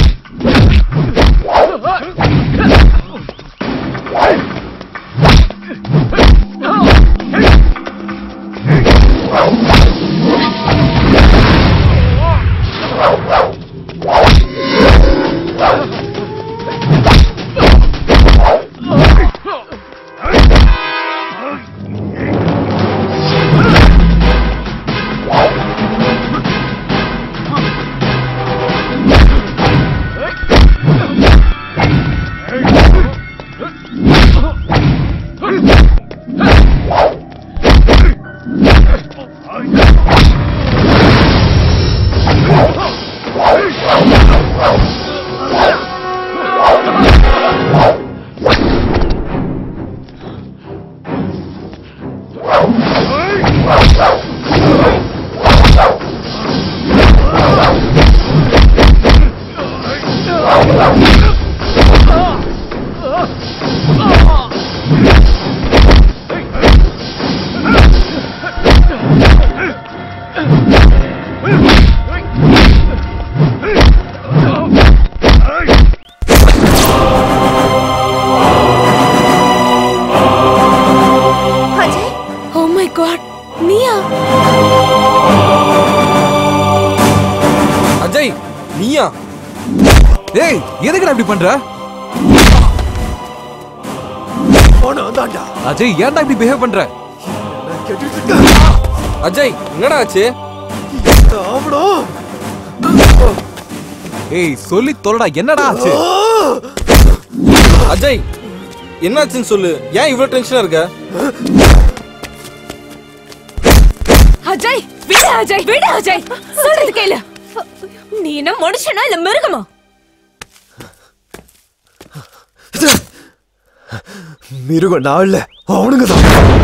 அஜய் ஓ மை காட் நீயா அஜய் நீயா ஏய் எதுக்குடா இப்படி பண்ற அஜய் ஏன்டா இப்படி பிஹேவ் பண்ற அஜய் என்னடா ஆச்சு ஏய் சொல்லி தொலைடா என்னடா ஆச்சு அஜய் என்னாச்சுன்னு சொல்லு ஏன் இவ்வளவு டென்ஷனா இருக்க அஜய் விடு அஜய் விடு அஜய் சொல்றது கேளு நீ என்ன மனுஷனா இல்ல மிருகமா மிருகம் நான் இல்ல அவனுங்க தான்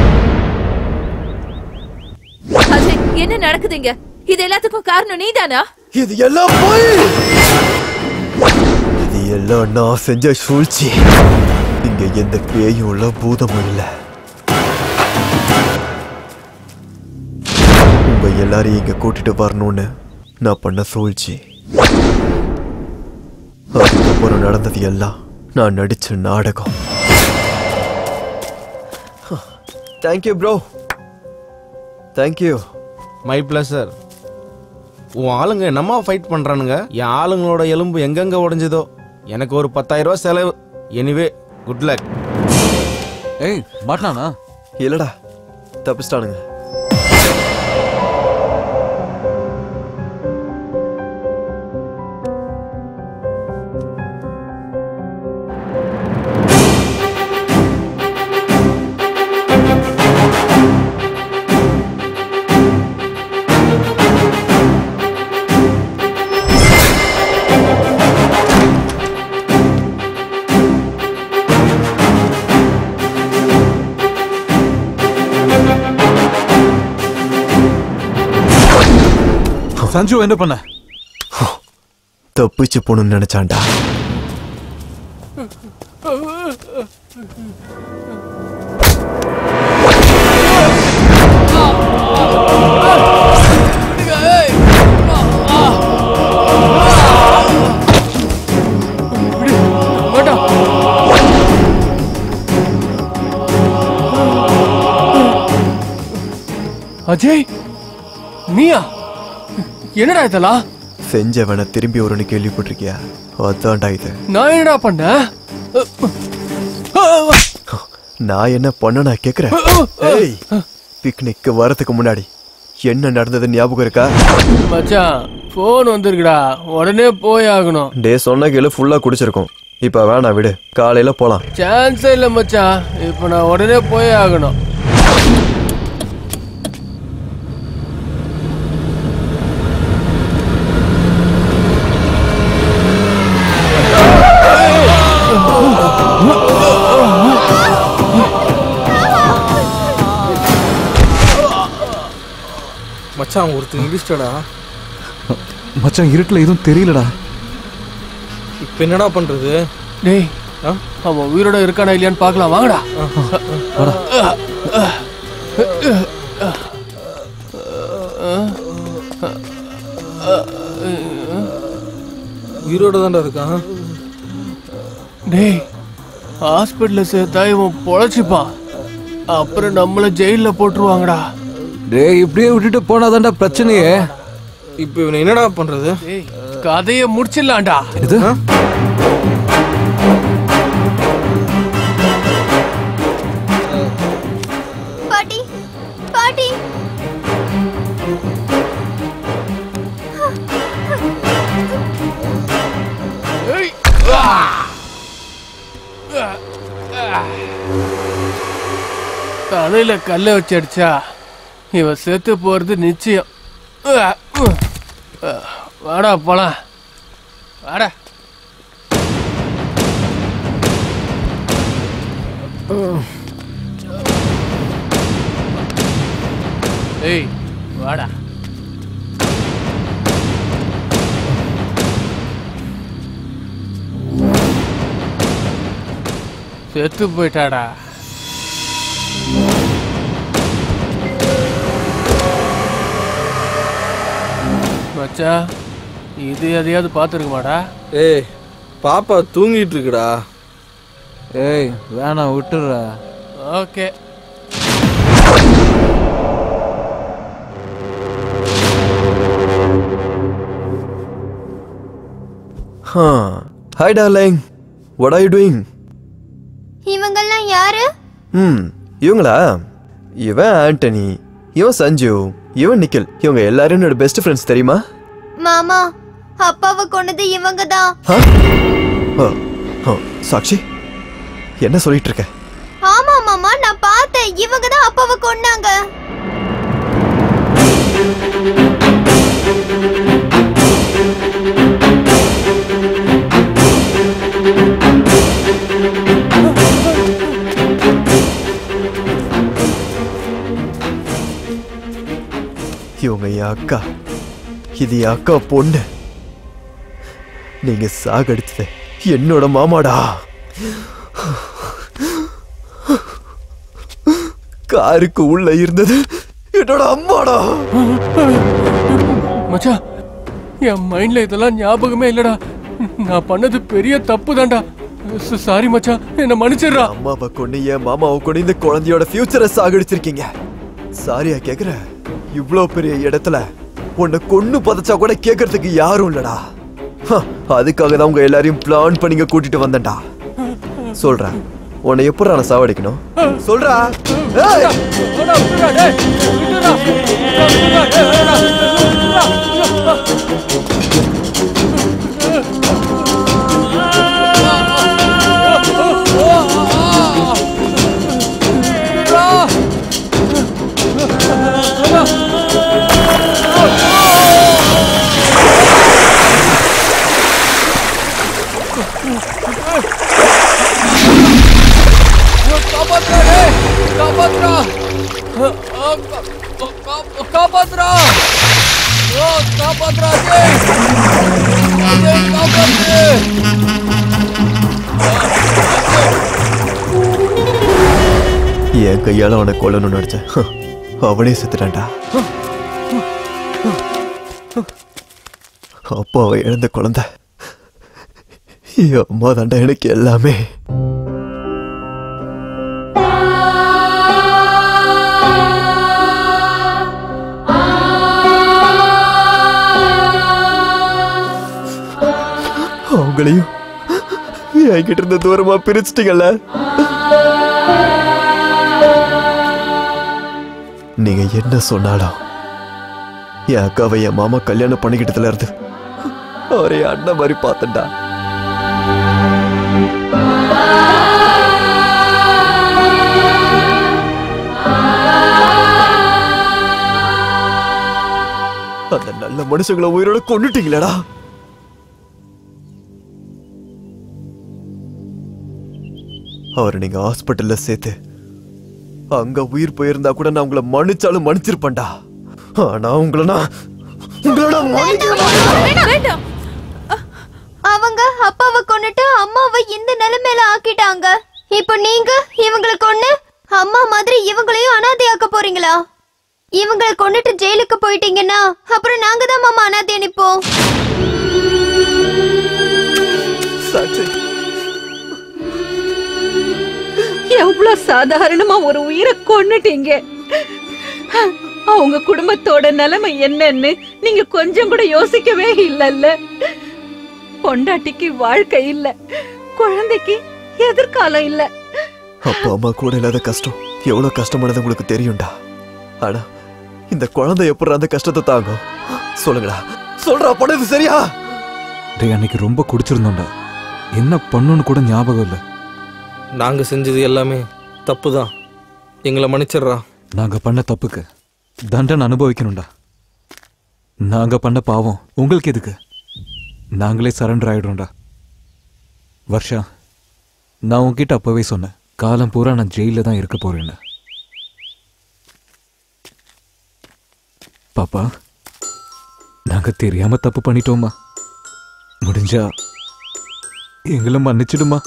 அஜய் என்ன நடக்குதுங்க இது எல்லாத்துக்கும் காரணம் நீதானா இது எல்லாம் போய் இது எல்லாம் நான் செஞ்ச சூழ்ச்சி இங்க எந்த பேயும் இல்ல பூதமும் இல்ல உங்க எல்லாரையும் இங்க கூட்டிட்டு வரணும்னு நான் பண்ண சூழ்ச்சி அதுக்கப்புறம் நடந்தது எல்லாம் நான் நடிச்ச நாடகம் thank you bro thank you my pleasure உன் ஆளுங்க என்னம்மா ஃபைட் பண்றானுங்க என் ஆளுங்களோட எலும்பு எங்கெங்க உடைஞ்சதோ எனக்கு ஒரு பத்தாயிரம் ரூபாய் செலவு எனிவே குட் லக் ஏய் மாட்டானா இல்லடா தப்பிச்சிட்டானுங்க சஞ்சு என்ன பண்ண தப்பிச்சு போகணும்னு நினைச்சான்டா அஜய் நீயா என்னடா இதெல்லாம் செஞ்சவனை திரும்பி வரும்னு கேள்விப்பட்டிருக்கியா அதான்டா இது நான் என்னடா பண்ணேன் நான் என்ன பண்ண நான் கேக்குறேன் ஏய் பிக்னிக்கு வரதுக்கு முன்னாடி என்ன நடந்தது ஞாபகம் இருக்கா மச்சான் போன் வந்திருக்குடா உடனே போய் ஆகணும் டே சொன்ன கேளு ஃபுல்லா குடிச்சிருக்கோம் இப்ப வேணாம் விடு காலையில போலாம் சான்ஸே இல்ல மச்சான் இப்போ நான் உடனே போய் ஆகணும் மச்சான் ஒருத்தர் இடிச்சிட்டடா மச்சான் இருட்டுல எதுவும் தெரியலடா இப்ப என்னடா பண்றது டேய் அவன் உயிரோட இருக்கானா இல்லையான்னு பார்க்கலாம் வாங்கடா உயிரோட தான்டா இருக்கான் டேய் ஹாஸ்பிட்டல்ல சேர்த்தா இவன் பொழைச்சிப்பான் அப்புறம் நம்மள ஜெயில்ல போட்டுருவாங்கடா டேய் இப்படியே விட்டுட்டு போனாதான்டா பிரச்சனையே இப்போ இவனை என்னடா பண்றது டேய் கதையை முடிச்சிடலாம்டா இது பாட்டி பாட்டி ஏய், ஆ! ஆ, ஆ. தலையில கல்ல வச்சு அடிச்சா இவன் செத்து போறது நிச்சயம் ஆ, உ. ஆ, வாடா போலாம் வாடா ஏய் வாடா செத்து போயிட்டாடா மச்சான் இது எதையாவது பார்த்துருக்குமாடா ஏய் பாப்பா தூங்கிட்டு இருக்குடா ஏய் வேணாம் விட்டுறா okay hi darling what are you doing இவங்கெல்லாம் யாரு ம் இவங்களா இவன் ஆண்டனி இவன் சஞ்சு இவன் நிக்கில் இவங்க எல்லாரும் என்னோட பெஸ்ட் ஃப்ரெண்ட்ஸ் தெரியுமா மாமா அப்பாவை கொன்னது இவங்க தான் ஓ, ஓ, சாக்ஷி என்ன சொல்லிட்டு இருக்க ஆமா மாமா நான் பார்த்தேன் இவங்க தான் அப்பாவை கொன்னாங்க இவங்க என் அக்கா இது என் அக்கா பொண்ணு நீங்க சாகடிச்சது என்னோட மாமாடா காருக்கு உள்ள இருந்தது என்னோட அம்மாடா மச்சான் என் மைண்ட்ல இதெல்லாம் ஞாபகமே இல்லடா நான் பண்ணது பெரிய தப்பு தான்டா சாரி மச்சான் என்ன மன்னிச்சிடுறா அம்மாவை கொண்டு என் மாமாவை கொண்டு இந்த குழந்தையோட ஃபியூச்சரை சாகடிச்சிருக்கீங்க சாரியா கேக்குற இவ்ளோ பெரிய இடத்துல உன்னை கொன்னு பதச்சா கூட கேக்குறதுக்கு யாரும் இல்லடா ஹ, அதுக்காக தான் உங்க எல்லாரையும் பிளான் பண்ணி இங்க கூட்டிட்டு வந்தேன்டா சொல்றேன் உன்னை எப்படி நான் சாவடிக்கணும் சொல்றா ஏய்! காப்பாத்துறா டேய் காப்பாத்துறா காப்பாத்துறா ஓ காப்பாத்துறா டேய் டேய் காப்பாத்து என் கையால அவனை கொல்லணும்னு நினைச்சேன் ஹ, அவனே செத்துட்டான்டா அப்பாவை இழந்த குழந்தை என் அம்மா தாண்டா எனக்கு எல்லாமே அவங்களையும் என்கிட்ட இருந்து தூரமா பிரிச்சிட்டீங்கல்ல நீங்க என்ன சொன்னாலும் என் அக்காவை என் மாமா கல்யாணம் பண்ணிக்கிட்டதுல இருந்து அவரை அண்ணன் மாதிரி பார்த்தண்டா அந்த நல்ல மனுஷங்களை உயிரோட கொண்டுட்டீங்களேடா அவரை நீங்க ஹாஸ்பிட்டல்ல சேர்த்து அங்க உயிர் போயிருந்தா கூட நான் உங்களை மன்னிச்சாலும் மன்னிச்சிருப்பேன்டா ஆனா உங்களை நான் உங்களை நான் மன்னிக்க வேண்டாம் அவங்க அப்பாவை கொன்னுட்டு அம்மாவை இந்த நிலைமையில ஆக்கிட்டாங்க இப்போ நீங்க இவங்களை கொன்னு அம்மா மாதிரி இவங்களையும் அனாதையாக்க போறீங்களா இவங்களை கொண்டுட்டு ஜெயிலுக்கு போயிட்டீங்கன்னா அப்புறம் நாங்க தான் மாமா அனாதை அனுப்போம் சாட்சி எவ்வளவு சாதாரணமா ஒரு உயிரை கொன்னுட்டீங்க அவங்க குடும்பத்தோட நிலைமை என்னன்னு நீங்க கொஞ்சம் கூட யோசிக்கவே இல்லல்ல பொண்டாட்டிக்கு வாழ்க்கை இல்ல குழந்தைக்கு எதிர்காலம் இல்ல அப்பா அம்மா கூட இல்லாத கஷ்டம் எவ்வளவு கஷ்டமானது உங்களுக்கு தெரியும்டா ஆனா இந்த குழந்தை எப்படி அந்த கஷ்டத்தை தாங்கும் சொல்லுங்கடா சொல்றா பண்ணது சரியா டேய் அன்னைக்கு ரொம்ப குடிச்சிருந்தோம்டா என்ன பண்ணுன்னு கூட ஞாபகம் இல்லை நாங்க செஞ்சது எல்லாமே தப்பு தான் எங்களை மன்னிச்சிடுறா நாங்க பண்ண தப்புக்கு தண்டனை அனுபவிக்கணும்டா நாங்க பண்ண பாவம் உங்களுக்கு எதுக்கு நாங்களே சரண்டர் ஆயிடுறோம்டா வர்ஷா நான் உன்கிட்ட அப்பவே சொன்னேன் காலம் பூரா நான் ஜெயில தான் இருக்க போறேன்னு பாப்பா நாங்க தெரியாம தப்பு பண்ணிட்டோமா முடிஞ்சா எங்களை மன்னிச்சிடுமா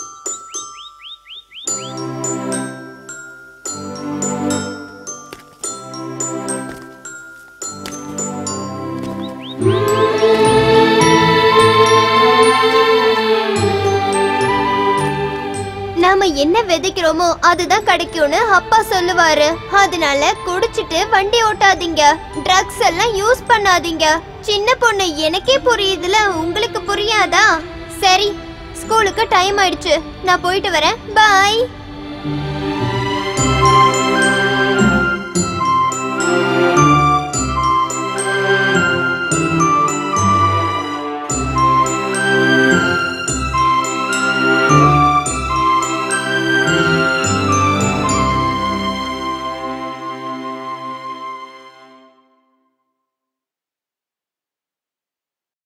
நாம என்ன விதைக்கிறோமோ அதுதான் கிடைக்கும்னு அப்பா சொல்லுவாரு அதனால குடிச்சிட்டு வண்டி ஓட்டாதீங்க ட்ரக்ஸ் எல்லாம் யூஸ் பண்ணாதீங்க சின்ன பொண்ணு எனக்கே புரியுதுல உங்களுக்கு புரியாதா சரி ஸ்கூலுக்கு டைம் ஆயிடுச்சு நான் போயிட்டு வரேன் பாய்